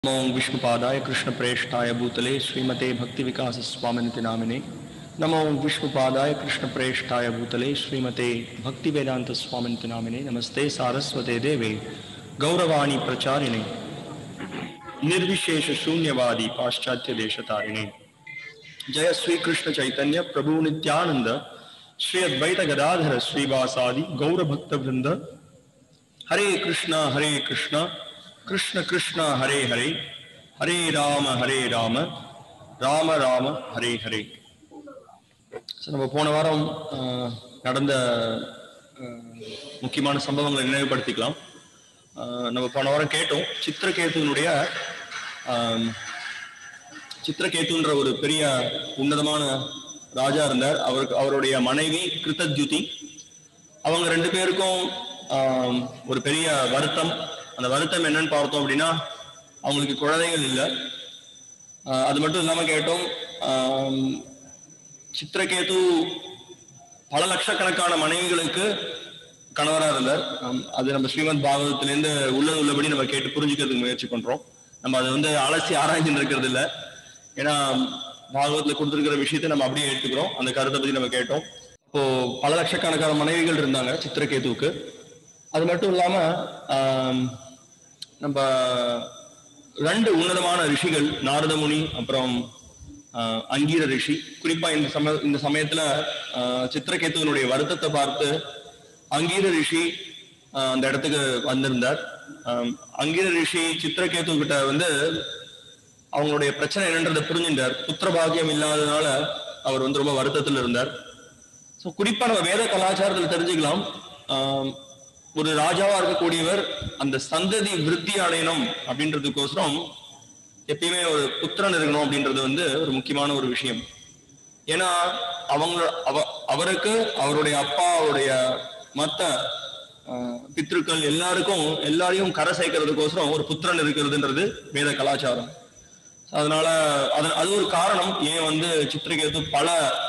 नमो विष्णुपादाय कृष्णप्रेष्ठाय भूतले श्रीमते भक्तिविकासस्वामिनिति नामिने नमो विष्णुपादाय कृष्णप्रेष्ठाय भूतले श्रीमते भक्तिवेदान्तस्वामिनिति नामिने नमस्ते सारस्वते देवे गौरवाणी प्रचारिणे निर्विशेष शून्यवादी पाश्चात्य देशतारिणे जय श्री कृष्ण चैतन्य प्रभु नित्यानंद श्री अद्वैत गदाधर श्रीवासादि गौर भक्त वृंद हरे कृष्णा हरे कृष्णा कृष्ण कृष्ण हरे हरे हरे ராம ஹரே ராம ராம ராம ஹரே ஹரே So, நம்ம போன வாரம் ஆஹ், நடந்த ஆஹ், முக்கியமான சம்பவங்களை நினைவுபடுத்திக்கலாம் ஆஹ், நம்ம போன வாரம் கேட்டோம் சித்திரகேதுனுடைய ஆஹ், சித்திரகேதுன்ற ஒரு பெரிய உன்னதமான ராஜா இருந்தார் அவருக்கு அவருடைய மனைவி கிருத்தத்யுதி அவங்க ரெண்டு பேருக்கும் ஆம், ஒரு பெரிய வருத்தம் அந்த வருத்தம் என்னன்னு பார்த்தோம் அப்படின்னா அவங்களுக்கு குழந்தைகள் இல்லை ஆஹ், அது மட்டும் இல்லாம கேட்டோம் ஆம், சித்திரகேது பல லட்சக்கணக்கான மனைவிகளுக்கு கணவரா இருந்தார் ஆம், அது நம்ம ஸ்ரீமத் பாகவத்திலேருந்து உள்ளது உள்ளபடி நம்ம கேட்டு புரிஞ்சுக்கிறதுக்கு முயற்சி பண்றோம் நம்ம அதை வந்து அலசி ஆராய்ஞ்சுட்டு இருக்கிறது இல்ல ஏன்னா பாகவத்துல கொடுத்துருக்கிற விஷயத்தை நம்ம அப்படியே எடுத்துக்கிறோம் அந்த கருத்தை பத்தி நம்ம கேட்டோம் இப்போ பல லட்சக்கணக்கான மனைவிகள் இருந்தாங்க சித்திரகேதுவுக்கு அது மட்டும் இல்லாம ஆம், நம்ம ரெண்டு உன்னதமான ரிஷிகள் நாரத முனி அப்புறம் ஆஹ், அங்கீர ரிஷி குறிப்பா இந்த சம இந்த சமயத்துல ஆஹ், சித்திரகேதுவனுடைய வருத்தத்தை பார்த்து அங்கீர ரிஷி ஆஹ், அந்த இடத்துக்கு வந்திருந்தார் ஆம், அங்கீர ரிஷி சித்திரகேது கிட்ட வந்து அவங்களுடைய பிரச்சனை என்னன்றதை புரிஞ்சின்றார் புத்திர பாக்கியம் இல்லாததுனால அவர் வந்து ரொம்ப வருத்தத்தில் இருந்தார் ஸோ குறிப்பா நம்ம வேத கலாச்சாரத்தில் தெரிஞ்சுக்கலாம் ஆம், ஒரு ராஜாவா இருக்கக்கூடியவர் அந்த சந்ததி விருத்தி அடையணும் அப்படின்றதுக்கோசரம் எப்பயுமே ஒரு புத்திரன் இருக்கணும் அப்படின்றது வந்து ஒரு முக்கியமான ஒரு விஷயம் ஏன்னா அவங்க அவ அவருக்கு அவருடைய அப்பா அவருடைய மத்த ஆஹ், பித்ருக்கள் எல்லாருக்கும் எல்லாரையும் கரை சேர்க்கறதுக்கோசரம் ஒரு புத்திரன் இருக்கிறதுன்றது வேத கலாச்சாரம் அதனால அது அது ஒரு காரணம் ஏன் வந்து சித்திரகேது பல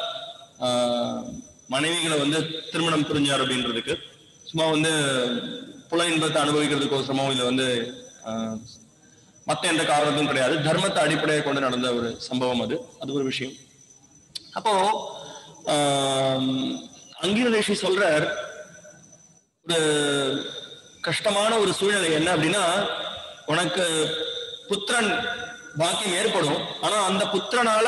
ஆஹ், மனைவிகளை வந்து திருமணம் புரிஞ்சார் அப்படின்றதுக்கு சும்மா வந்து புல இன்பத்தை அனுபவிக்கிறதுக்கோசரமோ இல்லை வந்து ஆஹ், மத்த எந்த காரணத்தும் கிடையாது தர்மத்தை அடிப்படையாக கொண்டு நடந்த ஒரு சம்பவம் அது அது ஒரு விஷயம் அப்போ ஆஹ், அங்கீர ரிஷி சொல்றார் ஒரு கஷ்டமான ஒரு சூழ்நிலை என்ன அப்படின்னா உனக்கு புத்திரன் பாக்கியம் ஏற்படும் ஆனா அந்த புத்திரனால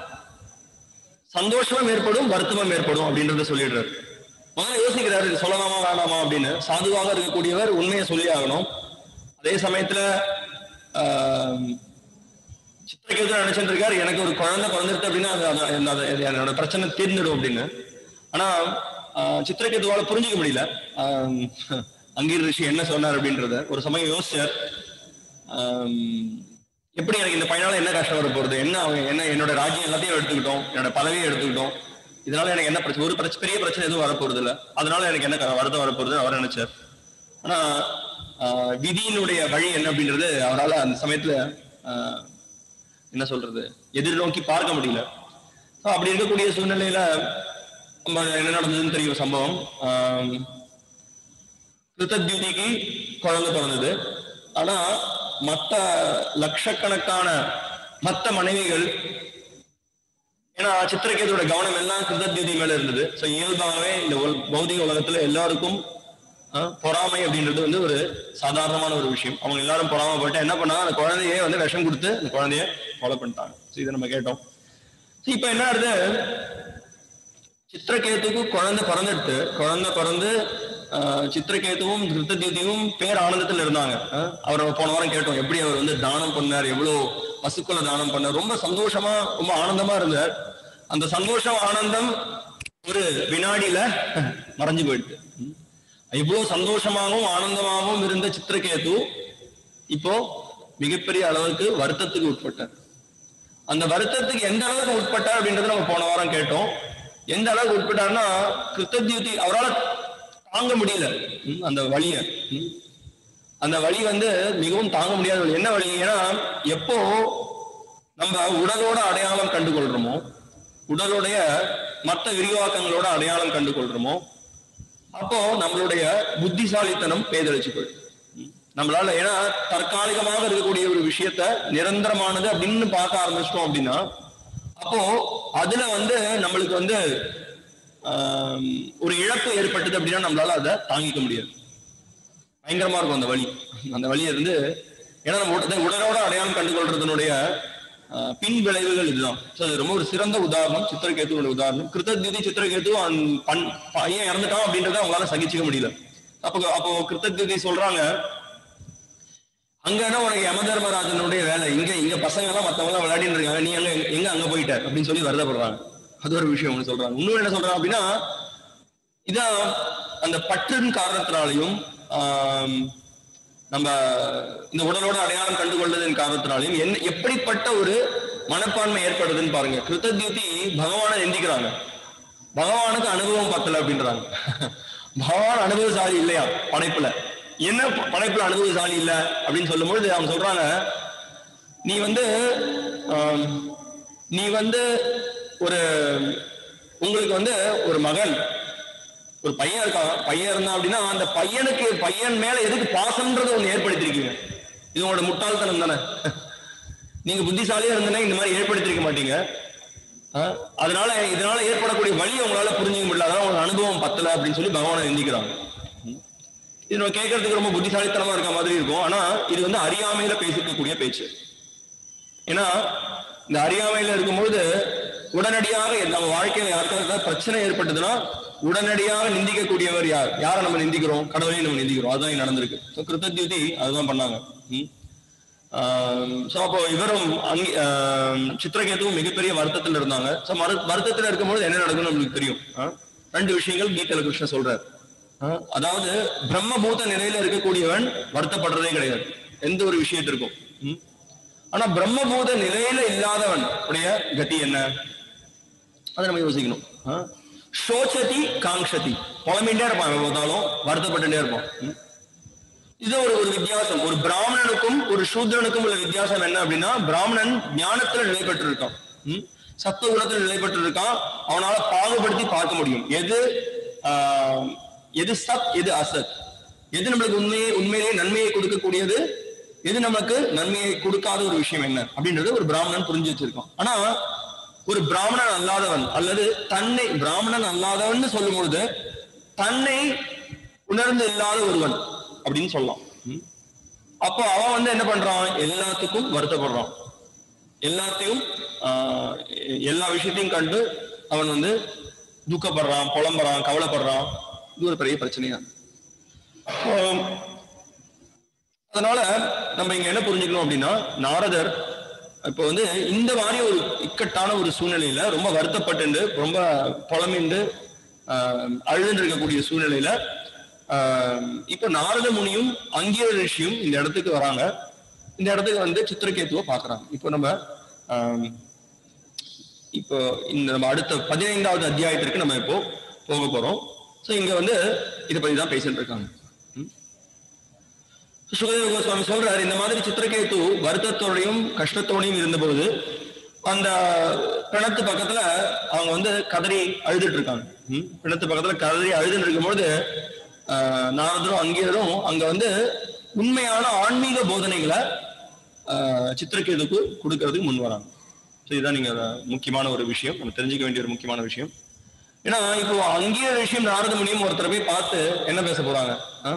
சந்தோஷமும் ஏற்படும் வருத்தமும் ஏற்படும் அப்படின்றத சொல்லிடுறாரு முதல்ல யோசிக்கிறாரு இது சொல்லலாமா வேணாமா அப்படின்னு சாதுவாக இருக்கக்கூடியவர் உண்மையை சொல்லி ஆகணும் அதே சமயத்துல ஆஹ், சித்திரகேது நினைச்சிட்டு இருக்காரு எனக்கு ஒரு குழந்தை பிறந்துருச்சு அப்படின்னா அது அது- அது- அது- அது என்னோட பிரச்சனை தீர்ந்துடும் அப்படின்னு ஆனா ஆஹ், சித்திரகேதுவால புரிஞ்சுக்க முடியல ஆஹ், அங்கீர் ரிஷி என்ன சொன்னார் அப்படின்றத ஒரு சமயம் யோசிச்சார் ஆம், எப்படி எனக்கு இந்த பையனால என்ன கஷ்டம் வர போறது என்ன அவங்க என்ன என்னோட ராஜ்யம் எல்லாத்தையும் எடுத்துக்கிட்டோம் என்னோட பதவியை எடுத்துக்கிட்டோம் இதனால எனக்கு என்ன பிரச்சனை ஒரு பிரச்சனை பெரிய பிரச்சனை எதுவும் வரப்போறது இல்ல அதனால எனக்கு என்ன க- வருத்தம் வரப்போறதுன்னு அவர் நினைச்சார் ஆனா ஆஹ், விதியினுடைய வழி என்ன அப்படின்றது அவரால அந்த சமயத்துல ஆஹ், என்ன சொல்றது எதிர்நோக்கி பார்க்க முடியல So, அப்படி இருக்கக்கூடிய சூழ்நிலையில நம்ம என்ன நடந்ததுன்னு தெரியும் சம்பவம் ஆம், கிருத்தத்யுதிக்கு குழந்தை பிறந்தது ஆனா மத்த லட்சக்கணக்கான மத்த மனைவிகள் ஏன்னா சித்திரகேதோட கவனம் எல்லாம் கிருத்தத்யுதி மேல இருந்தது சோ இயல்பாகவே இந்த உல- பௌதிக உலகத்துல எல்லாருக்கும் ஆஹ், பொறாமை அப்படின்றது வந்து ஒரு சாதாரணமான ஒரு விஷயம் அவங்க எல்லாரும் பொறாமைப்பட்டு என்ன பண்ணாங்க அந்த குழந்தையே வந்து விஷம் கொடுத்து அந்த குழந்தைய கொலை பண்ணிட்டாங்க So, இதை நம்ம கேட்டோம் So, இப்ப என்ன ஆகுது சித்திரகேதுக்கு குழந்தை பிறந்துட்டு குழந்தை பிறந்து ஆஹ், சித்திரகேதுவும் திருத்தத்யுதியும் பேர் ஆனந்தத்தில் இருந்தாங்க ஆஹ், அவர் போன வாரம் கேட்டோம் எப்படி அவர் வந்து தானம் பண்ணார் எவ்வளவு பசுக்களை தானம் பண்ணார் ரொம்ப சந்தோஷமா ரொம்ப ஆனந்தமா இருந்தார் அந்த சந்தோஷம் ஆனந்தம் ஒரு வினாடியில மறைஞ்சு போயிடுது ம். இவ்வளவு சந்தோஷமாகவும் ஆனந்தமாகவும் இருந்த சித்திரகேது இப்போ மிகப்பெரிய அளவுக்கு வருத்தத்துக்கு உட்பட்டார் அந்த வருத்தத்துக்கு எந்த அளவுக்கு உட்பட்டார் அப்படின்றத நம்ம போன வாரம் கேட்டோம் எந்த அளவுக்கு உட்பட்டார்னா கிருத்தத்யுதி அவரால் தாங்க முடியல ம், அந்த வலிய ம். அந்த வலி வந்து மிகவும் தாங்க முடியாத வலி என்ன வலி ஏன்னா எப்போ நம்ம உடலோட அடையாளம் கண்டு கொள்றோமோ உடலுடைய மற்ற விரிவாக்கங்களோட அடையாளம் கண்டு கொள்றோமோ அப்போ நம்மளுடைய புத்திசாலித்தனம் பேதளிச்சு போயிடும் ம். நம்மளால ஏன்னா தற்காலிகமாக இருக்கக்கூடிய ஒரு விஷயத்த நிரந்தரமானது அப்படின்னு பார்க்க ஆரம்பிச்சிட்டோம் அப்படின்னா அப்போ அதுல வந்து நம்மளுக்கு வந்து ஆம், ஒரு இழப்பு ஏற்பட்டது அப்படின்னா நம்மளால அதை தாங்கிக்க முடியாது பயங்கரமா இருக்கும் அந்த வலி அந்த வலி இருந்து ஏன்னா நம்ம உட- உடலோட அடையாளம் கண்டுகொள்றதுனுடைய ஆஹ், பின் விளைவுகள் இதுதான் So, அது ரொம்ப ஒரு சிறந்த உதாரணம் சித்திரகேத்துவோட உதாரணம் கிருத்தத்யுதி சித்திரகேத்து அந்த பண் பையன் இறந்துட்டான் அப்படின்றத அவங்களால சகிச்சுக்க முடியல அப்போ அப்போ கிருத்தத்யுதி சொல்றாங்க அங்கன்னா உனக்கு யம தர்மராஜனுடைய வேலை இங்க இங்க பசங்க எல்லாம் மத்தவங்க எல்லாம் விளையாடிட்டு இருக்காங்க நீ அங்க எங்க அங்க போயிட்ட அப்படின்னு சொல்லி வருத்தப்படுறாங்க அது ஒரு விஷயம் ஒண்ணு சொல்றாங்க இன்னொரு என்ன சொல்றாங்க அப்படின்னா இதான் அந்த பற்றின் காரணத்தினாலையும் ஆம், நம்ம இந்த உடலோட அடையாளம் கண்டுகொள்வதன் காரணத்தினாலையும் என்ன எப்படிப்பட்ட ஒரு மனப்பான்மை ஏற்படுதுன்னு பாருங்க கிருத்தத்யுதி பகவானை எந்திக்கிறாங்க பகவானுக்கு அனுபவம் பத்தல அப்படின்றாங்க பகவான் அனுபவசாலி இல்லையா படைப்புல என்ன ப- படைப்புல அனுபவசாலி இல்ல அப்படின்னு சொல்லும்பொழுது அவங்க சொல்றாங்க நீ வந்து ஆம், நீ வந்து ஒரு உங்களுக்கு வந்து ஒரு மகன் ஒரு பையன் இருக்கான் பையன் இருந்தான் அப்படின்னா அந்த பையனுக்கு பையன் மேல எதுக்கு பாசம்ன்றதை ஒண்ணு ஏற்படுத்திருக்கீங்க இது உங்களோட முட்டாள்தனம் தானே நீங்க புத்திசாலியா இருந்தனா இந்த மாதிரி ஏற்படுத்திருக்க மாட்டீங்க ஆ? அதனால இதனால ஏற்படக்கூடிய வழி உங்களால புரிஞ்சுக்க முடியல அதனால உங்களுக்கு அனுபவம் பத்தல அப்படின்னு சொல்லி பகவானை எந்திக்கிறாங்க இது நம்ம கேட்கறதுக்கு ரொம்ப புத்திசாலித்தனமா இருக்க மாதிரி இருக்கும் ஆனா இது வந்து அறியாமையில பேசிக்கக்கூடிய பேச்சு ஏன்னா இந்த அறியாமையில இருக்கும்பொழுது உடனடியாக நம்ம வாழ்க்கையில யாருக்காவது ஏதாவது பிரச்சனை ஏற்பட்டதுன்னா உடனடியாக நிந்திக்கக்கூடியவர் யார் யாரை நம்ம நிந்திக்கிறோம் கடவுளையும் நம்ம நிந்திக்கிறோம் அதுதான் இங்க நடந்திருக்கு ஸோ கிருத்தத்யுதி அதுதான் பண்ணாங்க ஸோ அப்போ இவரும் அங்கே ஆம், சித்திரகேதுவும் மிகப்பெரிய வருத்தத்தில் இருந்தாங்க ஸோ மரு வருத்தத்தில் இருக்கும்போது என்ன நடக்கும்னு நம்மளுக்கு தெரியும் ஆ? ரெண்டு விஷயங்கள் கீதையில கிருஷ்ணன் சொல்றார் ஆ? அதாவது பிரம்மபூத நிலையில இருக்கக்கூடியவன் வருத்தப்படுறதே கிடையாது எந்த ஒரு விஷயத்திற்கும் ம்? ஆனா பிரம்மபூத நிலையில இல்லாதவன் உடைய கதி என்ன அதை நம்ம யோசிக்கணும் ஆ? சோச்சதி காங்ஷதி புலம்பின்டே இருப்பான் எப்ப பார்த்தாலும் வருத்தப்பட்டுட்டே இருப்பான் ம்? இது ஒரு ஒரு வித்தியாசம் ஒரு பிராமணனுக்கும் ஒரு சூத்ரனுக்கும் உள்ள வித்தியாசம் என்ன அப்படின்னா பிராமணன் ஞானத்துல நிலை பெற்றிருக்கான் ம்? சத்துவ குணத்துல நிலை பெற்றிருக்கான் அவனால பாகுபடுத்தி பார்க்க முடியும் எது ஆஹ், எது சத் எது அசத் எது நம்மளுக்கு உண்மையை உண்மையிலேயே நன்மையை கொடுக்கக்கூடியது எது நமக்கு நன்மையை கொடுக்காத ஒரு விஷயம் என்ன அப்படின்றது ஒரு பிராமணன் புரிஞ்சு வச்சிருக்கான் ஆனா ஒரு பிராமணன் அல்லாதவன் அல்லது தன்னை பிராமணன் அல்லாதவன் சொல்லும் பொழுது தன்னை உணர்ந்து இல்லாத ஒருவன் அப்படின்னு சொல்லலாம் ம்? அப்போ அவன் வந்து என்ன பண்றான் எல்லாத்துக்கும் வருத்தப்படுறான் எல்லாத்தையும் ஆஹ், எ- எல்லா விஷயத்தையும் கண்டு அவன் வந்து துக்கப்படுறான் புலம்புறான் கவலைப்படுறான் இது ஒரு பெரிய பிரச்சனையா ஆம், அதனால நம்ம இங்க என்ன புரிஞ்சுக்கணும் அப்படின்னா நாரதர் இப்போ வந்து இந்த மாதிரி ஒரு இக்கட்டான ஒரு சூழ்நிலையில ரொம்ப வருத்தப்பட்டு ரொம்ப புலமிண்டு ஆஹ், அழுதுன்னு இருக்கக்கூடிய சூழ்நிலையில ஆஹ், இப்போ நாரத முனியும் அங்கீர ரிஷியும் இந்த இடத்துக்கு வராங்க இந்த இடத்துக்கு வந்து சித்திரகேத்துவை பார்க்கறாங்க இப்போ நம்ம ஆஹ், இப்போ இந்த நம்ம அடுத்த பதினைந்தாவது அத்தியாயத்திற்கு நம்ம இப்போ போக போறோம் ஸோ இங்க வந்து இதை பத்தி தான் பேசிட்டு இருக்காங்க ம்? சுகதேவ கோஸ்வாமி சொல்றாரு இந்த மாதிரி சித்திரகேத்து வருத்தத்தோடையும் கஷ்டத்தோடையும் இருந்தபோது அந்த பிணத்து பக்கத்துல அவங்க வந்து கதறி அழுதுட்டு இருக்காங்க ம்? பிணத்து பக்கத்துல கதறி அழுதுட்டு இருக்கும்போது ஆஹ், நாரதரும் அங்கேயரும் அங்க வந்து உண்மையான ஆன்மீக போதனைகளை ஆஹ், சித்திரகேதுக்கு கொடுக்கறதுக்கு முன் வராங்க ஸோ இதுதான் நீங்க ஒரு முக்கியமான ஒரு விஷயம் நம்ம தெரிஞ்சுக்க வேண்டிய ஒரு முக்கியமான விஷயம் ஏன்னா இப்போ அங்கேய விஷயம் நாரத முனியும் ஒருத்தரை போய் பார்த்து என்ன பேச போறாங்க ஆ?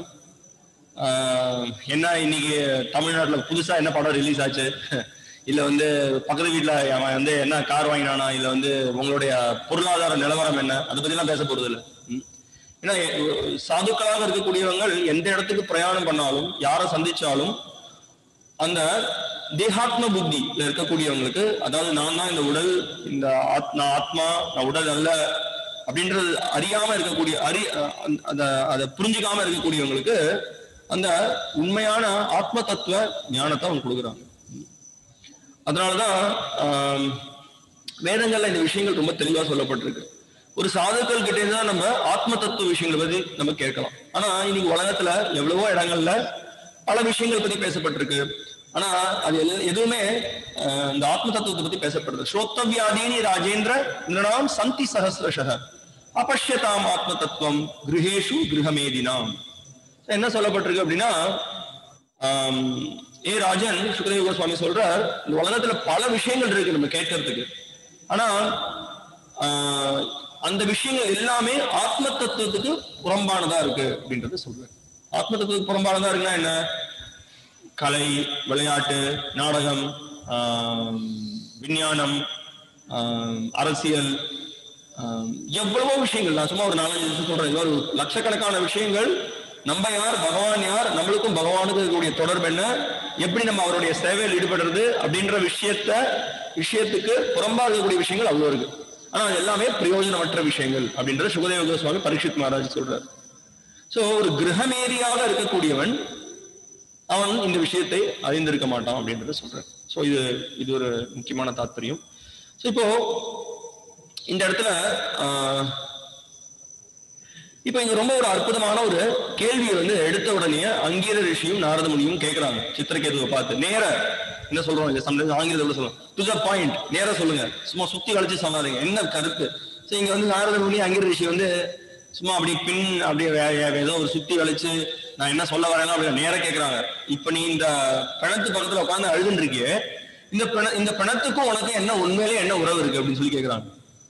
ஆஹ் என்ன இன்னைக்கு தமிழ்நாட்டுல புதுசா என்ன படம் ரிலீஸ் ஆச்சு இல்ல வந்து பக்கத்து வீட்டுல அவன் வந்து என்ன கார் வாங்கினானா இல்ல வந்து உங்களுடைய பொருளாதார நிலவரம் என்ன அதை பத்தி எல்லாம் பேச போறது இல்ல ம். ஏன்னா எ- சாதுக்களாக இருக்கக்கூடியவங்க எந்த இடத்துக்கு பிரயாணம் பண்ணாலும் யாரை சந்திச்சாலும் அந்த தேகாத்ம புத்தியில இருக்கக்கூடியவங்களுக்கு அதாவது நான் தான் இந்த உடல் இந்த ஆத்- நான் ஆத்மா நான் உடல் அல்ல அப்படின்றது அறியாம இருக்கக்கூடிய அறி அ- அந்த அதை புரிஞ்சுக்காம இருக்கக்கூடியவங்களுக்கு அந்த உண்மையான ஆத்ம தத்துவ ஞானத்தை அவங்க கொடுக்குறாங்க அதனாலதான் ஆம், வேதங்கள்ல இந்த விஷயங்கள் ரொம்ப தெளிவா சொல்லப்பட்டிருக்கு ஒரு சாதுக்கள் கிட்ட இருந்து தான் நம்ம ஆத்ம தத்துவ விஷயங்களை பத்தி நம்ம கேட்கலாம் ஆனா இன்னைக்கு உலகத்துல எவ்வளவோ இடங்கள்ல பல விஷயங்கள் பத்தி பேசப்பட்டிருக்கு ஆனா அது எல்- எதுவுமே அஹ், இந்த ஆத்ம தத்துவத்தை பத்தி பேசப்படுறது ஸ்ரோத்தவியாதீனி ராஜேந்திர நிரணாம் சந்தி சஹசிரஷக அபஷ்யதாம் ஆத்ம தத்துவம் கிருஹேஷு கிருஹமேதினாம் என்ன சொல்லப்பட்டிருக்கு அப்படின்னா ஆம், ஏ ராஜன் சுகதேவ கோஸ்வாமி சொல்றார் இந்த உலகத்துல பல விஷயங்கள் இருக்கு நம்ம கேட்கறதுக்கு ஆனா ஆஹ், அந்த விஷயங்கள் எல்லாமே ஆத்ம தத்துவத்துக்கு புறம்பானதா இருக்கு அப்படின்றத சொல்றேன் ஆத்ம தத்துவத்துக்கு புறம்பானதா இருக்குன்னா என்ன கலை விளையாட்டு நாடகம் ஆம், விஞ்ஞானம் ஆம், அரசியல் ஆம், எவ்வளவோ விஷயங்கள் நான் சும்மா ஒரு நாலஞ்சு விஷயம் சொல்றேன் இது ஒரு லட்சக்கணக்கான விஷயங்கள் நம்ம யார் பகவான் யார் நம்மளுக்கும் பகவானுக்கும் இருக்கக்கூடிய தொடர்பு என்ன எப்படி நம்ம அவருடைய சேவையில் ஈடுபடுறது அப்படின்ற விஷயத்த விஷயத்துக்கு புறம்பா இருக்கக்கூடிய விஷயங்கள் அவ்வளவு இருக்கு ஆனா அது எல்லாமே பிரயோஜனமற்ற விஷயங்கள் அப்படின்ற சுகதேவ கோஸ்வாமி பரீட்சித் மகாராஜ் சொல்றாரு சோ ஒரு கிரகமேரியாக இருக்கக்கூடியவன் அவன் இந்த விஷயத்தை அறிந்திருக்க மாட்டான் அப்படின்றத சொல்றேன் சோ இது இது ஒரு முக்கியமான தாத்பரியம் சோ இப்போ இந்த இடத்துல ஆஹ், இப்போ இங்க ரொம்ப ஒரு அற்புதமான ஒரு கேள்வியை வந்து எடுத்த உடனே அங்கீர ரிஷியும் நாரத முனியும் கேட்கறாங்க சித்திரகேதுவை பார்த்து நேர என்ன சொல்றோம் இது சம்டைம்ஸ் ஆங்கிலத்தில் சொல்லுவோம் டு த பாயிண்ட் நேரா சொல்லுங்க சும்மா சுத்தி வளைச்சு சொல்லாதீங்க என்ன கருத்து சோ இங்க வந்து நாரத முனி அங்கீர ரிஷி வந்து சும்மா அப்படி பின் அப்படியே வே- வே- ஏதோ ஒரு சுத்தி வளைச்சு நான் என்ன சொல்ல வரேன்னா அப்படி நேரா கேக்குறாங்க இப்ப நீ இந்த பிணத்து பக்கத்துல உட்கார்ந்து அழுதுன்னு இருக்கியே இந்த பிண இந்த பிணத்துக்கும் உனக்கு என்ன உண்மையிலே என்ன உறவு இருக்கு அப்படின்னு சொல்லி கேக்குறாங்க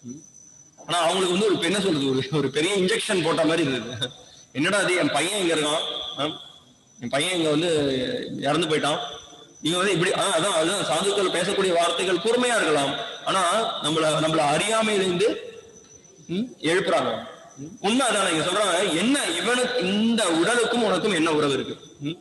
ஆனா அவங்களுக்கு வந்து ஒரு என்ன சொல்றது ஒரு ஒரு பெரிய இன்ஜெக்ஷன் போட்ட மாதிரி இருந்தது என்னடா அது என் பையன் இங்க இருக்கான் ஆ? என் பையன் இங்க வந்து இறந்து போயிட்டான் இவங்க வந்து இப்படி ஆ, அதான் அதான் சாதுக்கள் பேசக்கூடிய வார்த்தைகள் கூர்மையா இருக்கலாம் ஆனா நம்மள நம்மள அறியாமையிலிருந்து ம், எழுப்புறாங்க ம், உண்மை அதான் இங்க சொல்றாங்க என்ன இவனுக்கு இந்த உடலுக்கும் உனக்கும் என்ன உறவு இருக்கு ம்?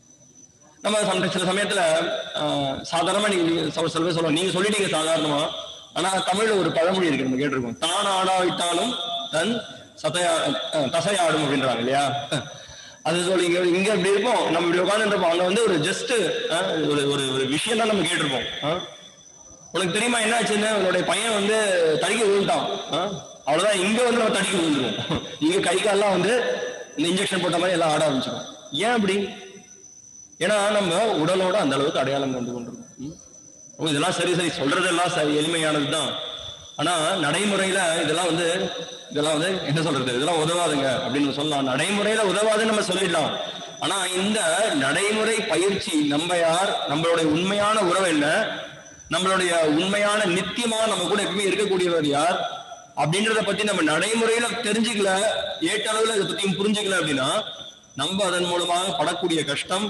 நம்ம சம- சில சமயத்துல ஆஹ், சாதாரணமா நீங்க நீங்க சில சில பேர் சொல்லுவாங்க நீங்க சொல்லிட்டீங்க சாதாரணமா ஆனா தமிழ்ல ஒரு பழமொழி இருக்கு நம்ம கேட்டிருக்கோம் தான் ஆடாவிட்டாலும் தன் சதையா அஹ், தசையாடும் அப்படின்றாங்க இல்லையா அது சொல்லி இங்க இங்க இப்படி இருப்போம் நம்ம இப்படி உட்காந்துருப்போம் அங்க வந்து ஒரு ஜஸ்ட் ஒரு ஒரு ஒரு விஷயம் தான் நம்ம கேட்டிருப்போம் ஆஹ். உனக்கு தெரியுமா என்ன ஆச்சுன்னு உன்னுடைய பையன் வந்து தடுக்கி விழுந்துட்டான் ஆ? அவ்வளவுதான் இங்க வந்து நம்ம தடுக்கி விழுந்துருவோம் இங்க கை கால்லாம் வந்து இந்த இன்ஜெக்ஷன் போட்ட மாதிரி எல்லாம் ஆட ஆரம்பிச்சிடும் ஏன் அப்படி ஏன்னா நம்ம உடலோட அந்த அளவுக்கு அடையாளம் கண்டு கொண்டிருக்கோம் ம்? ஓ, இதெல்லாம் சரி சரி சொல்றதெல்லாம் சரி எளிமையானதுதான் ஆனா நடைமுறையில இதெல்லாம் வந்து இதெல்லாம் வந்து என்ன சொல்றது இதெல்லாம் உதவாதுங்க அப்படின்னு சொல்லலாம் நடைமுறையில உதவாதுன்னு நம்ம சொல்லிடலாம் ஆனா இந்த நடைமுறை பயிற்சி நம்ம யார் நம்மளுடைய உண்மையான உறவு என்ன நம்மளுடைய உண்மையான நித்தியமா நம்ம கூட எப்பவுமே இருக்கக்கூடியவர் யார் அப்படின்றத பத்தி நம்ம நடைமுறையில தெரிஞ்சுக்கல ஏட்டளவுல இதை பத்தியும் புரிஞ்சுக்கல அப்படின்னா நம்ம அதன் மூலமாக படக்கூடிய கஷ்டம்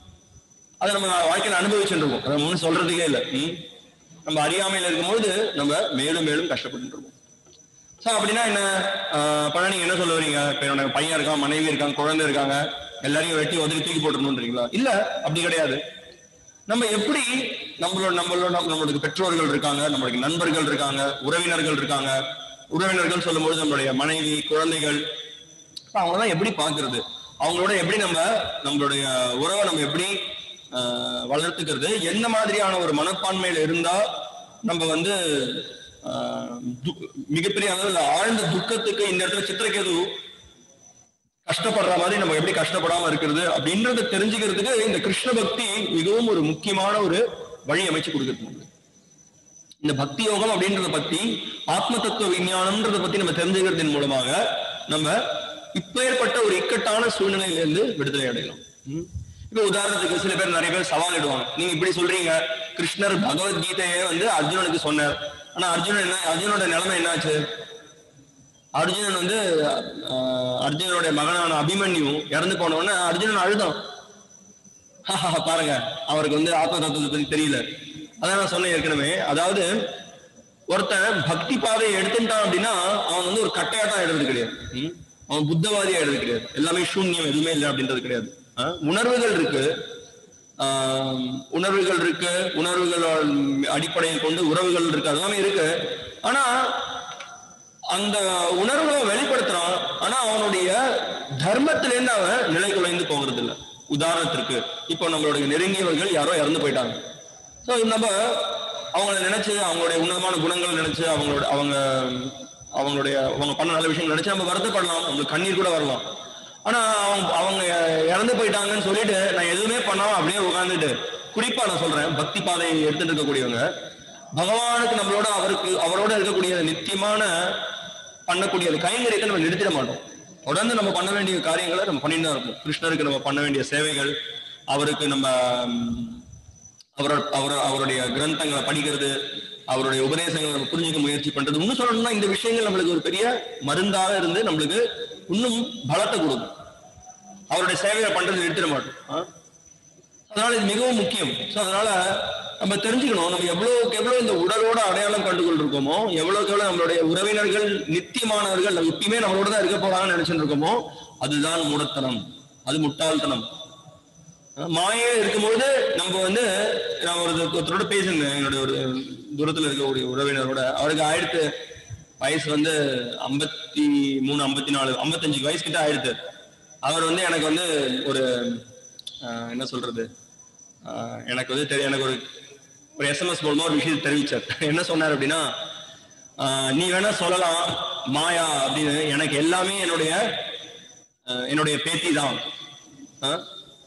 அதை நம்ம வாழ்க்கையில அனுபவிச்சுட்டு அதை ஒன்றும் சொல்றதுக்கே இல்லை ம்? நம்ம அறியாமையில இருக்கும்போது நம்ம மேலும் மேலும் கஷ்டப்பட்டு இருக்கோம் ஸோ அப்படின்னா என்ன ஆஹ் அப்பனா நீங்க என்ன சொல்ல வரீங்க இப்ப என்னோட பையன் இருக்கான் மனைவி இருக்காங்க குழந்தை இருக்காங்க எல்லாரையும் வெட்டி உதவி தூக்கி போட்டுருணுன்றீங்களா இல்ல அப்படி கிடையாது நம்ம எப்படி நம்மளோட நம்மளோட நம்மளுக்கு பெற்றோர்கள் இருக்காங்க நம்மளுக்கு நண்பர்கள் இருக்காங்க உறவினர்கள் இருக்காங்க உறவினர்கள் சொல்லும்போது நம்மளுடைய மனைவி குழந்தைகள் அவங்களாம் எப்படி பாக்குறது அவங்களோட எப்படி நம்ம நம்மளுடைய உறவை நம்ம எப்படி ஆஹ், வளர்த்துக்கிறது எந்த மாதிரியான ஒரு மனப்பான்மையில இருந்தா நம்ம வந்து ஆஹ், து- மிகப்பெரிய அளவில் ஆழ்ந்த துக்கத்துக்கு இந்த இடத்துல சித்திரகேது கஷ்டப்படுற மாதிரி நம்ம எப்படி கஷ்டப்படாம இருக்கிறது அப்படின்றத தெரிஞ்சுக்கிறதுக்கு இந்த கிருஷ்ண பக்தி மிகவும் ஒரு முக்கியமான ஒரு வழி அமைச்சு கொடுக்குறது நம்மளுக்கு. இந்த பக்தி யோகம் அப்படின்றத பத்தி ஆத்ம தத்துவ விஞ்ஞானம்ன்றத பத்தி நம்ம தெரிஞ்சுக்கிறதன் மூலமாக நம்ம இப்பேற்பட்ட ஒரு இக்கட்டான சூழ்நிலையிலிருந்து விடுதலை அடையலாம் ம். இப்ப உதாரணத்துக்கு சில பேர் நிறைய பேர் சவால் இடுவாங்க நீங்க இப்படி சொல்றீங்க கிருஷ்ணர் பகவத்கீதையை வந்து அர்ஜுனனுக்கு சொன்னார் ஆனா அர்ஜுனன் என்ன அர்ஜுனோட நிலைமை என்னாச்சு அர்ஜுனன் வந்து ஆஹ், அர்ஜுனனுடைய மகனான அபிமன்யு இறந்து போன உடனே அர்ஜுனன் அழுதான் பாருங்க அவருக்கு வந்து ஆத்ம தத்துவத்தை பத்தி தெரியல அதான் நான் சொன்னேன் ஏற்கனவே அதாவது ஒருத்தன் பக்தி பாதையை எடுத்துட்டான் அப்படின்னா அவன் வந்து ஒரு கட்டையா தான் எடுறது கிடையாது ம்? அவன் புத்தவாதியா எடுறது கிடையாது எல்லாமே சூன்யம் எதுவுமே இல்லை அப்படின்றது கிடையாது ஆ? உணர்வுகள் இருக்கு ஆஹ், உணர்வுகள் இருக்கு உணர்வுகள் அடிப்படையில் கொண்டு உறவுகள் இருக்கு அதெல்லாமே இருக்கு ஆனா அந்த உணர்வுகளை வெளிப்படுத்துறான் ஆனா அவனுடைய தர்மத்திலேருந்து அவன் நிலை குலைந்து போகிறது இல்ல உதாரணத்திற்கு இப்போ நம்மளுடைய நெருங்கியவர்கள் யாரோ இறந்து போயிட்டாங்க ஸோ நம்ம அவங்கள நினைச்சு அவங்களுடைய உன்னதமான குணங்கள் நினைச்சு அவங்களோட அவங்க அவங்களுடைய அவங்க பண்ண நல்ல விஷயம் நினைச்சு நம்ம வருத்தப்படலாம் நம்மளுக்கு கண்ணீர் கூட வரலாம் ஆனா அவங்க அவங்க இறந்து போயிட்டாங்கன்னு சொல்லிட்டு நான் எதுவுமே பண்ணாம அப்படியே உட்காந்துட்டு குறிப்பா நான் சொல்றேன் பக்தி பாதையை எடுத்துட்டு இருக்கக்கூடியவங்க பகவானுக்கு நம்மளோட அவருக்கு அவரோட இருக்கக்கூடிய நித்தியமான பண்ணக்கூடிய அந்த கைங்கரியத்தை நம்ம நிறுத்திட மாட்டோம் தொடர்ந்து நம்ம பண்ண வேண்டிய காரியங்களை நம்ம பண்ணிட்டு தான் இருப்போம் கிருஷ்ணருக்கு நம்ம பண்ண வேண்டிய சேவைகள் அவருக்கு நம்ம ம், அவரோட அவர் அவருடைய கிரந்தங்களை படிக்கிறது அவருடைய உபதேசங்களை நம்ம புரிஞ்சுக்க முயற்சி பண்றது இன்னும் சொல்லணும்னா இந்த விஷயங்கள் நம்மளுக்கு ஒரு பெரிய மருந்தாக இருந்து நம்மளுக்கு இன்னும் பலத்தை கொடுக்கும் அவருடைய சேவையை பண்றது நிறுத்திட மாட்டோம் ஆ? அதனால இது மிகவும் முக்கியம் ஸோ அதனால நம்ம தெரிஞ்சுக்கணும் நம்ம எவ்வளவுக்கு எவ்வளவு இந்த உடலோட அடையாளம் கண்டு கொண்டிருக்கோமோ எவ்வளவுக்கு எவ்வளவு நம்மளுடைய உறவினர்கள் நித்தியமானவர்கள் நம்ம எப்பயுமே நம்மளோட தான் இருக்க போறாங்கன்னு நினைச்சிட்டு இருக்கோமோ அதுதான் மூடத்தனம் அது முட்டாள்தனம் மாயே இருக்கும்போது நம்ம வந்து நான் ஒரு ஒருத்தரோட பேசியிருந்தேன் என்னோட ஒரு தூரத்துல இருக்கக்கூடிய உறவினரோட அவருக்கு ஆயிரத்து வயசு வந்து ஐம்பத்தி மூணு ஐம்பத்தி நாலு ஐம்பத்தஞ்சு வயசு கிட்ட ஆயிடுத்து அவர் வந்து எனக்கு வந்து ஒரு ஆஹ், என்ன சொல்றது ஆஹ், எனக்கு வந்து தெரிய எனக்கு ஒரு ஒரு எஸ்எம்எஸ் மூலமா ஒரு விஷயத்தை தெரிவிச்சார் என்ன சொன்னார் அப்படின்னா ஆஹ், நீ வேணா சொல்லலாம் மாயா அப்படின்னு எனக்கு எல்லாமே என்னுடைய ஆஹ், என்னுடைய பேத்தி தான் ஆஹ்,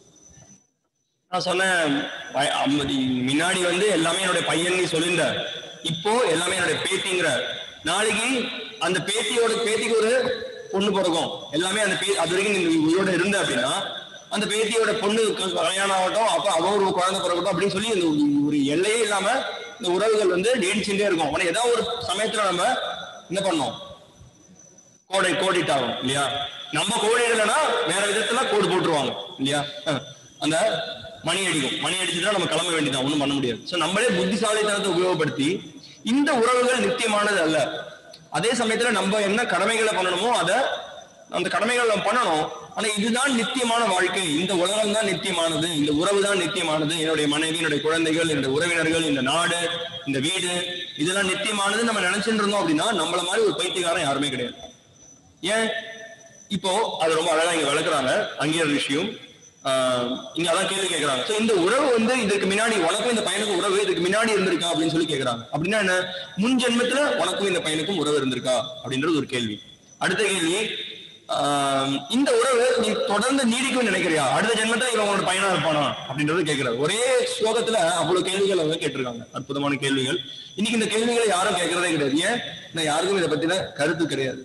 நான் சொன்னேன் பய- அம்ம- நீ முன்னாடி வந்து எல்லாமே என்னுடைய பையன் நீ சொல்லியிருந்த இப்போ எல்லாமே என்னுடைய பேத்திங்கிற நாளைக்கு அந்த பேத்தியோட பேத்திக்கு ஒரு பொண்ணு பிறக்கும் எல்லாமே அந்த பே அது வரைக்கும் நீ உயிரோட இருந்த அப்படின்னா அந்த பேத்தியோட பொண்ணு க- கல்யாணம் ஆகட்டும் அப்ப அவ ஒரு குழந்தை பிறக்கட்டும் அப்படின்னு சொல்லி இந்த ஒரு- ஒரு எல்லையே இல்லாம இந்த உறவுகள் வந்து நீடிச்சுட்டே இருக்கும் ஆனா ஏதாவது ஒரு சமயத்துல நம்ம என்ன பண்ணோம் கோடை கோடிட்டாகும் இல்லையா நம்ம கோடிடலைன்னா வேற விதத்துல கோடு போட்டுருவாங்க இல்லையா அஹ். அந்த மணி அடிக்கும் மணி அடிச்சுட்டா நம்ம கிளம்ப வேண்டியதான் ஒண்ணும் பண்ண முடியாது சோ நம்மளே புத்திசாலித்தனத்தை உபயோகப்படுத்தி இந்த உறவுகள் நித்தியமானது அல்ல அதே சமயத்துல நம்ம என்ன கடமைகளை பண்ணணுமோ அதை அந்த கடமைகள் நம்ம பண்ணணும் ஆனா இதுதான் நித்தியமான வாழ்க்கை இந்த உலகம் தான் நித்தியமானது இந்த உறவு தான் நித்தியமானது என்னுடைய மனைவி என்னுடைய குழந்தைகள் என்னுடைய உறவினர்கள் இந்த நாடு இந்த வீடு இதெல்லாம் நித்தியமானது நம்ம நினைச்சிட்டு இருந்தோம் அப்படின்னா நம்மள மாதிரி ஒரு பைத்தியக்காரன் யாருமே கிடையாது ஏன் இப்போ அது ரொம்ப அழகா இங்க விளக்குறாங்க அங்கீகார விஷயம் ஆஹ் இங்க அதான் கேள்வி கேட்கறாங்க சோ இந்த உறவு வந்து இதுக்கு முன்னாடி உனக்கும் இந்த பையனுக்கும் உறவு இதுக்கு முன்னாடி இருந்திருக்கா அப்படின்னு சொல்லி கேக்குறாங்க அப்படின்னா என்ன முன் ஜென்மத்துல உனக்கும் இந்த பையனுக்கும் உறவு இருந்திருக்கா அப்படின்றது ஒரு கேள்வி அடுத்த கேள்வி ஆஹ் இந்த உறவு நீ தொடர்ந்து நீடிக்கும்னு நினைக்கிறியா அடுத்த ஜென்மத்துல இவன் உன்னோட பையனா இருப்பானா அப்படின்றது கேட்கிறாரு ஒரே ஸ்லோகத்துல அவ்வளவு கேள்விகள் அவங்க கேட்டிருக்காங்க அற்புதமான கேள்விகள் இன்னைக்கு இந்த கேள்விகளை யாரும் கேட்கறதே கிடையாது ஏன் நான் யாருக்கும் இதை பத்தின கருத்து கிடையாது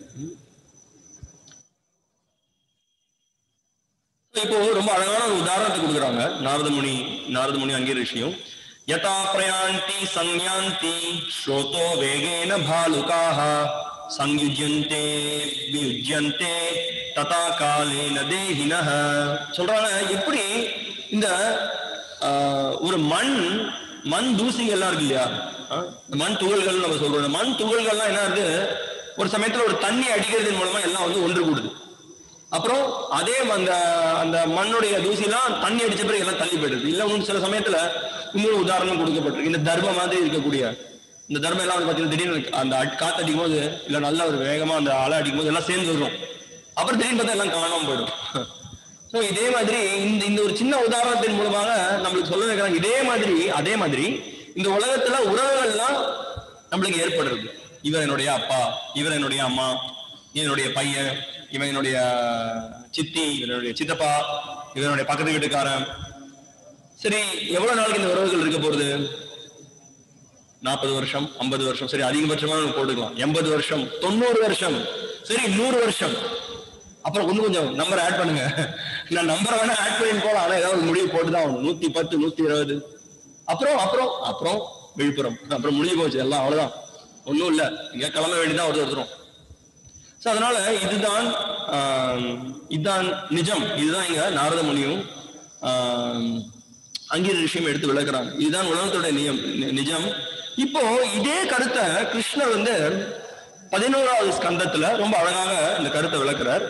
இப்போ ரொம்ப அழகான ஒரு உதாரணத்தை கொடுக்குறாங்க நாரதமுனி நாரதமுனி அங்கே ரிஷியும் யதா பிரயாந்தி சன்யாந்தி ஸ்ரோதோ வேகேன பாலுகாக சங்யுஜ்யந்தே வியுஜ்யந்தே ததா காலேன தேகினஹ சொல்றாங்க எப்படி இந்த ஆஹ், ஒரு மண் மண் தூசிங்க எல்லாம் இருக்கு இல்லையா ஆஹ், இந்த மண் துகள்கள் நம்ம சொல்றோம் இந்த மண் துகள்கள்லாம் என்ன இருக்கு ஒரு சமயத்துல ஒரு தண்ணி அடிக்கிறதன் மூலமா எல்லாம் வந்து ஒன்று கூடுது அப்புறம் அதே அந்த அந்த மண்ணுடைய தூசிலாம் தண்ணி அடிச்ச பிறகு எல்லாம் தள்ளி போயிடுது இல்ல இன்னும் சில சமயத்துல இன்னொரு உதாரணம் கொடுக்கப்பட்டிருக்கு இந்த தர்ம மாதிரி இருக்கக்கூடிய இந்த தர்மம் எல்லாம் வந்து பாத்தீங்கன்னா திடீர்னு அந்த அட்- காத்து அடிக்கும் போது இல்ல நல்ல ஒரு வேகமா அந்த அலை அடிக்கும் போது எல்லாம் சேர்ந்து வரும் அப்புறம் திடீர்னு பார்த்தா எல்லாம் காணாம போயிடும் ஸோ இதே மாதிரி இந்த இந்த ஒரு சின்ன உதாரணத்தின் மூலமாக நம்மளுக்கு சொல்ல வைக்கிறாங்க இதே மாதிரி அதே மாதிரி இந்த உலகத்துல உறவுகள்லாம் நம்மளுக்கு ஏற்படுறது இவர் என்னுடைய அப்பா இவர் என்னுடைய அம்மா என்னுடைய பையன் இவன் என்னுடைய சித்தி இவனுடைய சித்தப்பா இவனுடைய பக்கத்து வீட்டுக்காரன் சரி எவ்வளவு நாளைக்கு இந்த உறவுகள் இருக்க போறது நாற்பது வருஷம் ஐம்பது வருஷம் சரி அதிகபட்சமா நம்ம போட்டுக்கலாம் எண்பது வருஷம் தொண்ணூறு வருஷம் சரி நூறு வருஷம் அப்புறம் இன்னும் கொஞ்சம் நம்பர் ஆட் பண்ணுங்க நான் நம்பரை வேணா ஆட் பண்ணி போலாம் ஆனா ஏதாவது ஒரு முடிவு போட்டுதான் ஆகணும் நூத்தி பத்து நூத்தி இருபது அப்புறம் அப்புறம் அப்புறம் விழுப்புரம் அப்புறம் முடிஞ்சு போச்சு எல்லாம் அவ்வளவுதான் ஒண்ணும் இல்ல இங்க கிளம்ப வேண்டியதான் ஒரு ஒருத்தரும் சோ அதனால இதுதான் ஆம், இதுதான் நிஜம் இதுதான் இங்க நாரத முனியும் ஆம், அங்கீர விஷயம் எடுத்து விளக்குறாங்க இதுதான் உலகத்தோட நியம் நி- நிஜம் இப்போ இதே கருத்தை கிருஷ்ணர் வந்து பதினோராவது ஸ்கந்தத்துல ரொம்ப அழகாக இந்த கருத்தை விளக்குறார்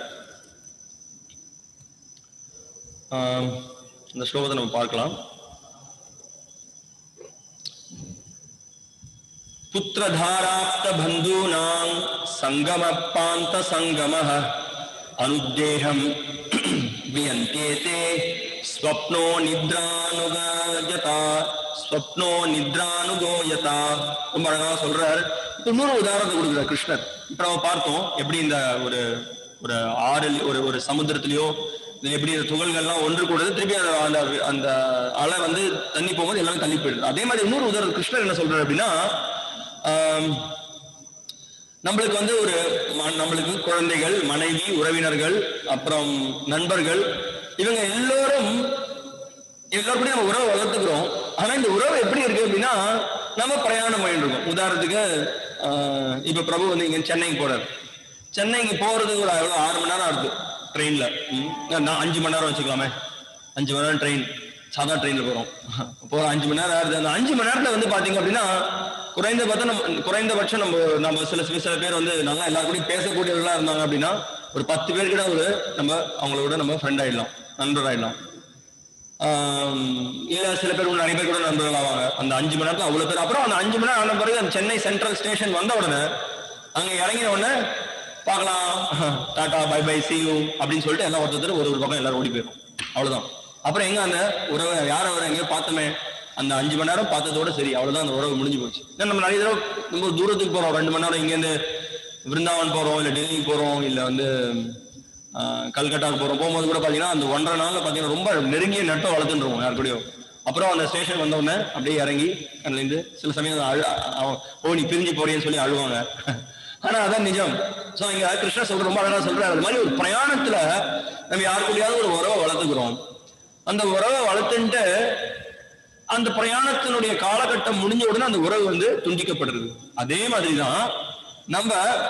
ஆம், இந்த ஸ்லோகத்தை நம்ம பார்க்கலாம் புத்திரதாராப்த பந்தூனாம் சங்கமப்பாந்த சங்கமः அனுத்தேகம் வியந்தேதே ஸ்வப்னோ நித்ரானுகயதா ஸ்வப்னோ நித்ரானுகோயதா ரொம்ப அழகா சொல்றார் இப்ப இன்னொரு உதாரணத்தை கொடுக்குறார் கிருஷ்ணர் இப்ப நம்ம பார்த்தோம் எப்படி இந்த ஒரு ஒரு ஆறு ஒரு ஒரு சமுத்திரத்திலயோ இது எப்படி இந்த துகள்கள்லாம் ஒன்று கூடுது திருப்பி அந்த அந்த அந்த அலை வந்து தண்ணி போகும்போது எல்லாமே தள்ளி போயிடுது அதே மாதிரி இன்னொரு உதாரணம் கிருஷ்ணர் என்ன சொல்றாரு அப்படின்னா ஆம், நம்மளுக்கு வந்து ஒரு ம- நம்மளுக்கு குழந்தைகள் மனைவி உறவினர்கள் அப்புறம் நண்பர்கள் இவங்க எல்லோரும் எல்லாருக்கூடயும் நம்ம உறவை வளர்த்துக்கிறோம் ஆனா இந்த உறவு எப்படி இருக்கு அப்படின்னா நம்ம பிரயாணம் பண்ணிட்டு இருக்கோம் உதாரணத்துக்கு ஆஹ், இப்ப பிரபு வந்து இங்க சென்னைக்கு போறாரு சென்னைக்கு போறதுக்கு ஒரு எவ்வளவு ஆறு மணி நேரம் ஆகுது ட்ரெயின்ல நான் அஞ்சு மணி நேரம் வச்சுக்கலாமே அஞ்சு மணி நேரம் ட்ரெயின் சாதா ட்ரெயின்ல போறோம் இப்போ அஞ்சு மணி நேரம் ஆகுது அந்த அஞ்சு மணி நேரத்துல வந்து பாத்தீங்க அப்படின்னா குறைந்தபட்சம் நம்ம குறைந்தபட்சம் நம்ம நம்ம சில சில சில பேர் வந்து நல்லா எல்லாரும் கூடயும் பேசக்கூடியவர்களா இருந்தாங்க அப்படின்னா ஒரு பத்து பேர் கிட்ட ஒரு நம்ம அவங்களோட நம்ம ஃப்ரெண்ட் ஆயிடலாம் நண்பர் ஆயிடலாம் ஆம், இல்ல சில பேர் இன்னும் நிறைய பேர் கூட நண்பர்கள் ஆவாங்க அந்த அஞ்சு மணி நேரத்துல அவ்வளவு பேர் அப்புறம் அந்த அஞ்சு மணி நேரம் ஆன பிறகு அந்த சென்னை சென்ட்ரல் ஸ்டேஷன் வந்த உடனே அங்க இறங்கின உடனே பார்க்கலாம் ta ta bye bye see you அப்படின்னு சொல்லிட்டு எல்லாம் ஒருத்தர் ஒரு ஒரு பக்கம் எல்லாரும் ஓடி போயிடும் அவ்வளவுதான் அப்புறம் எங்க அந்த உறவை யார் அவரை எங்கேயோ பார்த்தோமே அந்த அஞ்சு மணி நேரம் பார்த்ததோட சரி அவ்வளவுதான் அந்த உறவு முடிஞ்சு போச்சு ஏன்னா நம்ம நிறைய தடவை ரொம்ப தூரத்துக்கு போறோம் ரெண்டு மணி நேரம் இங்கேருந்து விருந்தாவன் போறோம் இல்ல டெல்லிக்கு போறோம் இல்ல வந்து ஆஹ், கல்கட்டாக்கு போறோம் போகும்போது கூட பாத்தீங்கன்னா அந்த ஒன்றரை நாள்ல பாத்தீங்கன்னா ரொம்ப நெருங்கிய நட்பை வளர்த்துட்டுருவோம் யார் கூடயும் அப்புறம் அந்த ஸ்டேஷன் வந்த உடனே அப்படியே இறங்கி அதுல இருந்து சில சமயம் அழு அவன், ஓ நீ பிரிஞ்சு போறியன்னு சொல்லி அழுவாங்க ஆனா அதான் நிஜம் சோ இங்க கிருஷ்ணர் சொல்ற ரொம்ப அழகா சொல்றாரு அது மாதிரி ஒரு பிரயாணத்துல நம்ம யாரு கூடயாவது ஒரு உறவை வளர்த்துக்கிறோம் அந்த உறவை வளர்த்துட்டு அந்த பிரயாணத்தினுடைய காலகட்டம் முடிஞ்ச உடனே அந்த உறவு வந்து துண்டிக்கப்படுறது அதே மாதிரிதான் நம்ம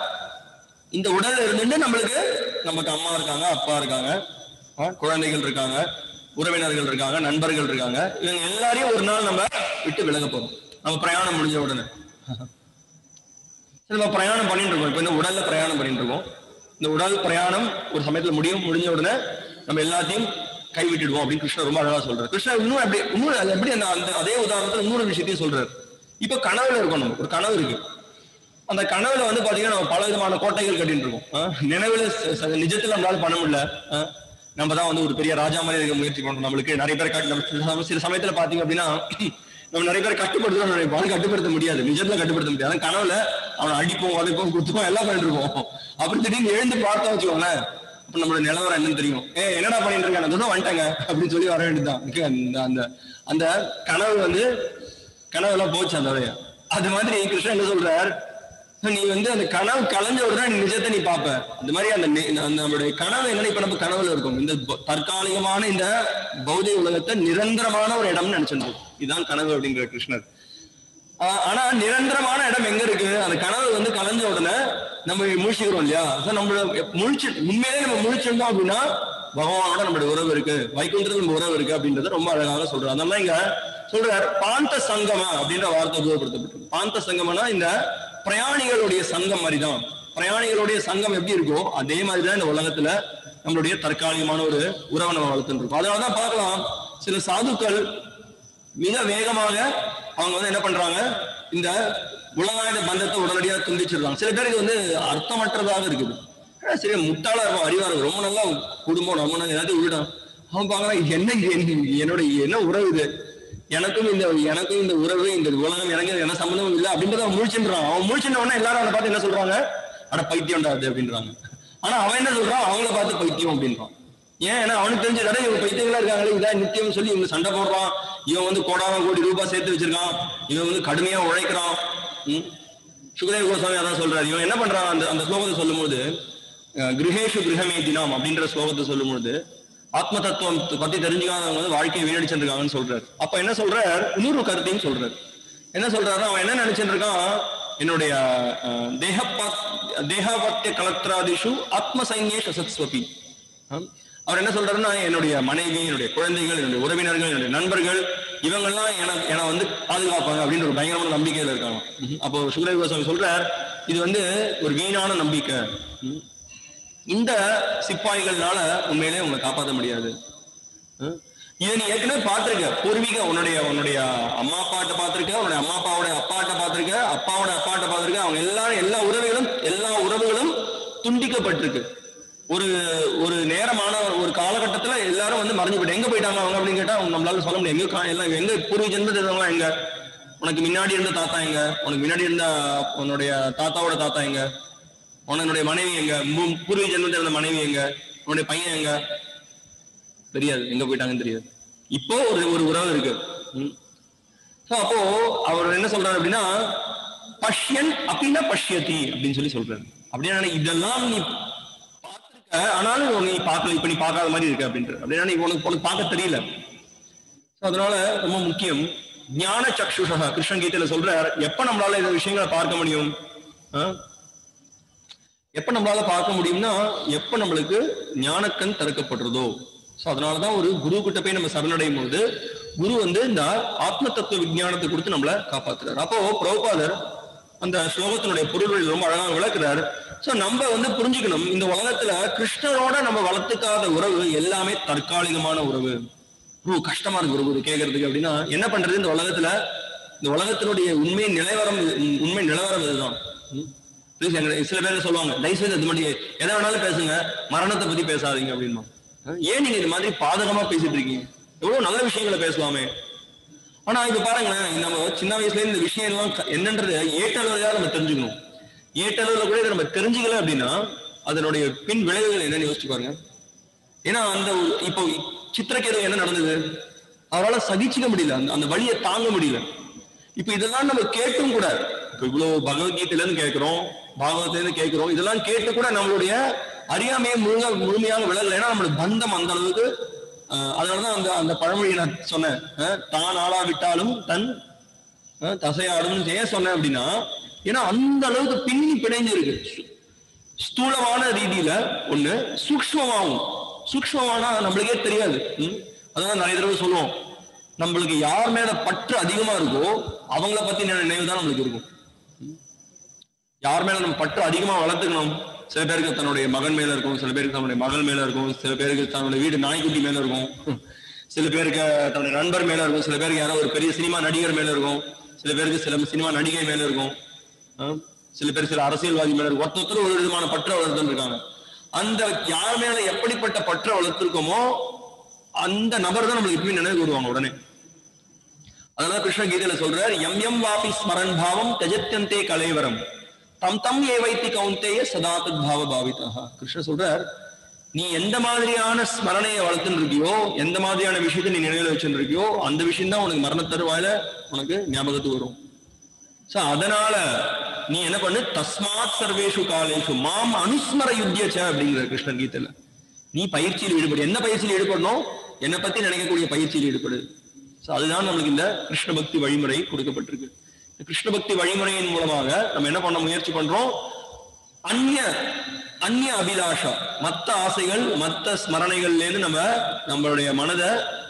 இந்த உடல்ல இருந்துட்டு நம்மளுக்கு நமக்கு அம்மா இருக்காங்க அப்பா இருக்காங்க ஆ, குழந்தைகள் இருக்காங்க உறவினர்கள் இருக்காங்க நண்பர்கள் இருக்காங்க இவங்க எல்லாரையும் ஒரு நாள் நம்ம விட்டு விலக போறோம் நம்ம பிரயாணம் முடிஞ்ச உடனே சரி, நம்ம பிரயாணம் பண்ணிட்டு இருக்கோம் இப்ப இந்த உடல்ல பிரயாணம் பண்ணிட்டு இருக்கோம் இந்த உடல் பிரயாணம் ஒரு சமயத்துல முடியும் முடிஞ்ச உடனே நம்ம எல்லாத்தையும் கைவிட்டுடுவோம் அப்படின்னு கிருஷ்ணர் ரொம்ப அழகா சொல்றாரு கிருஷ்ணர் இன்னும் அப்படி இன்னும் அது எப்படி அந்த அந்த அதே உதாரணத்துல இன்னொரு விஷயத்தையும் சொல்றாரு இப்ப கனவுல இருக்கோம் நம்ம ஒரு கனவு இருக்கு அந்த கனவுல வந்து பாத்தீங்கன்னா நம்ம பல விதமான கோட்டைகள் கட்டிட்டு இருக்கோம் ஆஹ் நினைவுல ச- ச- நிஜத்துல நம்மளால பண்ண முடியல ஆஹ் நம்ம தான் வந்து ஒரு பெரிய ராஜா மாதிரி இருக்க முயற்சி பண்றோம் நம்மளுக்கு நிறைய பேர் கட்டு- நம்ம சில சம- சில சமயத்துல பாத்தீங்க அப்படின்னா நம்ம நிறைய பேர் கட்டுப்படுத்தணும் நினைப்போம் கட்டுப்படுத்த முடியாது நிஜத்துல கட்டுப்படுத்த முடியாது ஆனா கனவுல அவனை அடிப்போம் உதைப்போம் குத்துவோம் எல்லாம் பண்ணிட்டு இருப்போம் அப்புறம் திடீர்னு எழுந்து பார்த்தா வச்சுக்கோங்களேன் அப்ப நம்மளோட நிலவரம் என்னன்னு தெரியும் ஏ என்னடா பண்ணிட்டு இருக்கேன் நான் வந்துட்டேங்க அப்படின்னு சொல்லி வர வேண்டியதுதான் Okay, அந்த அந்த அந்த கனவு வந்து கனவு எல்லாம் போச்சு அந்த வழியா அது மாதிரி கிருஷ்ணன் என்ன சொல்றார் நீ வந்து அந்த கனவு கலைஞ்ச உடனே நீ நிஜத்தை நீ பார்ப்ப அந்த மாதிரி அந்த நி- அந்த நம்மளுடைய கனவு என்னன்னா இப்ப நம்ம கனவுல இருக்கும் இந்த ப- தற்காலிகமான இந்த பௌதிக உலகத்தை நிரந்தரமான ஒரு இடம்னு நினைச்சிருந்தோம் இதுதான் கனவு அப்படிங்கிற கிருஷ்ணர் ஆஹ் ஆனா நிரந்தரமான இடம் எங்க இருக்கு அந்த கனவு வந்து கலைஞ்ச உடனே நம்ம முழிச்சுக்கிறோம் இல்லையா So நம்மள முழிச்சு உண்மையிலே நம்ம முழிச்சிருந்தோம் அப்படின்னா பகவானோட நம்மளுடைய உறவு இருக்கு வைகுண்டத்துல நம்ம உறவு இருக்கு அப்படின்றத ரொம்ப அழகாக சொல்றாரு அதனால இங்க சொல்றாரு பாந்த சங்கம அப்படின்ற வார்த்தை உபயோகப்படுத்தப்பட்டிருக்கு பாந்த சங்கமனா இந்த பிரயாணிகளுடைய சங்கம் மாதிரிதான் பிரயாணிகளுடைய சங்கம் எப்படி இருக்கோ அதே மாதிரிதான் இந்த உலகத்துல நம்மளுடைய தற்காலிகமான ஒரு உறவை நம்ம வளர்த்துட்டு இருக்கோம் அதனாலதான் பார்க்கலாம் சில சாதுக்கள் மிக வேகமாக அவங்க வந்து என்ன பண்றாங்க இந்த உலகாயுத பந்தத்தை உடனடியாக துண்டிச்சிடுறாங்க சில பேருக்கு வந்து அர்த்தமற்றதாக இருக்குது ஆனா சரி முட்டாளா இருக்கும் அறிவா இருக்கும் ரொம்ப நல்லா குடும்பம் நம்ம நாங்க எல்லாத்தையும் விடும் அவன் பார்க்கலாம் இது என்ன இது என்ன- என்னோட என்ன உறவு இது எனக்கும் இந்த எனக்கும் இந்த உறவு இந்த உலகம் எனக்கு என்ன சம்மந்தமும் இல்லை அப்படின்றத அவன் முழிச்சுன்றான் அவன் முழிச்சுட்ட உடனே எல்லாரும் அவனை பார்த்து என்ன சொல்றாங்க அட பைத்தியம்டா அது அப்படின்றாங்க ஆனா அவன் என்ன சொல்றான் அவங்கள பார்த்து பைத்தியம் அப்படின்றான் ஏன் ஏன்னா அவனுக்கு தெரிஞ்ச தடவை இவங்க பைத்தியங்களா இருக்காங்களே இதான் நித்தியம் சொல்லி இவங்க சண்டை போடுறான் இவன் வந்து கோடான கோடி ரூபாய் சேர்த்து வச்சிருக்கான் இவன் வந்து கடுமையா உழைக்கிறான் ம்? சுகதேவ கோஸ்வாமி அதான் சொல்றாரு இவன் என்ன பண்றான் அந்த அந்த ஸ்லோகத்தை சொல்லும்போது அஹ், கிருஹேஷு கிரகமே தினம் அப்படின்ற ஸ்லோகத்தை சொல்லும்போது ஆத்ம தத்துவம் பத்தி தெரிஞ்சுக்காதவங்க வந்து வாழ்க்கையை வீணடிச்சிருக்காங்கன்னு சொல்றாரு அப்ப என்ன சொல்றார் இன்னொரு கருத்தையும் சொல்றாரு என்ன சொல்றாருன்னா அவன் என்ன நினைச்சிட்டு இருக்கான் என்னுடைய அஹ், தேகப்பா தேகாபத்திய கலத்ராதிஷு ஆத்ம சைன்யேஷ சத்ஸ்வபி ஆம். அவர் என்ன சொல்றாருன்னா என்னுடைய மனைவி என்னுடைய குழந்தைகள் என்னுடைய உறவினர்கள் என்னுடைய நண்பர்கள் இவங்கெல்லாம் என என வந்து பாதுகாப்பாங்க அப்படின்னு ஒரு பயங்கரமான நம்பிக்கையில இருக்காங்க ம்ஹும். அப்போ சுகதேவ கோஸ்வாமி சொல்றார் இது வந்து ஒரு வீணான நம்பிக்கை ம். இந்த சிப்பாய்கள்னால உண்மையிலே உங்களை காப்பாற்ற முடியாது ம். இதை நீ ஏற்கனவே பார்த்திருக்க பூர்வீக உன்னுடைய உன்னுடைய அம்மா அப்பாட்ட பார்த்திருக்க உன்னுடைய அம்மா அப்பாவோட அப்பாட்ட பார்த்திருக்க அப்பாவோட அப்பாட்ட பார்த்திருக்க அவங்க எல்லாரும் எல்லா உறவுகளும் எல்லா உறவுகளும் துண்டிக்கப்பட்டிருக்கு ஒரு ஒரு நேரமான ஒரு காலகட்டத்துல எல்லாரும் வந்து மறைஞ்சு போயிட்டு எங்க போயிட்டாங்க அவங்க அப்படின்னு கேட்டா அவங்க நம்மளால சொல்ல முடியாது எங்க கா- எல்லாம் எங்க பூர்வீக ஜென்மத்தில் இருந்தவங்க எங்க உனக்கு முன்னாடி இருந்த தாத்தா எங்க உனக்கு முன்னாடி இருந்த உன்னுடைய தாத்தாவோட தாத்தா எங்க உன்னுடைய மனைவி எங்க மு- பூர்வீக ஜென்மத்தில் இருந்த மனைவி எங்க உன்னுடைய பையன் எங்க தெரியாது எங்க போயிட்டாங்கன்னு தெரியாது இப்போ ஒரு ஒரு உறவு இருக்கு ம். So, அப்போ அவர் என்ன சொல்றாரு அப்படின்னா பஷ்யன் அப்படின்னா பஷ்யதி அப்படின்னு சொல்லி சொல்றாரு அப்படின்னா இதெல்லாம் நீ பார்த்திருக்க ஆனாலும் நீ பார்க்கல இப்ப நீ பார்க்காத மாதிரி இருக்கு அப்படின்ட்டு அப்படின்னா நீ உனக்கு உனக்கு பார்க்க தெரியல So, அதனால ரொம்ப முக்கியம் ஞான சக்ஷுஷா கிருஷ்ணன் கீதையில சொல்றார் எப்ப நம்மளால இந்த விஷயங்களை பார்க்க முடியும் ஆ? எப்ப நம்மளால பார்க்க முடியும்னா எப்ப நம்மளுக்கு ஞானக்கண் திறக்கப்படுறதோ சோ அதனாலதான் ஒரு குரு கிட்ட போய் நம்ம சரணடையும் போது குரு வந்து இந்த ஆத்ம தத்துவ விஞ்ஞானத்தை கொடுத்து நம்மளை காப்பாத்துறாரு அப்போ பிரபுபாதர் அந்த ஸ்லோகத்தினுடைய பொருள்கள் ரொம்ப அழகாக விளக்குறாரு சோ நம்ம வந்து புரிஞ்சுக்கணும் இந்த உலகத்துல கிருஷ்ணரோட நம்ம வளர்த்துக்காத உறவு எல்லாமே தற்காலிகமான உறவு குரு கஷ்டமா இருக்கு குரு இது கேட்கறதுக்கு அப்படின்னா என்ன பண்றது இந்த உலகத்துல இந்த உலகத்தினுடைய உண்மை நிலவரம் இது- உண்மை நிலவரம் இதுதான் ம். Please, எங்க சில பேர் சொல்லுவாங்க தயவுசெய்து இது மாதிரி எதை வேணாலும் பேசுங்க மரணத்தை பத்தி பேசாதீங்க அப்படின்னா ஏன் நீங்க இது மாதிரி பாதகமா பேசிட்டு இருக்கீங்க எவ்வளவு நல்ல விஷயங்களை பேசலாமே ஆனா இப்ப பாருங்களேன் நம்ம சின்ன வயசுல இந்த விஷயம் எல்லாம் க- என்னன்றது ஏட்டளவுல நம்ம தெரிஞ்சுக்கணும் ஏட்டளவுல கூட இதை நம்ம தெரிஞ்சுக்கல அப்படின்னா அதனுடைய பின் விளைவுகள் என்னன்னு யோசிச்சு பாருங்க ஏன்னா அந்த ஒரு- இப்போ சித்திரக்கேது என்ன நடந்தது அவரால் சகிச்சுக்க முடியல அந்த அந்த வழியை தாங்க முடியல இப்ப இதெல்லாம் நம்ம கேட்டும் கூட இப்ப இவ்வளவு பகவத்கீதையில இருந்து கேட்கிறோம் பாகவத்துல இருந்து கேட்கிறோம் இதெல்லாம் கேட்டு கூட நம்மளுடைய அறியாமையை முழுங்க முழுமையாக விலகல ஏன்னா நம்மளுடைய பந்தம் அந்த அளவுக்கு அஹ், அதனாலதான் அந்த அந்த பழமொழியை நான் சொன்னேன் அஹ், தான் ஆளா விட்டாலும் தன் அஹ், தசையாடும் ஏன் சொன்னேன் அப்படின்னா ஏன்னா அந்த அளவுக்கு பின்னி பிணைஞ்சு இருக்கு சு- ஸ்தூலமான ரீதியில ஒண்ணு சூக்ஷ்மமாகும் சூக்ஷ்மமானா நம்மளுக்கே தெரியாது ம்? அதான் நிறைய தடவை சொல்லுவோம் நம்மளுக்கு யார் மேல பற்று அதிகமா இருக்கோ அவங்கள பத்தி நினைவு தான் நம்மளுக்கு இருக்கும் ம்? யார் மேல நம்ம பற்று அதிகமா வளர்த்துக்கணும் சில பேருக்கு தன்னுடைய மகன் மேல இருக்கும் சில பேருக்கு தன்னுடைய மகள் மேல இருக்கும் சில பேருக்கு தன்னுடைய வீடு நாய்க்குட்டி மேல இருக்கும் ம். சில பேருக்கு தன்னுடைய நண்பர் மேல இருக்கும் சில பேருக்கு யாரோ ஒரு பெரிய சினிமா நடிகர் மேல இருக்கும் சில பேருக்கு சில சினிமா நடிகை மேல இருக்கும் ஆ? சில பேர் சில அரசியல்வாதி மேல இருக்கும் ஒருத்தர் ஒரு விதமான பற்ற வளர்த்துன்னு இருக்காங்க அந்த யார் மேல எப்படிப்பட்ட பற்ற வளர்த்திருக்கோமோ அந்த நபர் தான் நம்மளுக்கு எப்பயும் நினைவு வருவாங்க உடனே அதனால கிருஷ்ண கீதையில சொல்றார் எம் எம் வாபி ஸ்மரன் பாவம் தஜத்யந்தே கலைவரம் தம் தம் ஏவைத்தி கவுந்தேய சதாதத் பாவ பாவிதா கிருஷ்ண சொல்றார் நீ எந்த மாதிரியான ஸ்மரணையை வளர்த்துன்னு இருக்கியோ எந்த மாதிரியான விஷயத்தை நீ நினைவுல வச்சுட்டு இருக்கியோ அந்த விஷயம் தான் உனக்கு மரண தருவாயில உனக்கு ஞாபகத்துக்கு வரும் சோ அதனால நீ என்ன பண்ணு தஸ்மாத் சர்வேஷு காலேஷு மாம் அனுஸ்மர யுத்தியச்ச அப்படிங்கிற கிருஷ்ணன் கீதையில நீ பயிற்சியில் ஈடுபடு என்ன பயிற்சியில் ஈடுபடணும் என்னை பத்தி நினைக்கக்கூடிய பயிற்சியில் ஈடுபடு சோ அதுதான் நம்மளுக்கு இந்த கிருஷ்ண பக்தி வழிமுறை கொடுக்கப்பட்டிருக்கு இந்த கிருஷ்ண பக்தி வழிமுறையின் மூலமாக நம்ம என்ன பண்ண முயற்சி பண்றோம் அந்நிய அந்நிய அபிலாஷா மத்த ஆசைகள் மத்த ஸ்மரணைகள்ல இருந்து நம்ம நம்மளுடைய மனதை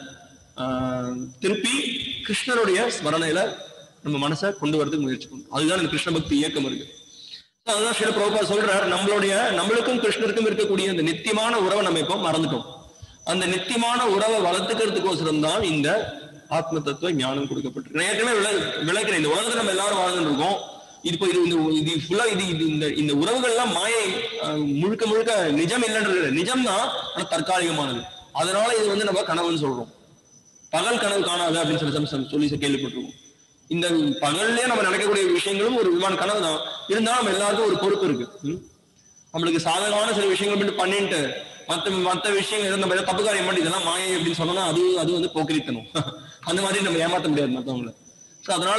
ஆஹ், திருப்பி கிருஷ்ணருடைய ஸ்மரணையில நம்ம மனசை கொண்டு வரதுக்கு முயற்சி பண்ணணும் அதுதான் இந்த கிருஷ்ண பக்தி இயக்கம் இருக்கு அதுதான் சில பிரபா சொல்றார் நம்மளுடைய நம்மளுக்கும் கிருஷ்ணருக்கும் இருக்கக்கூடிய இந்த நித்தியமான உறவை நம்ம இப்போ மறந்துட்டோம் அந்த நித்தியமான உறவை வளர்த்துக்கிறதுக்கோசரம் தான் இந்த ஆத்ம தத்துவ ஞானம் கொடுக்கப்பட்டிருக்கு நான் ஏற்கனவே விள விளக்குறேன் இந்த உலகத்துல நம்ம எல்லாரும் வாழ்ந்துட்டு இருக்கோம் இது இப்போ இது இந்த இது ஃபுல்லா இது இது இந்த இந்த உறவுகள்லாம் மாயை அஹ், முழுக்க முழுக்க நிஜம் இல்லைன்றது இல்லை. நிஜம் தான் ஆனா தற்காலிகமானது அதனால இது வந்து நம்ம கனவுன்னு சொல்றோம் பகல் கனவு காணாது அப்படின்னு சொல்லி some- some சொல்லி கேள்விப்பட்டிருக்கோம் இந்த பகல்லே நம்ம நினைக்கக்கூடிய விஷயங்களும் ஒரு விமான கனவு தான் இருந்தாலும் நம்ம எல்லாருக்கும் ஒரு பொறுப்பு இருக்கு ம்? நம்மளுக்கு சாதகமான சில விஷயங்கள் மட்டும் பண்ணிட்டு மத்த மத்த விஷயங்கள் எதுவும் நம்ம ஏதாவது தப்பு காரியம் பண்ணி இதெல்லாம் மாயை அப்படின்னு சொன்னோம்னா அது அது வந்து போக்கிரித்தனம் அந்த மாதிரி நம்ம ஏமாத்த முடியாது மத்தவங்கள ஸோ அதனால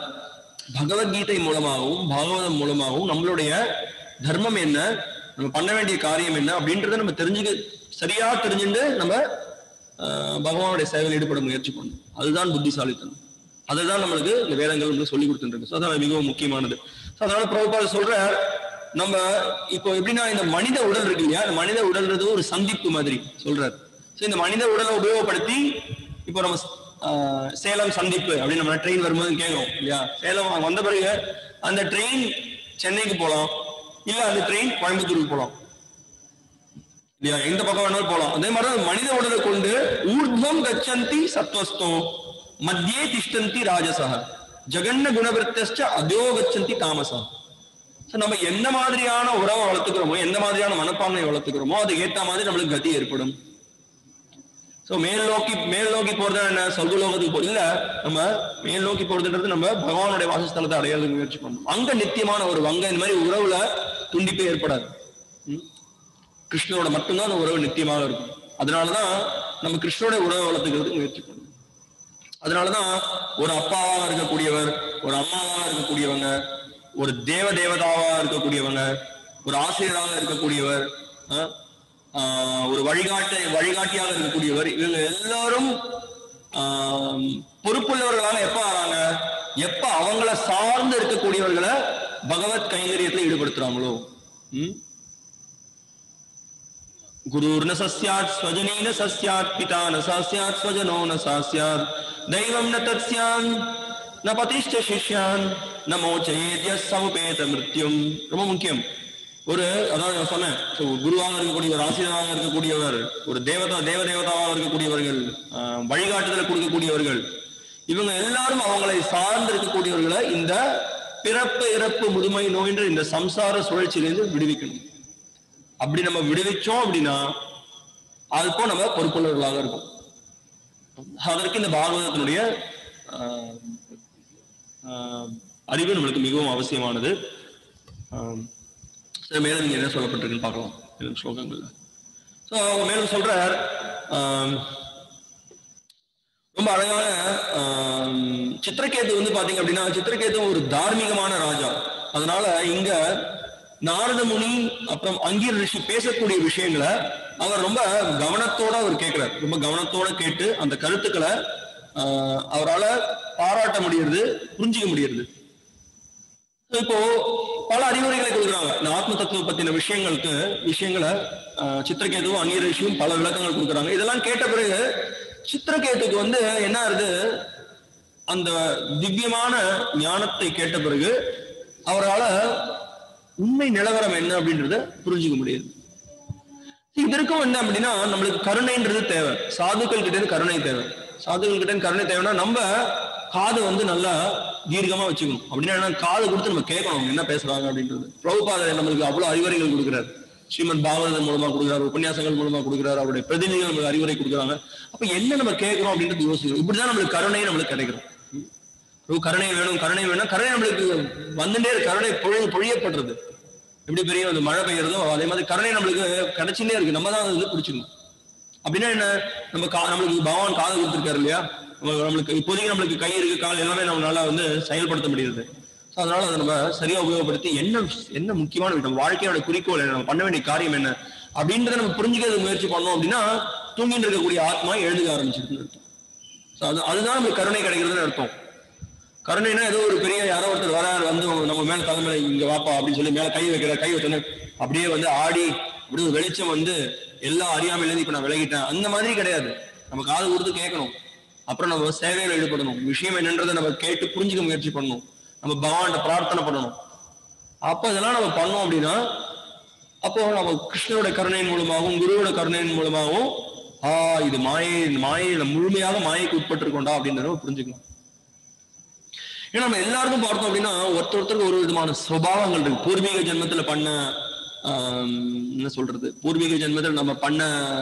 பகவத்கீதை மூலமாகவும் பாகவதம் மூலமாகவும் நம்மளுடைய தர்மம் என்ன நம்ம பண்ண வேண்டிய காரியம் என்ன அப்படின்றத நம்ம தெரிஞ்சுக்க சரியா தெரிஞ்சுட்டு நம்ம ஆஹ், பகவானுடைய சேவையில் ஈடுபட முயற்சி பண்ணணும் அதுதான் புத்திசாலித்தனம் அதுதான் நம்மளுக்கு இந்த வேதங்கள் வந்து சொல்லி கொடுத்துருக்கு ஸோ அதான் மிகவும் முக்கியமானது ஸோ அதனால பிரபுபாத சொல்ற நம்ம இப்போ எப்படின்னா இந்த மனித உடல் இருக்கு இல்லையா இந்த மனித உடல்ன்றது ஒரு சந்திப்பு மாதிரி சொல்றாரு ஸோ இந்த மனித உடலை உபயோகப்படுத்தி இப்போ நம்ம ஆஹ், சேலம் சந்திப்பு அப்படின்னு நம்ம ட்ரெயின் வரும்போது கேட்கும் இல்லையா சேலம் வந்த பிறகு அந்த ட்ரெயின் சென்னைக்கு போகலாம் இல்ல அந்த ட்ரெயின் கோயம்புத்தூருக்கு போகலாம் இல்லையா எந்த பக்கம் வேணாலும் போகலாம் அதே மாதிரி தான் மனித உடலை கொண்டு ஊர்துவம் கச்சந்தி சத்வஸ்தம் மத்தியே திஷ்டந்தி ராஜசக ஜெகன்ன குணவருத்தஸ்ச அதோ கச்சந்தி தாமசா So, நம்ம எந்த மாதிரியான உறவை வளர்த்துக்கிறோமோ எந்த மாதிரியான மனப்பான்மையை வளர்த்துக்கிறோமோ அதுக்கு ஏத்த மாதிரி நம்மளுக்கு கதி ஏற்படும் சோ மேல் நோக்கி மேல் நோக்கி போறது என்ன சொர்க்கலோகத்துக்கு போ இல்ல நம்ம மேல் நோக்கி போறதுன்றது நம்ம பகவானுடைய வாசஸ்தலத்தை அடையிறதுக்கு முயற்சி பண்ணணும் அங்க நித்தியமான ஒரு வங்க இந்த மாதிரி உறவுல துண்டிப்பே ஏற்படாது ம்? கிருஷ்ணனோட மட்டும்தான் அந்த உறவு நித்தியமாக இருக்கும் அதனாலதான் நம்ம கிருஷ்ணனோட உறவை வளர்த்துக்கிறதுக்கு முயற்சி பண்ணணும் அதனாலதான் ஒரு அப்பாவாக இருக்கக்கூடியவர் ஒரு அம்மாவாக இருக்கக்கூடியவங்க ஒரு தேவ தேவதாவா இருக்கக்கூடியவங்க ஒரு ஆசிரியராக இருக்கக்கூடியவர் ஆஹ், ஆஹ், ஒரு வழிகாட்ட வழிகாட்டியாக இருக்கக்கூடியவர் இவங்க எல்லாரும் ஆம், பொறுப்புள்ளவர்களாக எப்ப ஆறாங்க எப்ப அவங்கள சார்ந்து இருக்கக்கூடியவர்களை பகவத் கைங்கரியத்துல ஈடுபடுத்துறாங்களோ ம்? गुरुर्न सस्यात् स्वजनेन सस्यात् पिता न सस्यात् स्वजनो न सस्यात् दैवं न तत्स्यान् न पतिश्च शिष्यान् न मोचयेद्य समुपेत மிருத்யும் ரொம்ப முக்கியம் ஒரு அதாவது நான் சொன்னேன் so, குருவாக இருக்கக்கூடியவர் ஆசிரியராக இருக்கக்கூடியவர் ஒரு தேவதா தேவ தேவதாவாக இருக்கக்கூடியவர்கள் ஆஹ், வழிகாட்டுதலை கொடுக்கக்கூடியவர்கள் இவங்க எல்லாரும் அவங்களை சார்ந்து இருக்கக்கூடியவர்களை இந்த பிறப்பு இறப்பு முதுமை நோயின்ற இந்த சம்சார சுழற்சியிலிருந்து விடுவிக்கணும் அப்படி நம்ம விடுவிச்சோம் அப்படின்னா அதுக்கும் நம்ம பொறுப்புள்ளவர்களாக இருக்கும் அதற்கு இந்த பாகவதத்தினுடைய ஆஹ், ஆஹ், அறிவு நம்மளுக்கு மிகவும் அவசியமானது ஆஹ், சரி, மேலும் இங்க என்ன சொல்லப்பட்டிருக்குன்னு பார்க்கலாம் மேலும் ஸ்லோகங்கள்ல ஸோ அவங்க மேலும் சொல்றார் ஆஹ், ரொம்ப அழகான ஆம், சித்திரகேது வந்து பாத்தீங்க அப்படின்னா சித்திரகேது ஒரு தார்மீகமான ராஜா அதனால இங்க நாரத முனி அப்புறம் அங்கீர் ரிஷி பேசக்கூடிய விஷயங்களை அவர் ரொம்ப கவனத்தோட அவர் கேட்கிறார் ரொம்ப கவனத்தோட கேட்டு அந்த கருத்துக்களை ஆஹ், அவரால பாராட்ட முடியறது புரிஞ்சிக்க முடியறது இப்போ பல அறிவுரைகளை கொடுக்குறாங்க இந்த ஆத்ம தத்துவம் பத்தின விஷயங்களுக்கு விஷயங்களை ஆஹ், சித்திரகேதுவும் அங்கீர ரிஷியும் பல விளக்கங்கள் கொடுக்குறாங்க இதெல்லாம் கேட்ட பிறகு சித்திரகேதுக்கு வந்து என்ன ஆகுது அந்த திவ்யமான ஞானத்தை கேட்ட பிறகு அவரால உண்மை நிலவரம் என்ன அப்படின்றத புரிஞ்சுக்க முடியுது இதற்கும் என்ன அப்படின்னா நம்மளுக்கு கருணைன்றது தேவை சாதுக்கள் கிட்ட இருந்து கருணை தேவை சாதுக்கள் கிட்ட இருந்து கருணை தேவைன்னா நம்ம காது வந்து நல்லா தீர்க்கமா வச்சுக்கணும் அப்படின்னா என்ன, காது கொடுத்து நம்ம கேட்கணும் அவங்க என்ன பேசுறாங்க அப்படின்றது பிரபுபாதர் நம்மளுக்கு அவ்வளவு அறிவுரைகள் கொடுக்குறாரு ஸ்ரீமத் பாகவதன் மூலமா கொடுக்குறாரு உபன்யாசங்கள் மூலமா கொடுக்குறாரு அவருடைய பிரதிநிதிகள் நம்மளுக்கு அறிவுரை கொடுக்குறாங்க அப்ப என்ன நம்ம கேட்கிறோம் அப்படின்றது யோசிக்கணும் இப்படிதான் நம்மளுக்கு கருணை நம்மளுக்கு கிடைக்கிறோம் பிரபு கருணை வேணும் கருணை வேணும் கருணை நம்மளுக்கு வந்துட்டே இருக்கு கருணை பொழி பொழியப்படுறது எப்படி பெரிய அந்த மழை பெய்யறதோ அதே மாதிரி கருணை நம்மளுக்கு கிடைச்சுட்டே இருக்கு நம்ம தான் அது பிடிச்சிக்கணும் அப்படின்னா என்ன நம்ம கா நம்மளுக்கு பகவான் காது கொடுத்துருக்காரு இல்லையா நம்ம- நம்மளுக்கு இப்போதைக்கு நம்மளுக்கு கை இருக்கு கால் எல்லாமே நம்மளால வந்து செயல்படுத்த முடியுது ஸோ அதனால அதை நம்ம சரியா உபயோகப்படுத்தி என்ன என்ன முக்கியமான விஷயம் நம்ம வாழ்க்கையோட குறிக்கோள் என்ன நம்ம பண்ண வேண்டிய காரியம் என்ன அப்படின்றத நம்ம புரிஞ்சுக்கிறது முயற்சி பண்ணோம் அப்படின்னா தூங்கிட்டு இருக்கக்கூடிய ஆத்மா எழுதுக ஆரம்பிச்சிருக்குன்னு அர்த்தம் ஸோ அது அதுதான் நமக்கு கருணை கிடைக்கிறதுன்னு அர்த்தம் கருணைனா ஏதோ ஒரு பெரிய யாரோ ஒருத்தர் வராரு வந்து நம்ம மேல தலை மேல இங்க வாப்பா அப்படின்னு சொல்லி மேல கை வைக்கிற கை வச்சோன்னு அப்படியே வந்து ஆடி அப்படியே ஒரு வெளிச்சம் வந்து எல்லா அறியாமையிலேருந்து இப்ப நான் விலகிட்டேன் அந்த மாதிரி கிடையாது நம்ம காது கொடுத்து கேட்கணும் அப்புறம் நம்ம சேவையில ஈடுபடணும் விஷயம் என்னன்றதை நம்ம கேட்டு புரிஞ்சுக்க முயற்சி பண்ணணும் நம்ம பகவான்கிட்ட பிரார்த்தனை பண்ணணும் அப்ப இதெல்லாம் நம்ம பண்ணோம் அப்படின்னா அப்போ நம்ம கிருஷ்ணரோட கருணையின் மூலமாகவும் குருவோட கருணையின் மூலமாகவும் ஆ இது மாயை மாயையில முழுமையாக மாயைக்கு உட்பட்டிருக்கோண்டா அப்படின்றத நம்ம புரிஞ்சுக்கலாம் ஏன்னா நம்ம எல்லாருக்கும் பார்த்தோம் அப்படின்னா ஒருத்தர் ஒருத்தருக்கு ஒரு விதமான சுபாவங்கள் இருக்கு பூர்வீக ஜென்மத்துல பண்ண ஆம், என்ன சொல்றது பூர்வீக ஜென்மத்துல நம்ம பண்ண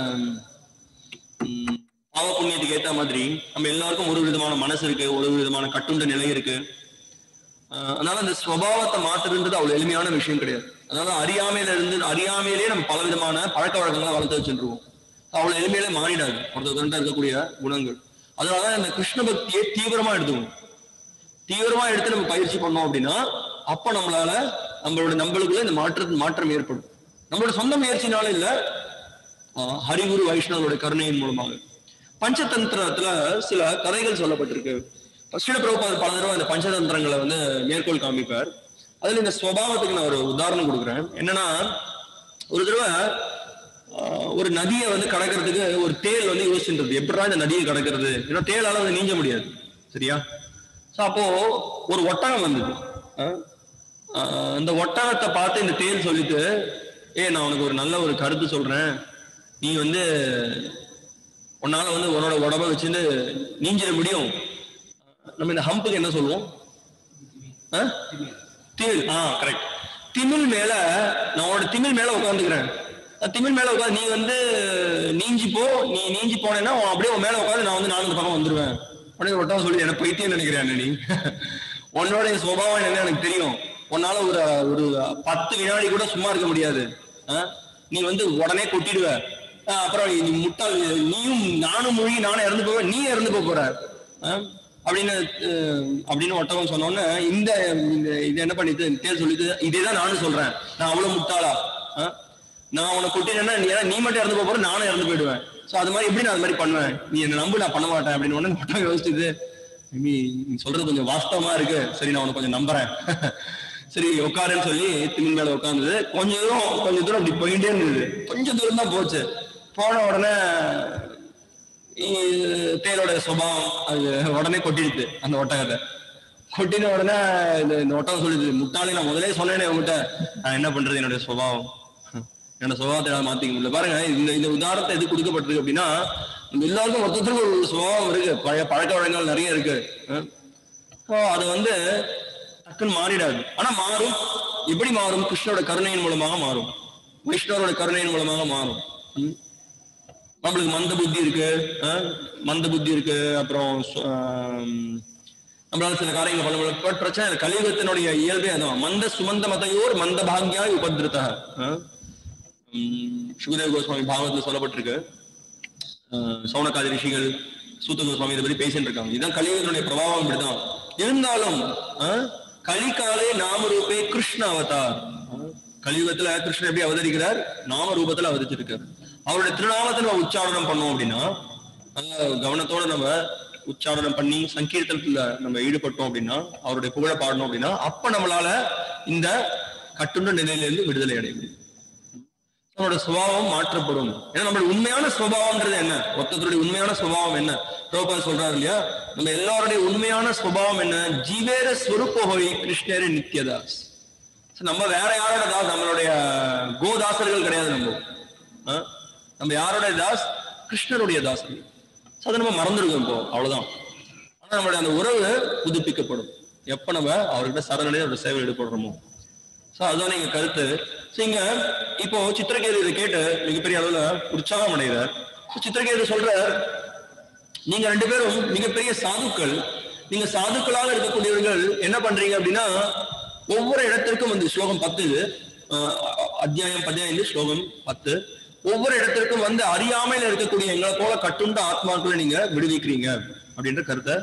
ம், பாவ புண்ணியத்துக்கு ஏத்த மாதிரி நம்ம எல்லாருக்கும் ஒரு விதமான மனசு இருக்கு ஒரு விதமான கட்டுண்ட நிலை இருக்கு ஆஹ் அதனால அந்த ஸ்வபாவத்தை மாத்துறதுன்றது அவ்வளவு எளிமையான விஷயம் கிடையாது அதனால அறியாமையில இருந்து அறியாமையிலேயே நம்ம பல விதமான பழக்க வழக்கங்களை வளர்த்து வச்சுருவோம் அவ்வளவு எளிமையிலே மாறிடாது ஒருத்தர் இருக்கக்கூடிய குணங்கள் அதனாலதான் இந்த கிருஷ்ண பக்தியை தீவிரமா எடுத்துக்கணும் தீவிரமா எடுத்து நம்ம பயிற்சி பண்ணோம் அப்படின்னா அப்ப நம்மளால நம்மளோட நம்மளுக்குள்ள இந்த மாற்ற மாற்றம் ஏற்படும் நம்மளோட சொந்த முயற்சினால இல்ல ஆஹ் ஹரிகுரு வைஷ்ணவரோட கருணையின் மூலமாக பஞ்சதந்திரத்துல சில கதைகள் சொல்லப்பட்டிருக்கு ஸ்ரீல பிரபுபாதர் பல தடவை இந்த பஞ்சதந்திரங்களை வந்து மேற்கோள் காமிப்பார் அதுல இந்த ஸ்வபாவத்துக்கு நான் ஒரு உதாரணம் கொடுக்குறேன் என்னன்னா ஒரு தடவை ஆஹ், ஒரு நதியை வந்து கடக்கிறதுக்கு ஒரு தேல் வந்து யோசிச்சுன்றது எப்படா இந்த நதியை கடக்கிறது ஏன்னா தேலால வந்து நீஞ்ச முடியாது சரியா ஸோ அப்போ ஒரு ஒட்டகம் வந்தது ஆஹ், ஆஹ், அந்த ஒட்டகத்தை பார்த்து இந்த தேல் சொல்லிட்டு ஏ நான் உனக்கு ஒரு நல்ல ஒரு கருத்து சொல்றேன் நீ வந்து உன்னால வந்து உன்னோட உடம்ப வச்சுட்டு நீஞ்சிட முடியும் நம்ம இந்த ஹம்புக்கு என்ன சொல்லுவோம் ஆ? திமில் ஆ கரெக்ட் திமில் மேல நான் உன்னோட திமில் மேல உட்காந்துக்கிறேன் திமில் மேல உட்காந்து நீ வந்து நீஞ்சி போ நீ நீஞ்சி போனேன்னா உன் அப்படியே உன் மேல உட்காந்து நான் வந்து நாலு பக்கம் வந்துருவேன் உடனே ஒட்டா சொல்லி எனக்கு பைத்தியம் நினைக்கிறேன் நீ உன்னோட சுபாவம் என்னன்னு எனக்கு தெரியும் உன்னால ஒரு ஒரு பத்து வினாடி கூட சும்மா இருக்க முடியாது ஆ? நீ வந்து உடனே கொட்டிடுவ ஆ, அப்புறம் நீ முட்டாள் நீயும் நானும் மூழ்கி நானும் இறந்து போவேன் நீ இறந்து போக போற ஆ? அப்படின்னு அஹ், அப்படின்னு ஒட்டகம் சொன்னோன்னே இந்த இந்த இது என்ன பண்ணிட்டு தேர் சொல்லிட்டு இதே தான் நானும் சொல்றேன் நான் அவ்வளவு முட்டாளா ஆ? நான் உனக்கு கொட்டினேன்னா நீ நீ மட்டும் இறந்து போக போற நானும் இறந்து போயிடுவேன் சோ அது மாதிரி எப்படி நான் அது மாதிரி பண்ணுவேன் நீ என்ன நம்பு நான் பண்ண மாட்டேன் அப்படின்னு உடனே ஒட்டகம் யோசிச்சுது நீ நீ சொல்றது கொஞ்சம் வாஸ்தவமா இருக்கு சரி நான் உனக்கு கொஞ்சம் நம்புறேன் சரி உட்காருன்னு சொல்லி திமின் மேல உட்கார்ந்தது கொஞ்சம் தூரம் கொஞ்சம் தூரம் அப்படி போயிட்டே இருந்தது கொஞ்சம் தூரம் தான் போச்சு போன உடனே இ- தேரோட சுபாவம் அது உடனே கொட்டிடுது அந்த ஒட்டகத்தை கொட்டின உடனே இந்த இந்த ஒட்டகம் சொல்லுது முட்டாளி நான் முதலே சொன்னேனே உங்ககிட்ட நான் என்ன பண்றது என்னுடைய சுபாவம் என்னோட சுபாவத்தை எல்லாம் மாத்திக்க முடியல பாருங்க இந்த இந்த உதாரணத்தை எது கொடுக்கப்பட்டிருக்கு அப்படின்னா நம்ம எல்லாருக்கும் மொத்தத்துக்கு ஒரு சுபாவம் இருக்கு பழைய பழக்க வழக்கங்கள் நிறைய இருக்கு அஹ் அப்போ அது வந்து டக்குன்னு மாறிடாது ஆனா மாறும் எப்படி மாறும் கிருஷ்ணரோட கருணையின் மூலமாக மாறும் வைஷ்ணவரோட கருணையின் மூலமாக மாறும் ம். நம்மளுக்கு மந்த புத்தி இருக்கு அஹ், மந்த புத்தி இருக்கு அப்புறம் சு- ஆம், நம்மளால சில காரியங்கள் பண்ண முடியல பட் பிரச்சனை இல்லை கலியுகத்தினுடைய இயல்பே அதான் மந்த சுமந்த மதையோர் மந்த பாக்யாய் உபதிருத்த சுகதேவ கோஸ்வாமி பாகவத்துல சொல்லப்பட்டிருக்கு அஹ், சௌனகாதி ரிஷிகள் சூத்த கோஸ்வாமி இதை பத்தி பேசிட்டு இருக்காங்க இதுதான் கலியுகத்தினுடைய பிரபாவம் இப்படிதான் இருந்தாலும் அஹ், கலிகாலே நாம ரூபே கிருஷ்ண அவதார் அஹ், கலியுகத்துல கிருஷ்ணன் எப்படி அவதரிக்கிறார் நாம ரூபத்துல அவதரிச்சிருக்காரு அவருடைய திருநாமத்தை நம்ம உச்சாரணம் பண்ணோம் அப்படின்னா நல்ல கவனத்தோட நம்ம உச்சாரணம் பண்ணி சங்கீர்த்தனத்துல நம்ம ஈடுபட்டோம் அப்படின்னா அவருடைய புகழ பாடணும் அப்படின்னா அப்ப நம்மளால இந்த கட்டுண்ட நிலையிலிருந்து விடுதலை அடைய முடியும் நம்மளோட சுபாவம் மாற்றப்படும் ஏன்னா நம்மளோட உண்மையான சுபாவம்ன்றது என்ன ஒருத்தருடைய உண்மையான சுபாவம் என்ன ரோபா சொல்றாரு இல்லையா நம்ம எல்லாருடைய உண்மையான சுபாவம் என்ன ஜீவேர ஸ்வரூபோகி கிருஷ்ணரே நித்யதாஸ் So, நம்ம வேற யாரோட தாஸ் நம்மளுடைய கோதாசர்கள் கிடையாது நம்ம ஆ? நம்ம யாரோட தாஸ் கிருஷ்ணருடைய தாசர்கள் So, அதை நம்ம மறந்துருக்கோம் இப்போ அவ்வளவுதான் ஆனா நம்மளுடைய அந்த உறவு புதுப்பிக்கப்படும் எப்ப நம்ம அவர்கிட்ட சரணடைய அவருடைய சேவை ஈடுபடுறோமோ சோ அதுதான் எங்க கருத்து சோ இங்க இப்போ சித்திரகேது இதை கேட்டு மிகப்பெரிய அளவுல உற்சாகம் அடைகிறார் So, சித்திரகேது சொல்றார் நீங்க ரெண்டு பேரும் மிகப்பெரிய சாதுக்கள் நீங்க சாதுக்களாக இருக்கக்கூடியவர்கள் என்ன பண்றீங்க அப்படின்னா ஒவ்வொரு இடத்திற்கும் வந்து ஸ்லோகம் பத்து இது அஹ் அத்தியாயம் பதினைந்து ஸ்லோகம் பத்து ஒவ்வொரு இடத்திற்கும் வந்து அறியாமையில இருக்கக்கூடிய எங்களை போல கட்டுண்ட ஆத்மாக்களை நீங்க விடுவிக்கிறீங்க அப்படின்ற கருத்தை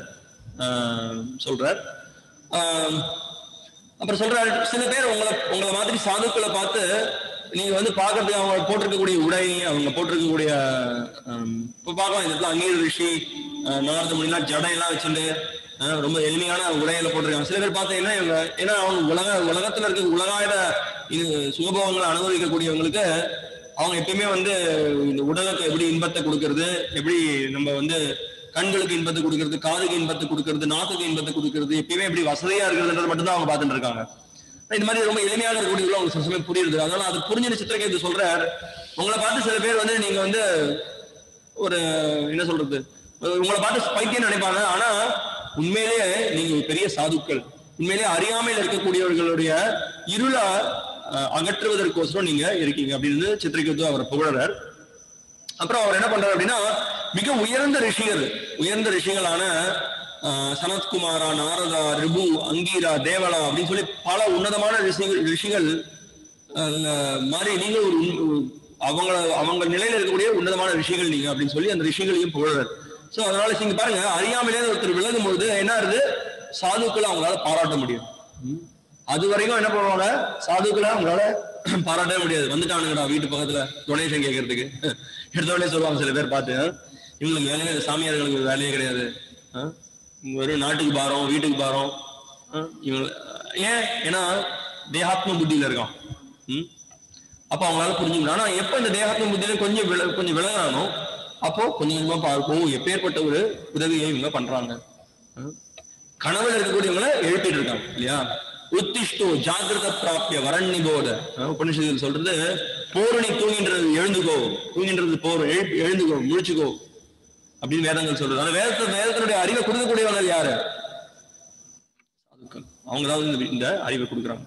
ஆஹ் சொல்றார் ஆஹ் அப்புறம் சொல்றாரு சில பேர் உங்களை உங்களை மாதிரி சாதுக்களை பார்த்து நீங்க வந்து பாக்குறதுக்கு அவங்க போட்டிருக்கக்கூடிய உடை அவங்க போட்டிருக்கக்கூடிய ஆம், இப்ப பார்க்கலாம் இந்த இடத்துல அங்கீர் ரிஷி ஆஹ், நாரத முனினா ஜடை எல்லாம் வச்சுட்டு ஆஹ், ரொம்ப எளிமையான உடையில போட்டிருக்காங்க சில பேர் பார்த்தீங்கன்னா இவங்க ஏன்னா அவங்க உலக உலகத்துல இருக்க உலகாயுத இது சுகபோகங்களை அனுபவிக்கக்கூடியவங்களுக்கு அவங்க எப்பயுமே வந்து இந்த உடலுக்கு எப்படி இன்பத்தை கொடுக்கறது எப்படி நம்ம வந்து கண்களுக்கு இன்பத்தை கொடுக்கறது காதுக்கு இன்பத்தை கொடுக்கறது நாக்குக்கு இன்பத்தை கொடுக்கறது எப்பயுமே எப்படி வசதியா இருக்கிறதுன்றது மட்டும் தான் அவங்க பார்த்துட்டு இருக்காங்க ஆனா இந்த மாதிரி ரொம்ப எளிமையாக இருக்கக்கூடிய அவங்க சில சமயம் புரியுது அதனால அது புரிஞ்சு சித்திரகேது சொல்றார் உங்களை பார்த்து சில பேர் வந்து நீங்க வந்து ஒரு என்ன சொல்றது உங்களை பார்த்து பைத்தியம் நினைப்பாங்க ஆனா உண்மையிலேயே நீங்க ஒரு பெரிய சாதுக்கள் உண்மையிலேயே அறியாமையில் இருக்கக்கூடியவர்களுடைய இருளை அஹ், அகற்றுவதற்கோசரம் நீங்க இருக்கீங்க அப்படின்னு சித்திரகேது அவர் புகழறார் அப்புறம் அவர் என்ன பண்றாரு அப்படின்னா மிக உயர்ந்த ரிஷிகள் உயர்ந்த ரிஷிகளான ஆஹ், சனத்குமாரா நாரதா ரிபு அங்கீரா தேவலா அப்படின்னு சொல்லி பல உன்னதமான ரிஷிகள் ரிஷிகள் ஆஹ், மாதிரி நீங்க ஒரு உன்- ஒரு- அவங்கள அவங்க நிலையில இருக்கக்கூடிய உன்னதமான ரிஷிகள் நீங்க அப்படின்னு சொல்லி அந்த ரிஷிகளையும் புகழறார் சோ அதனால நீங்க பாருங்க அறியாமலே ஒருத்தர் விலகும் பொழுது என்ன ஆகுது சாதுக்களை அவங்களால பாராட்ட முடியும் ம். அது வரைக்கும் என்ன பண்ணுவாங்க சாதுக்களை அவங்களால பாராட்டவே முடியாது வந்துட்டானுங்கடா வீட்டு பக்கத்துல டொனேஷன் கேட்கறதுக்கு எடுத்த உடனே சொல்லுவாங்க சில பேர் பார்த்து இவங்களுக்கு வேலையே இல்லை, சாமியார்களுக்கு வேலையே கிடையாது ஆ? இங்க வெறும் நாட்டுக்கு பாரம் வீட்டுக்கு பாரம் ஆ? இவங்க ஏன் ஏன்னா தேகாத்ம புத்தியில இருக்கான் ம் அப்ப அவங்களால புரிஞ்சுக்கணும் ஆனா எப்ப இந்த தேகாத்ம புத்தியில கொஞ்சம் வில கொஞ்சம் விலகானோ அப்போ கொஞ்சம் கொஞ்சமா பார்ப்போம் எப்பேற்பட்ட ஒரு உதவியை இவங்க பண்றாங்க ஆ? கனவுல இருக்கக்கூடியவங்களை எழுப்பிட்டு இருக்காங்க இல்லையா உத்திஷ்டோ ஜாகிரத பிராப்திய வரண்ணிபோத உபனிஷத்தில் சொல்றது போரணி தூங்கின்றது எழுந்துக்கோ தூங்கின்றது போர் எழு எழுந்துக்கோ முழிச்சுக்கோ அப்படின்னு வேதங்கள் சொல்றது அந்த வேதத்தை வேதத்தினுடைய அறிவை கொடுக்கக்கூடியவங்க யாரு சாதுக்கள் அவங்க தான் வந்து இந்த- இந்த அறிவை கொடுக்குறாங்க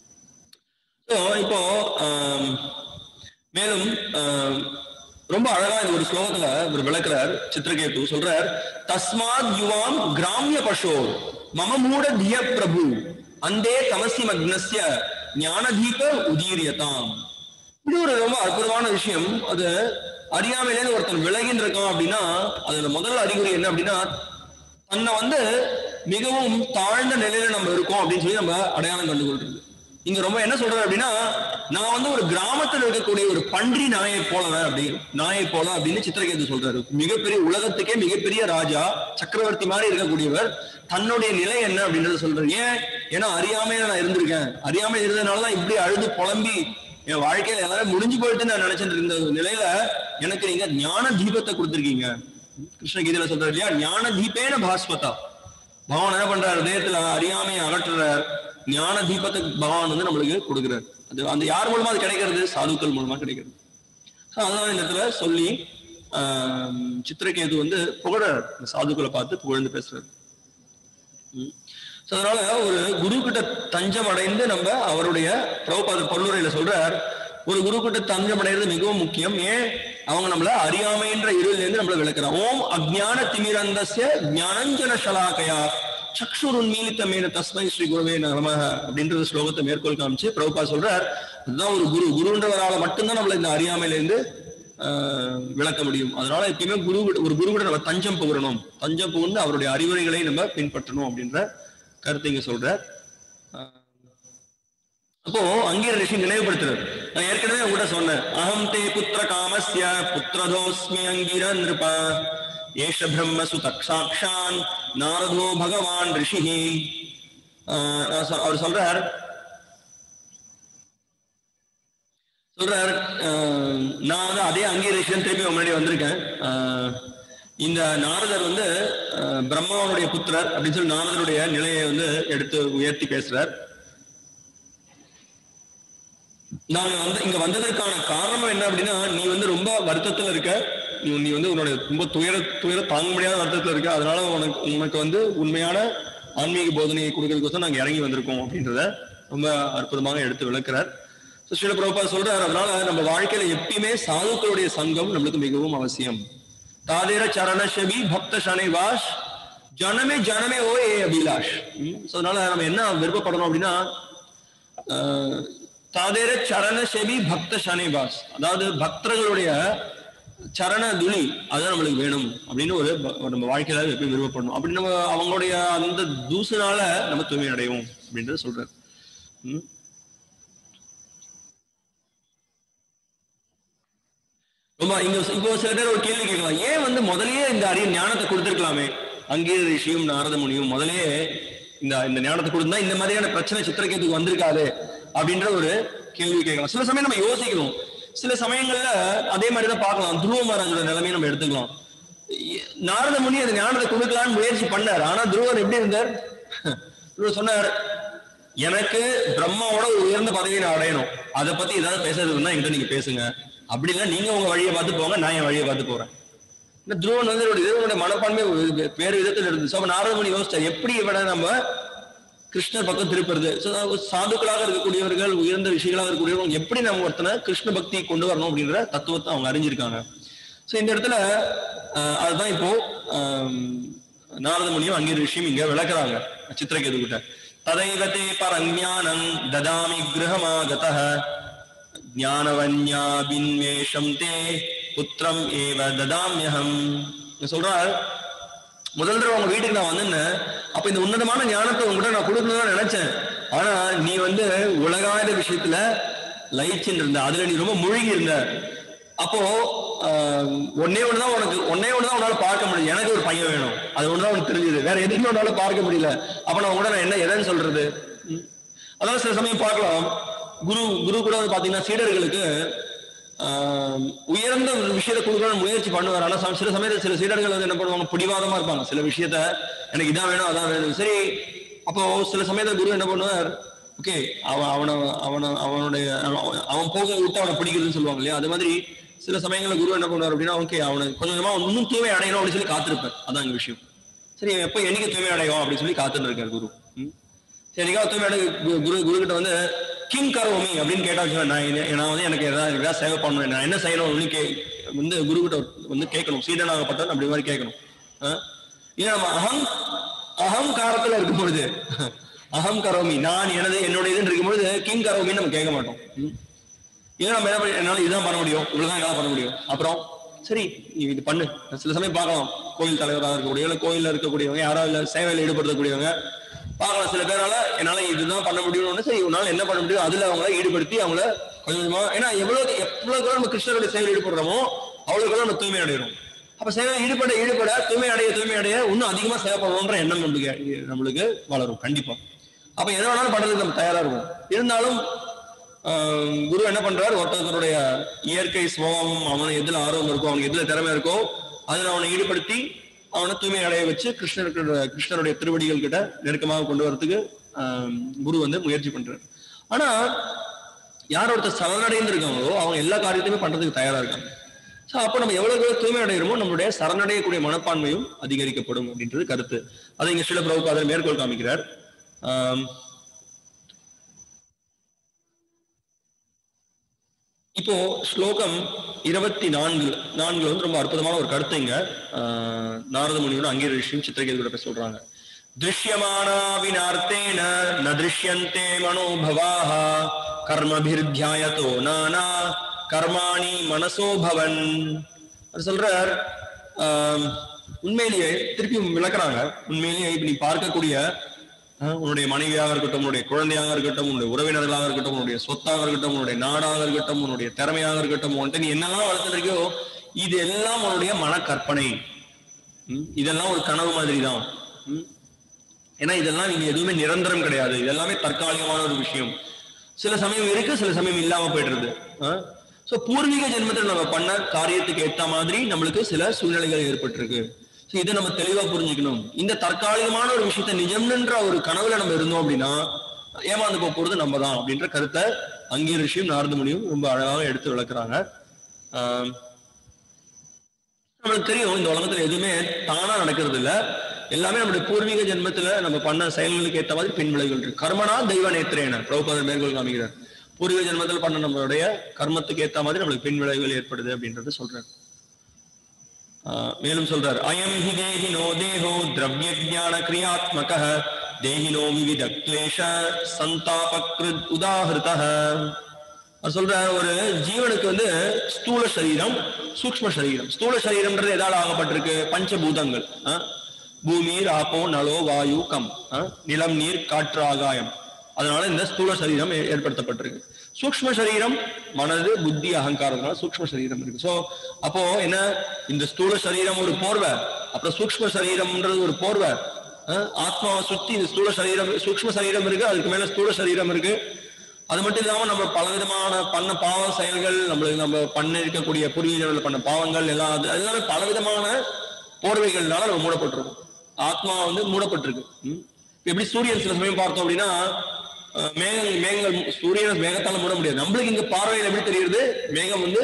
So, இப்போ ஆம், மேலும் ஆம், ரொம்ப அழகா இந்த ஒரு ஸ்லோகத்துல ஒரு விளக்குறார் சித்திரகேது சொல்றார் தஸ்மாத் யுவாம் கிராமிய பசோ மம மூட திய பிரபு அந்தே தமசி மக்னஸ்ய ஞானதீப உதீரியதாம் இது ஒரு ரொம்ப அற்புதமான விஷயம் அது அறியாமையிலேருந்து ஒருத்தன் விலகின்னு இருக்கான் அப்படின்னா அதோட முதல் அறிகுறி என்ன அப்படின்னா தன்னை வந்து மிகவும் தாழ்ந்த நிலையில நம்ம இருக்கோம் அப்படின்னு சொல்லி நம்ம அடையாளம் கண்டுகொள்றது இங்க ரொம்ப என்ன சொல்றாரு அப்படின்னா நான் வந்து ஒரு கிராமத்துல இருக்கக்கூடிய ஒரு பன்றி நாயை போலவன் அப்படி நாயை போல அப்படின்னு சித்திரகேது சொல்றாரு மிகப்பெரிய உலகத்துக்கே மிகப்பெரிய ராஜா சக்கரவர்த்தி மாதிரி இருக்கக்கூடியவர் தன்னுடைய நிலை என்ன அப்படின்றத சொல்றாரு ஏன் ஏன்னா அறியாமையில நான் இருந்திருக்கேன் அறியாமை இருந்ததுனாலதான் இப்படி அழுது புலம்பி என் வாழ்க்கையில எல்லாரும் முடிஞ்சு போயிட்டு நான் நினைச்சிட்டு இருந்த நிலையில எனக்கு நீங்க ஞான தீபத்தை கொடுத்திருக்கீங்க கிருஷ்ணகீதையில சொல்றாரு இல்லையா ஞான தீபேன பாஸ்வதா பகவான் என்ன பண்றாரு இதயத்துல அறியாமையை அகற்றுறார் ஞான தீபத்தை பகவான் வந்து நம்மளுக்கு கொடுக்குறாரு அது அந்த யார் மூலமா அது கிடைக்கிறது சாதுக்கள் மூலமா கிடைக்கிறது So, அதனால இந்த இடத்துல சொல்லி ஆஹ், சித்திரகேது வந்து புகழறார் இந்த சாதுக்களை பார்த்து புகழ்ந்து பேசுறாரு ம். So, அதனால ஒரு குரு கிட்ட தஞ்சம் அடைந்து நம்ம அவருடைய பிரபுபாத பொருளுரையில சொல்றார் ஒரு குரு கிட்ட தஞ்சம் அடைகிறது மிகவும் முக்கியம் ஏன் அவங்க நம்மள அறியாமைன்ற இருளில இருந்து நம்மள விளக்குறான் ஓம் அஜ்ஞான திமிரந்தஸ்ய ஞானஞ்சன ஷலாக்கயா சக்ஷுருன்மீலித்தமேன தஸ்மை ஸ்ரீ குருவே நம அப்படின்ற ஸ்லோகத்தை மேற்கோள் காமிச்சு பிரபுபா சொல்றார் அதுதான் ஒரு குரு குருன்றவரால மட்டும்தான் நம்மள இந்த அறியாமையில இருந்து ஆஹ், விளக்க முடியும் அதனால எப்பயுமே குரு ஒரு குரு கூட நம்ம தஞ்சம் புகழணும் தஞ்சம் புகுந்து அவருடைய அறிவுரைகளை நம்ம பின்பற்றணும் அப்படின்ற கருத்தை இங்க சொல்றார் ஆஹ், அப்போ அங்கீர ரிஷி நினைவுபடுத்துறாரு நான் ஏற்கனவே உங்ககிட்ட சொன்னேன் அகம் தே புத்திர காமஸ்ய புத்திரதோஸ்மி அங்கிர நிருப ஏஷ பிரம்ம சுதக்ஷாக்ஷான் நாரதோ பகவான் ரிஷிஹி ஆஹ் நான் சொ- அவர் சொல்றார் சொல்றார் ஆஹ் நான் வந்து அதே அங்கீகரிஷன் திருப்பி உங்க முன்னாடி வந்திருக்கேன் ஆஹ் இந்த நாரதர் வந்து ஆஹ் பிரம்மாவனுடைய புத்திரர் அப்படின்னு சொல்லி நாரதருடைய நிலையை வந்து எடுத்து உயர்த்தி பேசுறார் நாங்க வந்து இங்க வந்ததற்கான காரணம் என்ன அப்படின்னா நீ வந்து ரொம்ப வருத்தத்துல இருக்க நீ நீ வந்து உன்னோட ரொம்ப துயர துயர தாங்க முடியாத வருத்தத்துல இருக்க அதனால உனக்கு உனக்கு வந்து உண்மையான ஆன்மீக போதனையை கொடுக்கறதுக்கோசம் நாங்க இறங்கி வந்திருக்கோம் அப்படின்றத ரொம்ப அற்புதமாக எடுத்து விளக்குறார் So, ஸ்ரீல பிரபா சொல்றாரு அதனால நம்ம வாழ்க்கையில எப்பயுமே சாதுக்களுடைய சங்கம் நம்மளுக்கு மிகவும் அவசியம் தாதேர சரண செவி பக்த சனைவாஷ் ஜனமே ஜனமே ஓ ஏ அபிலாஷ் ஸோ அதனால நம்ம என்ன விருப்பப்படணும் அப்படின்னா ஆஹ், தாதேர சரண செவி பக்த சனைவாஸ் அதாவது பக்தர்களுடைய சரண துளி அதான் நம்மளுக்கு வேணும் அப்படின்னு ஒரு ப- நம்ம வாழ்க்கையில எப்பயும் விருப்பப்படணும் அப்படி நம்ம அவங்களுடைய அந்த தூசுனால நம்ம தூய்மை அடைவோம் அப்படின்றத சொல்றாரு ம். ரொம்ப இங்க இப்போ சில பேர் ஒரு கேள்வி கேட்கலாம் ஏன் வந்து முதல்லயே இந்த அறிய ஞானத்தை கொடுத்திருக்கலாமே அங்கே ரிஷியும் நாரத முனியும் முதல்லயே இந்த இந்த ஞானத்தை கொடுத்தா இந்த மாதிரியான பிரச்சனை சித்திரக்கேதுக்கு வந்திருக்காது அப்படின்ற ஒரு கேள்வி கேட்கலாம் சில சமயம் நம்ம யோசிக்கணும் சில சமயங்கள்ல அதே மாதிரி தான் பார்க்கலாம் துருவ மகாராஜோட நிலைமையை நம்ம எடுத்துக்கலாம் இ- நாரத முனி அந்த ஞானத்தை கொடுக்கலான்னு முயற்சி பண்ணார் ஆனா துருவர் எப்படி இருந்தார் துருவர் சொன்னார் எனக்கு பிரம்மாவோட ஒரு உயர்ந்த பதவியை நான் அடையணும் அதை பத்தி ஏதாவது பேசுறதுன்னா என்கிட்ட நீங்க பேசுங்க அப்படி இல்லை நீங்க உங்க வழியை பார்த்து போங்க நான் என் வழியை பார்த்து போறேன் இந்த துருவன் வந்து இவருடைய இதனுடைய மனப்பான்மை ஒரு வே- வேறு விதத்தில் இருந்துச்சு அப்ப நாரதமுனி யோசிச்சார் எப்படி இவனை நம்ம கிருஷ்ணர் பக்கம் திருப்புறது So, சாதுக்களாக இருக்கக்கூடியவர்கள் உயர்ந்த விஷயங்களாக இருக்கக்கூடியவர்கள் எப்படி நம்ம ஒருத்தனை கிருஷ்ண பக்தி கொண்டு வரணும் அப்படின்ற தத்துவத்தை அவங்க அறிஞ்சிருக்காங்க சோ இந்த இடத்துல அஹ், அதுதான் இப்போ ஆம், நாரத முனியும் அங்கே விஷயம் இங்க விளக்குறாங்க சித்திரகேது கிட்ட ததைவதே பரஞானம் ததாமி கிரகமாகதः ஞானவன்யாபின்வேஷம் தே புத்திரம் ஏவ ததாமியகம் சொல்றார் முதல் தடவை உங்க வீட்டுக்கு நான் வந்திருந்தேன் அப்ப இந்த உன்னதமான ஞானத்தை உங்ககிட்ட நான் கொடுக்கணும்னு தான் நினைச்சேன் ஆனா நீ வந்து உலகாத விஷயத்துல லயிச்சுன்னு இருந்த அதுல நீ ரொம்ப மூழ்கி இருந்த அப்போ ஆஹ், ஒண்ணே ஒண்ணுதான் உனக்கு ஒன்னே ஒண்ணுதான் உன்னால பார்க்க முடியும் எனக்கு ஒரு பையன் வேணும் அது ஒண்ணுதான் உனக்கு தெரிஞ்சது வேற எதுவுமே உன்னால பார்க்க முடியல அப்ப நான் உங்கள்கிட்ட நான் என்ன எதைன்னு சொல்றது ம். அதாவது சில சமயம் பார்க்கலாம் குரு குரு கூட வந்து பாத்தீங்கன்னா சீடர்களுக்கு ஆஹ், உயர்ந்த ஒரு விஷயத்தை கொடுக்கணும்னு முயற்சி பண்ணுவார் ஆனா சம- சில சமயத்துல சில சீடர்கள் வந்து என்ன பண்ணுவாங்க பிடிவாதமா இருப்பாங்க சில விஷயத்த எனக்கு இதான் வேணும் அதான் வேணும் சரி அப்போ சில சமயத்துல குரு என்ன பண்ணுவார் ஓகே அவன் அவனை அவனை அவனுடைய அவன் அவன் போக விட்டு அவனை பிடிக்கிறதுன்னு சொல்லுவாங்க இல்லையா அது மாதிரி சில சமயங்கள்ல குரு என்ன பண்ணுவார் அப்படின்னா ஓகே அவனை கொஞ்சம் கொஞ்சமா இன்னும் தூய்மை அடையணும் அப்படின்னு சொல்லி காத்திருப்பார் அதான் இங்க விஷயம் சரி எப்போ என்னைக்கு தூய்மை அடையும் அப்படின்னு சொல்லி காத்துட்டு இருக்கார் குரு ம். சரி என்னைக்காவது தூய்மை அடைய கு- குரு குரு கிட்ட வந்து கிங் கரோமி அப்படின்னு கேட்டா வச்சுக்கோங்க, நான் இது- நான் வந்து எனக்கு ஏதாவது எனக்கு ஏதாவது சேவை பண்ணணும் நான் என்ன செய்யணும் அப்படின்னு கே வந்து குரு கிட்ட வந்து கேட்கணும் சீடனாகப்பட்டவன் அப்படி மாதிரி கேட்கணும் ஆ? ஏன் நம்ம அகம் அகங்காரத்துல இருக்கும் பொழுது அகம் கரோமி நான் எனது என்னுடைய இதுன்னு இருக்கும் பொழுது கிங் கரோமின்னு நம்ம கேட்க மாட்டோம் ம். ஏன் நம்ம என்ன பண்ண என்னால இதுதான் பண்ண முடியும் இவ்வளவுதான் என்னால பண்ண முடியும் அப்புறம் சரி நீ இது பண்ணு சில சமயம் பார்க்கலாம் கோயில் தலைவராக இருக்கக்கூடிய இல்ல கோயில்ல இருக்கக்கூடியவங்க யாராவது இல்ல சேவையில ஈடுபடுத்தக்கூடியவங்க பார்க்கலாம் சில பேரால என்னால இதுதான் பண்ண முடியும்னு சரி உன்னால என்ன பண்ண முடியும் அதுல அவங்கள ஈடுபடுத்தி அவங்கள கொஞ்சம் கொஞ்சமா ஏன்னா எவ்வளவு எவ்வளவு நம்ம கிருஷ்ணருடைய சேவையில் ஈடுபடுறோமோ அவ்வளவு நம்ம தூய்மை அடைகிறோம் அப்ப சேவை ஈடுபட ஈடுபட தூய்மை அடைய தூய்மை அடைய இன்னும் அதிகமா சேவை பண்ணணும்ன்ற எண்ணம் நம்மளுக்கு நம்மளுக்கு வளரும் கண்டிப்பா அப்ப எதை வேணாலும் பண்றதுக்கு நம்ம தயாரா இருக்கும் இருந்தாலும் ஆஹ், குரு என்ன பண்றாரு ஒருத்தருடைய இயற்கை சுபாவம் அவன் எதுல ஆர்வம் இருக்கோ அவனுக்கு எதுல திறமை இருக்கோ அதுல அவனை ஈடுபடுத்தி அவனை தூய்மை அடைய வச்சு கிருஷ்ணருக்கு கிருஷ்ணருடைய திருவடிகள் கிட்ட நெருக்கமாக கொண்டு வரதுக்கு ஆஹ், குரு வந்து முயற்சி பண்றாரு ஆனா யார் ஒருத்தர் சரணடைந்து இருக்காங்களோ அவங்க எல்லா காரியத்தையுமே பண்றதுக்கு தயாரா இருக்காங்க ஸோ அப்போ நம்ம எவ்வளவு எவ்வளவு தூய்மை அடைகிறோமோ நம்மளுடைய சரணடையக்கூடிய மனப்பான்மையும் அதிகரிக்கப்படும் அப்படின்றது கருத்து அதை இங்க சில பிரபுபாதர் மேற்கோள் காமிக்கிறார் ஆம், இப்போ ஸ்லோகம் இருபத்தி நான்கு நான்குல வந்து ரொம்ப அற்புதமான ஒரு கருத்து இங்க ஆஹ், நாரத முனியோட அங்கீகரிஷியும் சித்திரகேது கூட சொல்றாங்க திருஷ்யமானா வினார்த்தேன ந திருஷ்யந்தே மனோபவாஹ கர்மபிர்த்தியாயதோ நானா கர்மாணி மனசோ பவன் அவர் சொல்றார் ஆஹ், உண்மையிலேயே திருப்பி விளக்குறாங்க உண்மையிலேயே இப்ப நீ பார்க்கக்கூடிய ஆஹ் உன்னுடைய மனைவியாக இருக்கட்டும் உன்னுடைய குழந்தையாக இருக்கட்டும் உன்னுடைய உறவினர்களாக இருக்கட்டும் உன்னுடைய சொத்தாக இருக்கட்டும் உன்னுடைய நாடாக இருக்கட்டும் உன்னுடைய திறமையாக இருக்கட்டும் உன்கிட்ட நீ என்னெல்லாம் வளர்த்துருக்கியோ இது எல்லாம் உன்னுடைய மனக்கற்பனை ம், இதெல்லாம் ஒரு கனவு மாதிரி தான் ம். ஏன்னா இதெல்லாம் இங்க எதுவுமே நிரந்தரம் கிடையாது இதெல்லாமே தற்காலிகமான ஒரு விஷயம் சில சமயம் இருக்கு சில சமயம் இல்லாம போயிடுறது சோ பூர்வீக ஜென்மத்தில் நம்ம பண்ண காரியத்துக்கு ஏத்த மாதிரி நம்மளுக்கு சில சூழ்நிலைகள் ஏற்பட்டிருக்கு சோ இதை நம்ம தெளிவா புரிஞ்சுக்கணும் இந்த தற்காலிகமான ஒரு விஷயத்த நிஜம்ன்ற ஒரு கனவுல நம்ம இருந்தோம் அப்படின்னா ஏமாந்து போக போறது நம்ம தான் அப்படின்ற கருத்தை அங்கே ரிஷியும் நாரத முனியும் ரொம்ப அழகாக எடுத்து விளக்குறாங்க ஆஹ் நம்மளுக்கு தெரியும் இந்த உலகத்துல எதுவுமே தானா நடக்கிறது இல்ல எல்லாமே நம்முடைய பூர்வீக ஜென்மத்துல நம்ம பண்ண செயல்களுக்கு ஏத்த மாதிரி பின் விளைவுகள் இருக்கு கர்மனா தெய்வ நேத்திரேன பிரபுபாதர் மேற்கோள் காமிக்கிறார் பூர்வீக ஜென்மத்தில் பண்ண நம்மளுடைய கர்மத்துக்கு ஏத்த மாதிரி நம்மளுக்கு பின் விளைவுகள் ஏற்படுது அப்படின்றத சொல்றாரு ஆஹ் மேலும் சொல்றார் அயம் ஹி தேஹினோ தேஹோ திரவிய ஜான கிரியாத்மக தேஹினோ விவித கிளேஷ சந்தாபக்ருத் உதாகிருதः அவர் சொல்றார் ஒரு ஜீவனுக்கு வந்து ஸ்தூல சரீரம் சூக்ஷ்ம சரீரம் ஸ்தூல சரீரம்ன்றது எதால ஆகப்பட்டிருக்கு பஞ்சபூதங்கள் ஆஹ் பூமி ராப்போ நலோ வாயு கம் ஆஹ் நிலம் நீர் காற்று ஆகாயம் அதனால இந்த ஸ்தூல சரீரம் ஏ- ஏற்படுத்தப்பட்டிருக்கு சூக்ஷ்ம சரீரம் மனது புத்தி அகங்காரம்னால சூக்ஷ்ம சரீரம் இருக்கு சோ அப்போ என்ன இந்த ஸ்தூல சரீரம் ஒரு போர்வை அப்புறம் சூக்ஷ்ம சரீரம்ன்றது ஒரு போர்வை அஹ் ஆத்மாவை சுத்தி இந்த ஸ்தூல சரீரம் சூக்ஷ்ம சரீரம் இருக்கு அதுக்கு மேல ஸ்தூல சரீரம் இருக்கு அது மட்டும் இல்லாம நம்ம பலவிதமான பண்ண பாவ செயல்கள் நம்மளுக்கு நம்ம பண்ண இருக்கக்கூடிய பூர்வீகர்கள் பண்ண பாவங்கள் எல்லாம் அது எல்லாமே பலவிதமான போர்வைகள்னால நம்ம மூடப்பட்டிருக்கும் ஆத்மா வந்து மூடப்பட்டிருக்கு ம். இப்ப எப்படி சூரியன் சில சமயம் பார்த்தோம் அப்படின்னா அஹ், மேகங்கள் மேகங்கள் சூரியன் மேகத்தால மூட முடியாது நம்மளுக்கு இங்க பார்வையில் எப்படி தெரியுது மேகம் வந்து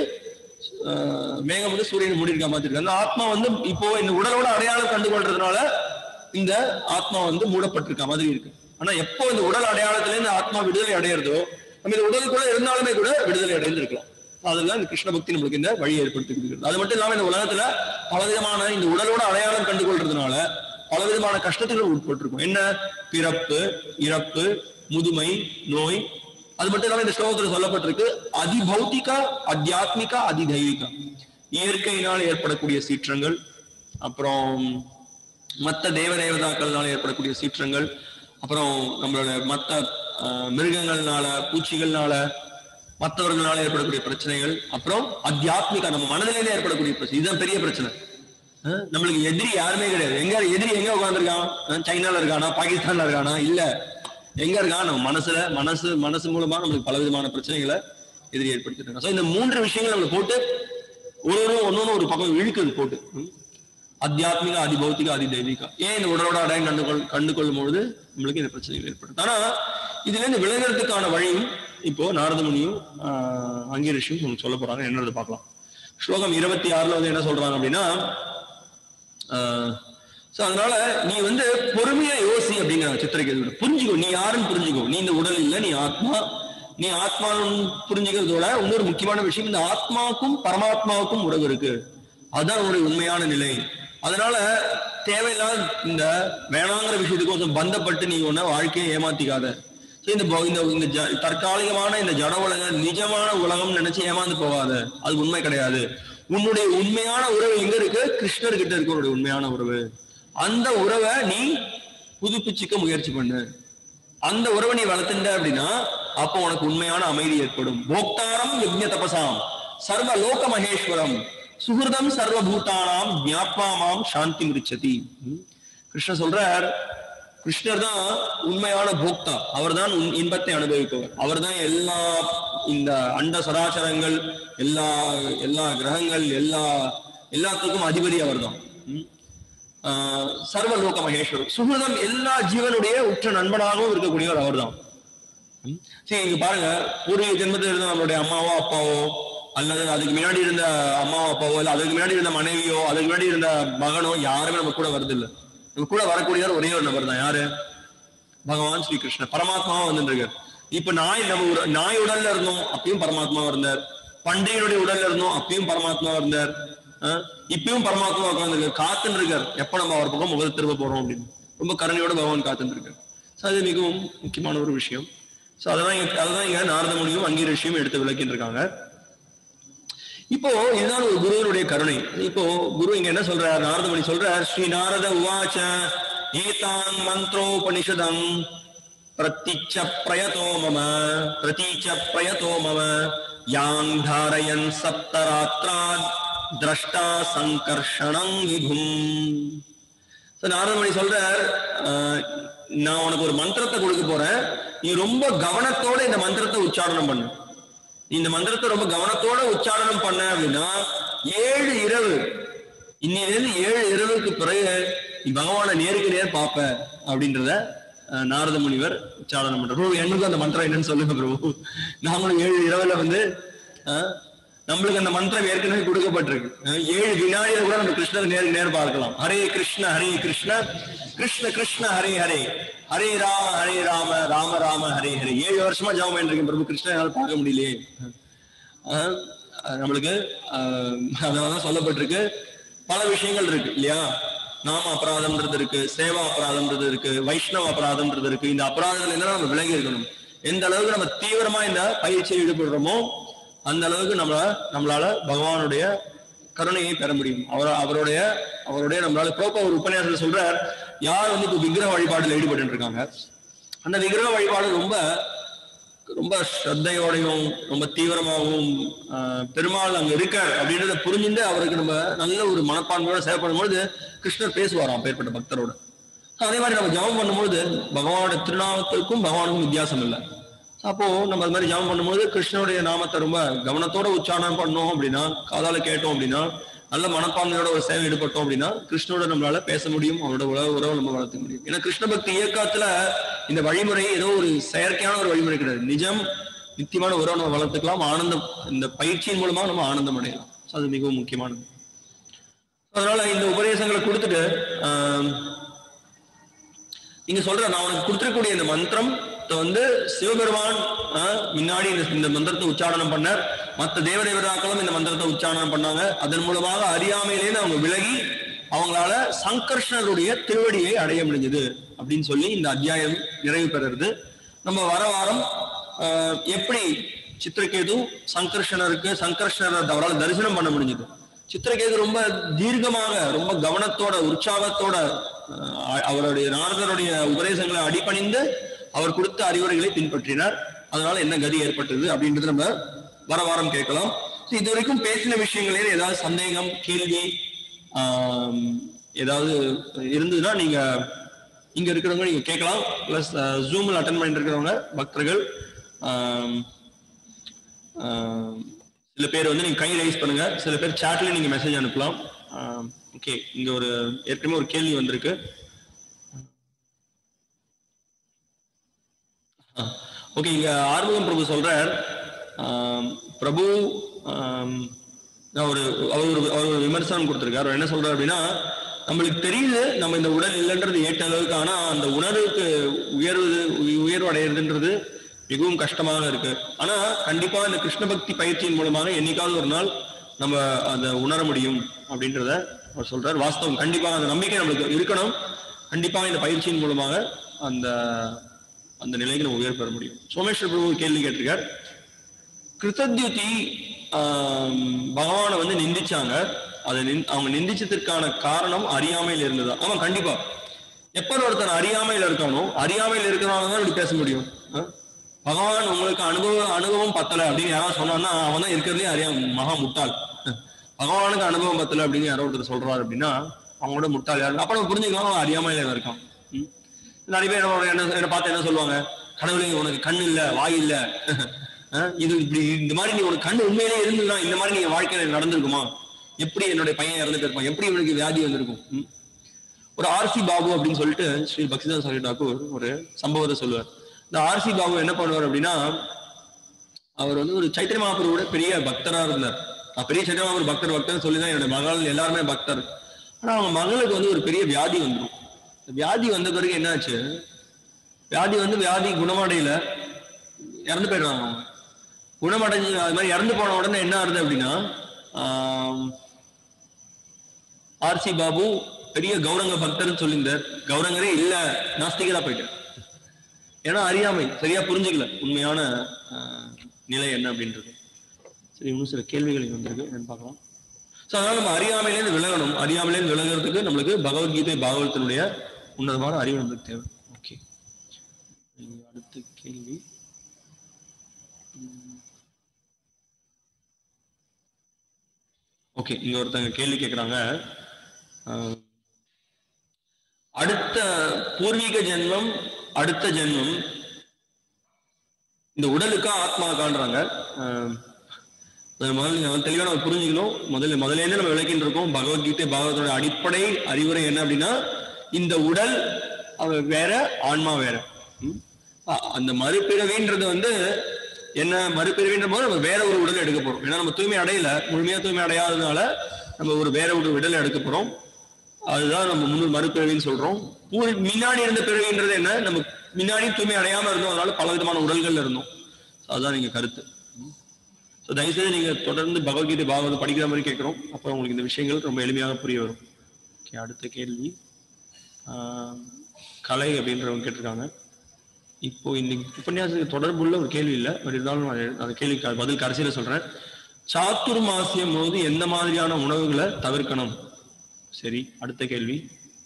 அஹ், மேகம் வந்து சூரியனை மூடி இருக்க மாதிரி இருக்கு அந்த ஆத்மா வந்து இப்போ இந்த உடலோட அடையாளம் கண்டு கொள்றதுனால இந்த ஆத்மா வந்து மூடப்பட்டிருக்க மாதிரி இருக்கு ஆனா எப்போ இந்த உடல் அடையாளத்துல இருந்து ஆத்மா விடுதலை அடையிறதோ நம்ம இந்த உடலுக்குள்ள இருந்தாலுமே கூட விடுதலை அடைந்திருக்கலாம் அதெல்லாம் இந்த கிருஷ்ண பக்தி நம்மளுக்கு இந்த வழி ஏற்படுத்தி கொடுக்கிறது அது மட்டும் இல்லாம இந்த உலகத்துல பலவிதமான இந்த உடலோட அடையாளம் கண்டு கொள்றதுனால பலவிதமான கஷ்டத்துக்கு உட்பட்டிருக்கும் என்ன பிறப்பு இறப்பு முதுமை நோய் அது மட்டும் இல்லாம இந்த ஸ்லோகத்துல சொல்லப்பட்டிருக்கு அதிபௌத்திகா அத்தியாத்மிகா அதிதைவிகா இயற்கையினால் ஏற்படக்கூடிய சீற்றங்கள் அப்புறம் மற்ற தேவ தேவதாக்கள்னால ஏற்படக்கூடிய சீற்றங்கள் அப்புறம் நம்மளோட மற்ற அஹ், மிருகங்கள்னால பூச்சிகள்னால மற்றவர்களால ஏற்படக்கூடிய பிரச்சனைகள் அப்புறம் அத்தியாத்மிகா நம்ம மனதிலே ஏற்படக்கூடிய பிரச்சனை இதுதான் பெரிய பிரச்சனை அஹ், நம்மளுக்கு எதிரி யாருமே கிடையாது எங்க எதிரி எங்க உட்காந்துருக்கான் சைனால இருக்கானா பாகிஸ்தான்ல இருக்கானா இல்ல எங்க இருக்கான் நம்ம மனசுல மனசு மனசு மூலமா நம்மளுக்கு பலவிதமான பிரச்சனைகளை எதிரி ஏற்படுத்திட்டு ஸோ இந்த மூன்று விஷயங்கள் நம்மளை போட்டு ஒரு ஒரு ஒன்னொன்னு ஒரு பக்கம் இழுக்குது போட்டு ம். அத்தியாத்மிக அதி பௌத்திக அதி தெய்வீக ஏன் இந்த உடலோட அடையம் கண்டு கொள் கண்டு கொள்ளும் பொழுது நம்மளுக்கு இந்த பிரச்சனைகள் ஏற்படுது ஆனா இதுல இருந்து விலகிறதுக்கான வழியும் இப்போ நாரத முனியும் ஆஹ், அங்கி ரிஷியும் நமக்கு சொல்ல போறாங்க என்னது பார்க்கலாம் ஸ்லோகம் இருபத்தி ஆறுல வந்து என்ன சொல்றாங்க அப்படின்னா சோ அதனால நீ வந்து பொறுமையா யோசி அப்படிங்கிற சித்திரைக்கு புரிஞ்சுக்கோ நீ யாருன்னு புரிஞ்சுக்கோ நீ இந்த உடல் இல்ல நீ ஆத்மா நீ ஆத்மான்னு புரிஞ்சுக்கிறதோட இன்னொரு முக்கியமான விஷயம் இந்த ஆத்மாவுக்கும் பரமாத்மாவுக்கும் உறவு இருக்கு அதுதான் உன்னுடைய உண்மையான நிலை அதனால தேவையில்லாத இந்த வேணாங்கிற விஷயத்துக்கோசம் பந்தப்பட்டு நீ ஒன்ன வாழ்க்கையை ஏமாத்திக்காத So, இந்த பௌ- இந்த இந்த ஜ- தற்காலிகமான இந்த ஜட உலகம் நிஜமான உலகம் நினைச்சு ஏமாந்து போகாத அது உண்மை கிடையாது உன்னுடைய உண்மையான உறவு எங்க இருக்கு கிருஷ்ணர் கிட்ட இருக்கு உன்னுடைய உண்மையான உறவு அந்த உறவை நீ புதுப்பிச்சுக்க முயற்சி பண்ணு அந்த உறவை நீ வளர்த்துட்ட அப்படின்னா அப்போ உனக்கு உண்மையான அமைதி ஏற்படும் போக்தாரம் யஜ்ஞ தபசாம் சர்வ லோக மகேஸ்வரம் சுகிருதம் சர்வபூதானாம் ஞாப்பாமாம் சாந்தி மிருச்சதி ம். கிருஷ்ணர் சொல்றார் கிருஷ்ணர் தான் உண்மையான போக்தா அவர்தான் உன் இன்பத்தை அனுபவிப்பவர் அவர்தான் எல்லா இந்த அண்ட சராசரங்கள் எல்லா எல்லா கிரகங்கள் எல்லா எல்லாத்துக்கும் அதிபதி அவர்தான் ம். ஆஹ் சர்வலோக மகேஸ்வரர் சுகிருதம் எல்லா ஜீவனுடைய உற்ற நண்பனாகவும் இருக்கக்கூடியவர் அவர்தான் ம். சரி இங்க பாருங்க பூர்வீக ஜென்மத்தில் இருந்த நம்மளுடைய அம்மாவோ அப்பாவோ அல்லது அதுக்கு முன்னாடி இருந்த அம்மாவோ அப்பாவோ இல்ல அதுக்கு முன்னாடி இருந்த மனைவியோ அதுக்கு முன்னாடி இருந்த மகனோ யாருமே நம்ம கூட வருது இல்ல நம்ம கூட வரக்கூடியவர் ஒரே ஒரு நபர் தான் யாரு பகவான் ஸ்ரீ கிருஷ்ணர் பரமாத்மாவா வந்துருக்கார் இப்ப நாய் நம்ம உட- நாய் உடல்ல இருந்தோம் அப்பயும் பரமாத்மா இருந்தார் பன்றியினுடைய உடல்ல இருந்தோம் அப்பயும் பரமாத்மா இருந்தார் அஹ் இப்பயும் பரமாத்மா உட்கார்ந்துருக்கார் காத்துன்னு இருக்கார் எப்ப நம்ம அவர் பக்கம் முகத்தை திரும்ப போறோம் அப்படின்னு ரொம்ப கருணையோட பகவான் காத்துன்னு இருக்கார் So அது மிகவும் முக்கியமான ஒரு விஷயம் சோ அதெல்லாம் இங்க- அதெல்லாம் இங்க நாரத முனியும் அங்கீர ரிஷியும் எடுத்து விளக்கிட்டு இருக்காங்க இப்போ இதுதான் ஒரு குருவனுடைய கருணை இப்போ குரு இங்க என்ன சொல்றார் நாரதமணி சொல்றார் ஸ்ரீ நாரத உவாச்ச ஏதான் மந்திரோபனிஷதம் பிரத்திச்ச பிரயதோ மம பிரதீச்ச பிரயதோ மம யாங் தாரயன் சப்தராத்ராத் திரஷ்டா சங்கர்ஷணம் விபும் So, நாரதமணி சொல்றார் ஆஹ், நான் உனக்கு ஒரு மந்திரத்தை கொடுக்க போறேன் நீ ரொம்ப கவனத்தோட இந்த மந்திரத்தை உச்சாரணம் பண்ணு நீ இந்த மந்திரத்தை ரொம்ப கவனத்தோட உச்சாரணம் பண்ண அப்படின்னா ஏழு இரவு இன்னிலிருந்து ஏழு இரவுக்கு பிறகு நீ பகவானை நேருக்கு நேர் பார்ப்ப அப்படின்றத அஹ், நாரத முனிவர் உச்சாரணம் பண்ற பிரபு எங்களுக்கும் அந்த மந்திரம் என்னன்னு சொல்லுங்க பிரபு நாங்களும் ஏழு இரவுல வந்து அஹ், நம்மளுக்கு அந்த மந்திரம் ஏற்கனவே கொடுக்கப்பட்டிருக்கு அஹ், ஏழு வினாடியில கூட நம்ம கிருஷ்ணரை நேருக்கு நேர் பார்க்கலாம் ஹரே கிருஷ்ண ஹரே கிருஷ்ண கிருஷ்ண கிருஷ்ண ஹரே ஹரே ஹரே ராம ஹரே ராம ராம ராம ஹரே ஹரே ஏழு வருஷமா ஜெபம் பண்ணிருக்கேன் பிரபு கிருஷ்ணன் என்னால பார்க்க முடியலையே ஆஹ் அஹ் நம்மளுக்கு ஆஹ் அதனாலதான் சொல்லப்பட்டிருக்கு பல விஷயங்கள் இருக்கு இல்லையா நாம அபராதம்ன்றது இருக்கு சேவா அபராதம்ன்றது இருக்கு வைஷ்ணவ அபராதம்ன்றது இருக்கு இந்த அபராதங்கள் என்ன நம்ம விலகி இருக்கணும் எந்த அளவுக்கு நம்ம தீவிரமா இந்த பயிற்சியில் ஈடுபடுறோமோ அந்த அளவுக்கு நம்மள நம்மளால பகவானுடைய கருணையை பெற முடியும் அவர் அவருடைய அவருடைய நம்மளால கோப்ப ஒரு உபன்யாசத்தில் சொல்றார் யார் வந்து இப்போ விக்கிரக வழிபாடுல ஈடுபட்டு இருக்காங்க அந்த விக்கிரக வழிபாடு ரொம்ப ரொம்ப ஸ்ரத்தையோடையும் ரொம்ப தீவிரமாகவும் ஆஹ், பெருமாள் அங்க இருக்கார் அப்படின்றத புரிஞ்சுட்டு அவருக்கு நம்ம நல்ல ஒரு மனப்பான்மையோட சேவை பண்ணும்பொழுது கிருஷ்ணர் பேசுவாராம் அப்பேற்பட்ட பக்தரோட அதே மாதிரி நம்ம ஜெபம் பண்ணும்போது பகவானுடைய திருநாமத்திற்கும் பகவானுக்கும் வித்தியாசம் இல்லை அப்போ நம்ம அது மாதிரி ஜெபம் பண்ணும்போது கிருஷ்ணனுடைய நாமத்தை ரொம்ப கவனத்தோட உச்சாரணம் பண்ணோம் அப்படின்னா காதால கேட்டோம் அப்படின்னா நல்ல மனப்பான்மையோட ஒரு சேவை ஈடுபட்டோம் அப்படின்னா கிருஷ்ணனோட நம்மளால பேச முடியும் அவனோட உறவு உறவை நம்ம வளர்த்துக்க முடியும் ஏன்னா கிருஷ்ண பக்தி இயக்கத்துல இந்த வழிமுறை ஏதோ ஒரு செயற்கையான ஒரு வழிமுறை கிடையாது நிஜம் நித்தியமான உறவை நம்ம வளர்த்துக்கலாம் ஆனந்தம் இந்த பயிற்சியின் மூலமா நம்ம ஆனந்தம் அடையலாம் So அது மிகவும் முக்கியமானது அதனால இந்த உபதேசங்களை கொடுத்துட்டு ஆஹ், நீங்க சொல்ற நான் உனக்கு கொடுத்துருக்கூடிய இந்த மந்திரம் வந்து சிவபெருமான் ஆஹ், முன்னாடி இந்த இந்த மந்திரத்தை உச்சாரணம் பண்ணார் மற்ற தேவதேவதாக்களும் இந்த மந்திரத்தை உச்சாரணம் பண்ணாங்க அதன் மூலமாக அறியாமையிலேருந்து அவங்க விலகி அவங்களால சங்கர்ஷனருடைய திருவடியை அடைய முடிஞ்சது அப்படின்னு சொல்லி இந்த அத்தியாயம் நிறைவு பெறுறது நம்ம வர வாரம் ஆஹ், எப்படி சித்திரகேது சங்கர்ஷனருக்கு சங்கர்ஷனரை அவரால் தரிசனம் பண்ண முடிஞ்சது சித்திரகேது ரொம்ப தீர்க்கமாக ரொம்ப கவனத்தோட உற்சாகத்தோட அஹ், அவருடைய நாரதருடைய உபதேசங்களை அடிபணிந்து அவர் கொடுத்த அறிவுரைகளை பின்பற்றினார் அதனால என்ன கதி ஏற்பட்டது அப்படின்றது நம்ம வர வாரம் கேட்கலாம் So, இது வரைக்கும் பேசின விஷயங்களே ஏதாவது சந்தேகம் கேள்வி ஆம், ஏதாவது இருந்ததுன்னா நீங்க இங்க இருக்கிறவங்க நீங்க கேட்கலாம் பிளஸ் ஜூம்ல அட்டன் பண்ணிட்டு இருக்கிறவங்க பக்தர்கள் ஆம், ஆம், சில பேர் வந்து நீங்க கை ரைஸ் பண்ணுங்க சில பேர் சாட்ல நீங்க மெசேஜ் அனுப்பலாம் ஓகே இங்க ஒரு ஏற்கனவே ஒரு கேள்வி வந்திருக்கு ஓகே இங்க ஆறுமுகம் பிரபு சொல்றார் ஆம், பிரபு ஆம், நான் ஒரு அவர் ஒரு அவர் ஒரு விமர்சனம் கொடுத்திருக்காரு அவர் என்ன சொல்றாரு அப்படின்னா நம்மளுக்கு தெரியுது நம்ம இந்த உடல் இல்லைன்றது ஏற்ற அளவுக்கு ஆனா அந்த உணர்வுக்கு உயர்வு உய- உயர்வு அடையிறதுன்றது மிகவும் கஷ்டமாக இருக்கு ஆனா கண்டிப்பா இந்த கிருஷ்ண பக்தி பயிற்சியின் மூலமாக என்னைக்காவது ஒரு நாள் நம்ம அதை உணர முடியும் அப்படின்றத அவர் சொல்றார் வாஸ்தவம் கண்டிப்பா அந்த நம்பிக்கை நம்மளுக்கு இருக்கணும் கண்டிப்பா இந்த பயிற்சியின் மூலமாக அந்த அந்த நிலைக்கு நம்ம உயர் பெற முடியும் சோமேஸ்வர் பிரபு ஒரு கேள்வி கேட்டிருக்கார் கிருத்தத்யுதி ஆம், பகவானை வந்து நிந்திச்சாங்க அதை நிந்- அவங்க நிந்திச்சதற்கான காரணம் அறியாமையில் இருந்ததா ஆமா கண்டிப்பா எப்ப ஒருத்தன் அறியாமையில இருக்கானோ அறியாமையில இருக்கிறவங்க தான் இப்படி பேச முடியும் அஹ்? பகவான் உங்களுக்கு அனுபவ அனுபவம் பத்தல அப்படின்னு யாராவது சொன்னான்னா அவன் தான் இருக்கிறதுலே அறியா மகா முட்டாள் அஹ். பகவானுக்கு அனுபவம் பத்தல அப்படின்னு யாரோ ஒருத்தர் சொல்றாரு அப்படின்னா அவங்களோட முட்டாள் யாரு அப்ப நம்ம புரிஞ்சுக்கலாம் அவன் அறியாமையில இருக்கான் ம். நிறைய பேர் என்னோட என்ன என்ன பார்த்து என்ன சொல்லுவாங்க கடவுளே உனக்கு கண் இல்ல வாய் இல்ல அஹ், இது இப்படி இந்த மாதிரி நீ உனக்கு கண் உண்மையிலே இருந்ததுன்னா இந்த மாதிரி நீ வாழ்க்கையில நடந்திருக்குமா எப்படி என்னுடைய பையன் இறந்துட்டு இருப்பான் எப்படி இவனுக்கு வியாதி வந்திருக்கும் ம். ஒரு ஆர்சி பாபு அப்படின்னு சொல்லிட்டு ஸ்ரீ பக்திதான் சாரி டாக்கூர் ஒரு சம்பவத்தை சொல்லுவார் இந்த ஆர்சி பாபு என்ன பண்ணுவார் அப்படின்னா அவர் வந்து ஒரு சைத்திர மகாபுரோட பெரிய பக்தரா இருந்தார் நான் பெரிய சைத்திர மகாபுரு பக்தர் பக்தர் சொல்லி தான் என்னோட மகள் எல்லாருமே பக்தர் ஆனா அவங்க மகளுக்கு வந்து ஒரு பெரிய வியாதி வந்துடும் இந்த வியாதி வந்த பிறகு என்னாச்சு வியாதி வந்து வியாதி குணமடையில இறந்து போயிடுவாங்க அவங்க குணமடைஞ்சு அது மாதிரி இறந்து போன உடனே என்ன ஆகுது அப்படின்னா ஆம், ஆர்சி பாபு பெரிய கௌரங்க பக்தர்னு சொல்லியிருந்தார் கௌரங்கரே இல்ல நாஸ்திகரா போயிட்டார் ஏன்னா அறியாமை சரியா புரிஞ்சுக்கல உண்மையான ஆஹ், நிலை என்ன அப்படின்றது சரி இன்னும் சில கேள்விகள் இங்க வந்திருக்கு என்னன்னு பார்க்கலாம் ஸோ அதனால நம்ம அறியாமையிலேருந்து விலகணும் அறியாமையிலேருந்து விலகிறதுக்கு நம்மளுக்கு பகவத்கீதை பாகவத்தினுடைய உன்னதமான அறிவு நம்மளுக்கு தேவை ஓகே அடுத்த கேள்வி ஓகே இங்க ஒருத்தங்க கேள்வி கேட்குறாங்க அடுத்த பூர்வீக ஜென்மம் அடுத்த ஜென்மம் இந்த உடலுக்கா ஆத்மாக்கான்றாங்க ஆஹ் அது முதல்ல நம்ம தெளிவா நம்ம புரிஞ்சுக்கணும் முதல்ல முதல்ல இருந்து நம்ம விளக்கிட்டு இருக்கோம் பகவத்கீதை பாகவதோட அடிப்படை அறிவுரை என்ன அப்படின்னா இந்த உடல் அவ வேற ஆன்மா வேற ம்? அ- அந்த மறுபிறவின்றது வந்து என்ன மறுபிறவின்ற போது நம்ம வேற ஒரு உடல் எடுக்க போறோம் ஏன்னா நம்ம தூய்மை அடையல முழுமையா தூய்மை அடையாததுனால நம்ம ஒரு வேற ஒரு உடல் எடுக்க போறோம் அதுதான் நம்ம முழு மறுபிறவின்னு சொல்றோம் பூ- முன்னாடி இருந்த பிறவின்றது என்ன நம்ம முன்னாடி தூய்மை அடையாம இருந்தோம் அதனால பல விதமான உடல்கள் இருந்தோம் அதுதான் நீங்க கருத்து ஸோ தயவுசெய்து நீங்க தொடர்ந்து பகவத்கீதை பாகவதம் படிக்கிற மாதிரி கேட்குறோம் அப்போ உங்களுக்கு இந்த விஷயங்கள் ரொம்ப எளிமையாக புரிய வரும் ஓகே அடுத்த கேள்வி ஆஹ், கலை அப்படின்றவங்க கேட்டிருக்காங்க இப்போ இன்னைக்கு உபன்யாசத்துக்கு தொடர்புள்ள ஒரு கேள்வி இல்லை பட் இருந்தாலும் நான் அந்த கேள்விக்கு பதில் கடைசியில சொல்றேன் சாத்துர்மாசியம் போது எந்த மாதிரியான உணவுகளை தவிர்க்கணும் சரி அடுத்த கேள்வி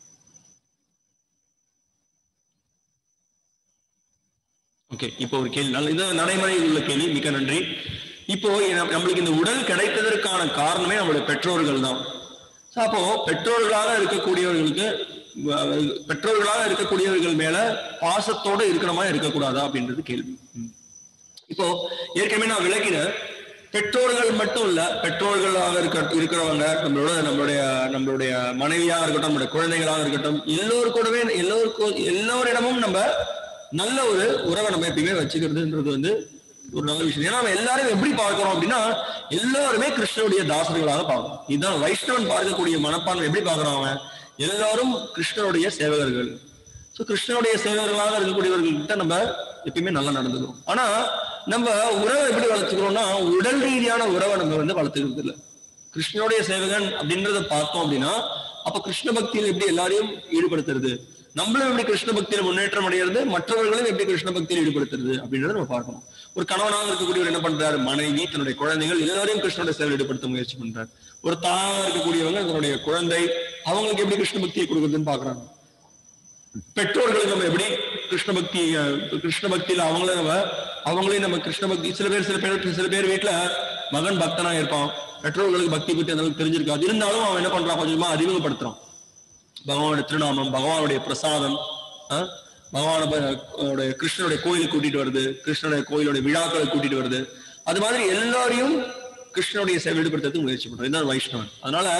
ஓகே இப்போ ஒரு கேள்வி நல்ல இது நடைமுறையில் உள்ள கேள்வி மிக்க நன்றி இப்போ நம்ம- நம்மளுக்கு இந்த உடல் கிடைத்ததற்கான காரணமே நம்மளுடைய பெற்றோர்கள் தான் So, அப்போ பெற்றோர்களாக இருக்கக்கூடியவர்களுக்கு அஹ், பெற்றோர்களாக இருக்கக்கூடியவர்கள் மேல பாசத்தோட இருக்கணுமா இருக்கக்கூடாதா அப்படின்றது கேள்வி ம். இப்போ ஏற்கனவே நான் விளக்கினேன் பெற்றோர்கள் மட்டும் இல்ல பெற்றோர்களாக இருக்க இருக்கிறவங்க நம்மளோட நம்மளுடைய நம்மளுடைய மனைவியாக இருக்கட்டும் நம்மளுடைய குழந்தைகளாக இருக்கட்டும் எல்லோரு கூடவே எல்லோருக்கும் எல்லோரிடமும் நம்ம நல்ல ஒரு உறவை நம்ம எப்பயுமே வச்சுக்கிறதுன்றது வந்து ஒரு நல்ல விஷயம் ஏன்னா நம்ம எல்லாரும் எப்படி பார்க்கிறோம் அப்படின்னா எல்லாருமே கிருஷ்ணனுடைய தாசர்களாக பார்க்கணும் இதுதான் வைஷ்ணவன் பார்க்கக்கூடிய மனப்பான்மை எப்படி பார்க்கறான் அவன் எல்லாரும் கிருஷ்ணனுடைய சேவகர்கள் ஸோ கிருஷ்ணனுடைய சேவகர்களாக இருக்கக்கூடியவர்கள்கிட்ட நம்ம எப்பயுமே நல்லா நடந்துக்கிறோம் ஆனா நம்ம உறவை எப்படி வளர்த்துக்கிறோம்னா உடல் ரீதியான உறவை நம்ம வந்து வளர்த்துக்கிறது இல்லை கிருஷ்ணனுடைய சேவகன் அப்படின்றத பார்த்தோம் அப்படின்னா அப்ப கிருஷ்ண பக்தியில் எப்படி எல்லாரையும் ஈடுபடுத்துறது நம்மளும் எப்படி கிருஷ்ண பக்தியில முன்னேற்றம் அடையிறது மற்றவர்களும் எப்படி கிருஷ்ண பக்தியில் ஈடுபடுத்துறது அப்படின்றத நம்ம பார்க்கணும் ஒரு கணவனாக இருக்கக்கூடியவர் என்ன பண்றாரு மனைவி தன்னுடைய குழந்தைகள் எல்லாரையும் கிருஷ்ணனுடைய சேவை ஈடுபடுத்த முயற்சி பண்றாரு ஒரு தாயாக இருக்கக்கூடியவங்க தன்னுடைய குழந்தை அவங்களுக்கு எப்படி கிருஷ்ண பக்தியை கொடுக்குறதுன்னு பாக்குறாங்க பெற்றோர்களுக்கு நம்ம எப்படி கிருஷ்ண பக்தி அஹ், கிருஷ்ண பக்தியில அவங்கள நம்ம அவங்களையும் நம்ம கிருஷ்ண பக்தி சில பேர் சில பேர் சில பேர் வீட்டுல மகன் பக்தனா இருப்பான் பெற்றோர்களுக்கு பக்தி பத்தி அந்த அளவுக்கு தெரிஞ்சிருக்காது இருந்தாலும் அவன் என்ன பண்றான் கொஞ்சமா அறிமுகப்படுத்துறான் பகவானுடைய திருநாமம் பகவானுடைய பிரசாதம் அஹ், பகவான ப- கிருஷ்ணனுடைய கோயிலுக்கு கூட்டிட்டு வருது கிருஷ்ணனுடைய கோயிலுடைய விழாக்களை கூட்டிட்டு வருது அது மாதிரி எல்லாரையும் கிருஷ்ணனுடைய சேவை ஈடுபடுத்துறதுக்கு முயற்சி பண்றோம் இதுதான் வைஷ்ணவன் அதனால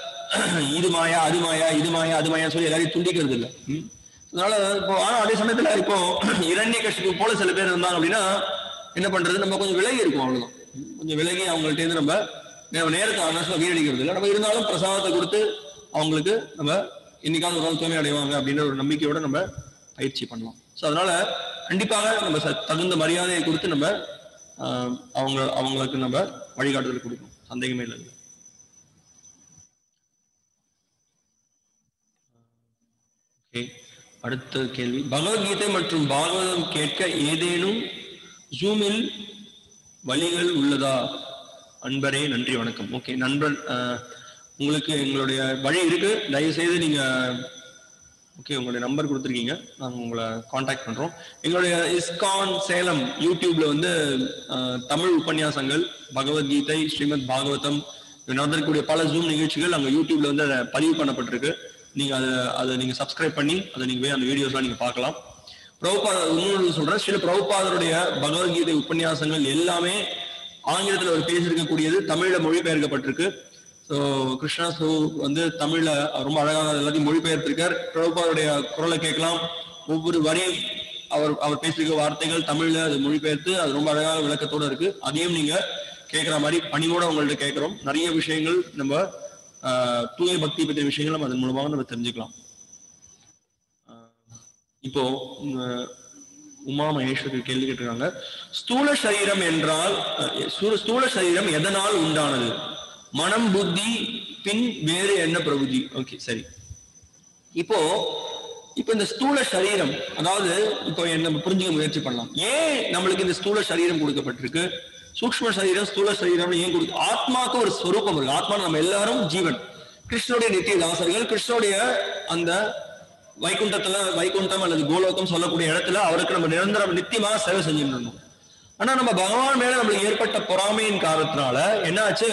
இது மாயா அது மாயா இது மாயா அது மாயா சொல்லி எல்லாரையும் துண்டிக்கிறது இல்லை ம்? அதனால இப்போ ஆனா அதே சமயத்துல இப்போ இரண்ய கஷ்டத்துக்கு போல சில பேர் இருந்தாங்க அப்படின்னா என்ன பண்றது நம்ம கொஞ்சம் விலகி இருக்கும் அவ்வளவுதான் ம்? கொஞ்சம் விலகி அவங்கள்ட்ட இருந்து நம்ம நம்ம நேரத்தை அனசமா வீணடிக்கிறது இல்லை நம்ம இருந்தாலும் பிரசாதத்தை கொடுத்து அவங்களுக்கு நம்ம இன்னைக்காவது ஒரு நாள் தூய்மை அடைவாங்க அப்படின்ற ஒரு நம்பிக்கையோட நம்ம பயிற்சி பண்ணலாம் ஸோ அதனால கண்டிப்பாக நம்ம ச- தகுந்த மரியாதையை கொடுத்து நம்ம ஆஹ், அவங்க அவங்களுக்கு நம்ம வழிகாட்டுதல் கொடுக்கணும் சந்தேகமே இல்லை இதுல. ஓகே அடுத்த கேள்வி பகவத்கீதை மற்றும் பாகவதம் கேட்க ஏதேனும் ஜூமில் வழிகள் உள்ளதா அன்பரே நன்றி வணக்கம் ஓகே நண்பன் அஹ், உங்களுக்கு எங்களுடைய வழி இருக்கு தயவு செய்து நீங்க ஓகே உங்களுடைய நம்பர் கொடுத்துருக்கீங்க நாங்கள் உங்களை காண்டாக்ட் பண்ணுறோம் எங்களுடைய இஸ்கான் சேலம் யூடியூப்ல வந்து அஹ், தமிழ் உபன்யாசங்கள் பகவத்கீதை ஸ்ரீமத் பாகவதம் இது நடந்திருக்கக்கூடிய பல ஜூம் நிகழ்ச்சிகள் அங்கே யூடியூப்ல வந்து அதை பதிவு பண்ணப்பட்டிருக்கு நீங்கள் அதை அதை நீங்கள் சப்ஸ்கிரைப் பண்ணி அதை நீங்கள் போய் அந்த வீடியோஸ்லாம் நீங்கள் பார்க்கலாம் பிரபுபாத இன்னொன்று சொல்றேன் சில பிரபுபாதருடைய பகவத்கீதை உபன்யாசங்கள் எல்லாமே ஆங்கிலத்தில் அவர் பேசியிருக்கக்கூடியது தமிழ்ல மொழிபெயர்க்கப்பட்டிருக்கு ஸோ கிருஷ்ணா சோ வந்து தமிழ்ல அவர் ரொம்ப அழகாக எல்லாத்தையும் மொழிபெயர்த்திருக்கார் பிரபுபாதருடைய குரலை கேட்கலாம் ஒவ்வொரு வரியும் அவர் அவர் பேசியிருக்க வார்த்தைகள் தமிழ்ல அது மொழிபெயர்த்து அது ரொம்ப அழகாக விளக்கத்தோட இருக்கு அதையும் நீங்க கேட்குற மாதிரி பணிவோட உங்கள்ட்ட கேட்குறோம் நிறைய விஷயங்கள் நம்ம ஆஹ், தூய பக்தி பற்றிய விஷயங்கள் நம்ம அதன் மூலமாக நம்ம தெரிஞ்சுக்கலாம் இப்போ உம், உமா மகேஸ்வரி கேள்வி கேட்டிருக்காங்க ஸ்தூல சரீரம் என்றால் அஹ், ஸ்தூல- ஸ்தூல சரீரம் எதனால் உண்டானது மனம் புத்தி பின் வேறு என்ன பிரபுதி ஓகே சரி இப்போ இப்போ இந்த ஸ்தூல சரீரம் அதாவது இப்போ என்ன நம்ம புரிஞ்சுக்க முயற்சி பண்ணலாம் ஏன் நம்மளுக்கு இந்த ஸ்தூல சரீரம் கொடுக்கப்பட்டிருக்கு சூக்ஷ்ம சரீரம் ஸ்தூல சரீரம் ஏன் கொடுக்கு ஆத்மாக்கு ஒரு ஸ்வரூபம் இருக்கு ஆத்மா நம்ம எல்லாரும் ஜீவன் கிருஷ்ணனுடைய நித்திய தாசர்கள் கிருஷ்ணனுடைய அந்த வைகுண்டத்துல வைகுண்டம் அல்லது கோலோகம் சொல்லக்கூடிய இடத்துல அவருக்கு நம்ம நிரந்தரம் நித்தியமாக சேவை செஞ்சுட்டு இருந்தோம் ஆனா நம்ம பகவான் மேல நம்மளுக்கு ஏற்பட்ட பொறாமையின் காரணத்தினால என்னாச்சு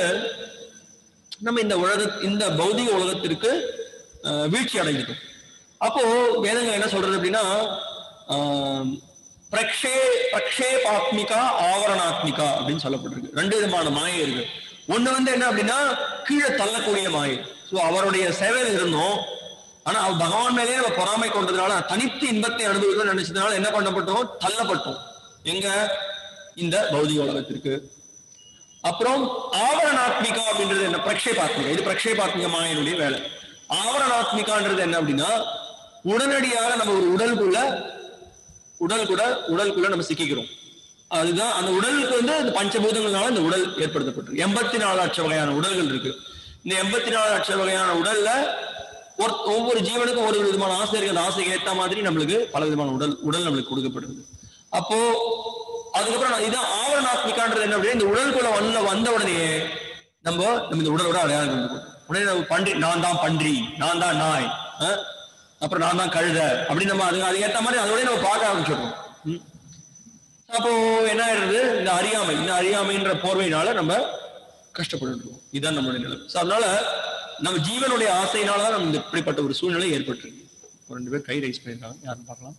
நம்ம இந்த உலக இந்த பௌதிக உலகத்திற்கு அஹ், வீழ்ச்சி அடைஞ்சிட்டோம் அப்போ வேதங்கள் என்ன சொல்றது அப்படின்னா ஆஹ், பிரக்ஷே பிரக்ஷேபாத்மிகா ஆவரணாத்மிகா அப்படின்னு சொல்லப்பட்டிருக்கு ரெண்டு விதமான மாயை இருக்கு ஒண்ணு வந்து என்ன அப்படின்னா கீழே தள்ளக்கூடிய மாயை ஸோ அவருடைய சேவையில் இருந்தோம் ஆனா அவர் பகவான் மேலேயே நம்ம பொறாமை கொண்டதுனால தனித்து இன்பத்தை அனுபவிக்கணும்னு நினைச்சதுனால என்ன பண்ணப்பட்டோம் தள்ளப்பட்டோம் எங்க இந்த பௌதிக உலகத்திற்கு அப்புறம் ஆவரணாத்மிகா அப்படின்றது என்ன பிரக்ஷேபாத்மிகா இது பிரக்ஷேபாத்மிக மாயனுடைய வேலை ஆவரணாத்மிகான்றது என்ன அப்படின்னா உடனடியாக நம்ம ஒரு உடலுக்குள்ள உடல் கூட உடலுக்குள்ள நம்ம சிக்கிக்கிறோம் அதுதான் அந்த உடலுக்கு வந்து அந்த பஞ்சபூதங்களால இந்த உடல் ஏற்படுத்தப்பட்டிருக்கு எண்பத்தி நாலு லட்சம் வகையான உடல்கள் இருக்கு இந்த எண்பத்தி நாலு லட்சம் வகையான உடல்ல ஒரு ஒவ்வொரு ஜீவனுக்கும் ஒரு விதமான ஆசை இருக்கு அந்த ஆசைக்கு ஏத்த மாதிரி நம்மளுக்கு பல விதமான உடல் உடல் நம்மளுக்கு கொடுக்கப்படுது அப்போ அதுக்கப்புறம் நான் இதான் ஆவரணாத்மிகான்றது என்ன அப்படின்னா இந்த உடலுக்குள்ள வந்த வந்த உடனே நம்ம நம்ம இந்த உடலோட அடையாளம் கொண்டு உடனே நம்ம பன்றி நான் தான் பன்றி நான் தான் நாய் அஹ்? அப்புறம் நான் தான் கழுத அப்படின்னு நம்ம அது அது ஏத்த மாதிரி அதோடய நம்ம பார்க்க ஆரம்பிச்சிடுறோம் ம். அப்போ என்ன ஆயிடுறது இந்த அறியாமை இந்த அறியாமைன்ற போர்வையினால நம்ம கஷ்டப்பட்டுருக்கோம் இதுதான் நம்மளுடைய நிலை ஸோ அதனால நம்ம ஜீவனுடைய ஆசையினால தான் நம்ம இந்த இப்படிப்பட்ட ஒரு சூழ்நிலை ஏற்பட்டிருக்கு ஒரு ரெண்டு பேர் கை ரைஸ் பண்ணியிருக்காங்க யாருன்னு பார்க்கலாம்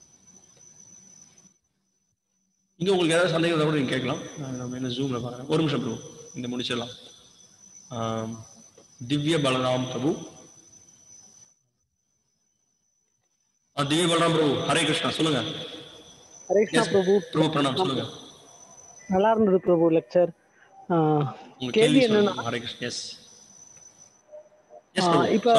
இங்க உங்களுக்கு ஏதாவது சந்தேகம் இருந்தா கூட நீங்க கேட்கலாம் நான் நம்ம என்ன ஜூம்ல பார்க்குறேன் ஒரு நிமிஷம் பிரபு இந்த முடிச்சிடலாம் ஆம், திவ்ய பலராம் பிரபு ஆ, திவ்ய பலராம் பிரபு ஹரே கிருஷ்ணா சொல்லுங்க ஹரே கிருஷ்ணா Yes, பிரபு பிரபு பிரணாம் சொல்லுங்க நல்லா இருந்தது பிரபு லெக்சர் உங்க கேள்வி கேள்வி என்னன்னா சொல்லுங்க ஹரே கிருஷ்ணா எஸ் ஆ, இப்ப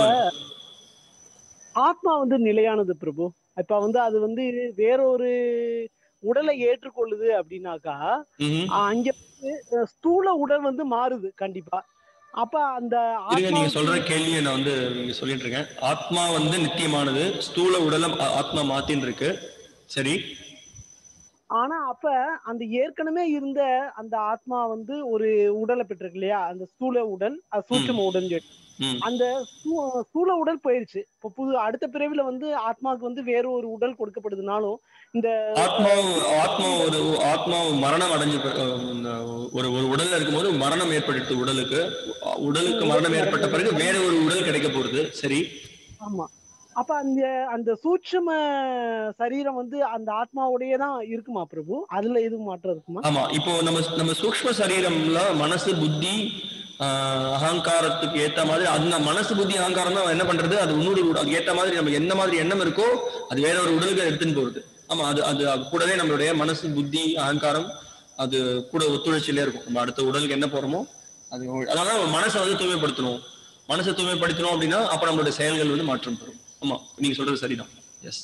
ஆத்மா வந்து நிலையானது பிரபு இப்ப வந்து அது வந்து வேறொரு உடலை ஏற்றுக்கொள்ளுது அப்படின்னாக்கா ஆ, அங்க வந்து அஹ், ஸ்தூல உடல் வந்து மாறுது கண்டிப்பா அப்ப அந்த இருங்க நீங்க ஆத்மா சொல்ற கேள்வியை நான் வந்து நீங்க சொல்லிட்டு இருக்கேன் ஆத்மா வந்து நித்தியமானது ஸ்தூல உடலம் ஆ- ஆத்மா மாத்தின்னு இருக்கு சரி ஆனா அப்ப அந்த ஏற்கனவே இருந்த அந்த ஆத்மா வந்து ஒரு உடலை பெற்றிருக்கு இல்லையா அந்த ஸ்தூல உடல் அது சூட்சம உடல் ம் அந்த ஸ்தூ- ஸ்தூல உடல் போயிருச்சு இப்போ புது அடுத்த பிறவில வந்து ஆத்மாவுக்கு வந்து வேற ஒரு உடல் கொடுக்கப்படுதுனாலும் இந்த ஆத்மா ஆத்மா ஒரு ஆத்மா மரணம் அடைஞ்சு பி- அஹ் இந்த ஒரு ஒரு உடல்ல இருக்கும்போது மரணம் ஏற்பட்டு உடலுக்கு உடலுக்கு மரணம் ஏற்பட்ட பிறகு வேற ஒரு உடல் கிடைக்க போறது சரி ஆமா அப்ப அந்த அந்த சூட்சும சரீரம் வந்து அந்த ஆத்மாவோடயே தான் இருக்குமா பிரபு அதுல எதுவும் மாற்றம் இருக்குமா ஆமா இப்போ நம்ம நம்ம சூக்ஷ்ம சரீரம்ல மனசு புத்தி ஆஹ், அகங்காரத்துக்கு ஏத்த மாதிரி அந்த மனசு புத்தி அகங்காரம் தான் என்ன பண்றது அது இன்னொரு உட- அதுக்கு ஏத்த மாதிரி நம்ம என்ன மாதிரி எண்ணம் இருக்கோ அது வேற ஒரு உடலுக்கு எடுத்துன்னு போகுது ஆமா அது அது அது கூடவே நம்மளுடைய மனசு புத்தி அகங்காரம் அது கூட ஒத்துழைச்சிலே இருக்கும் நம்ம அடுத்த உடலுக்கு என்ன போறோமோ அது அதனால நம்ம மனசை வந்து தூய்மைப்படுத்தணும் மனசை தூய்மைப்படுத்தணும் அப்படின்னா அப்ப நம்மளுடைய செயல்கள் வந்து மாற்றம் பெறும் ஆமா நீங்க சொல்றது சரிதான் yes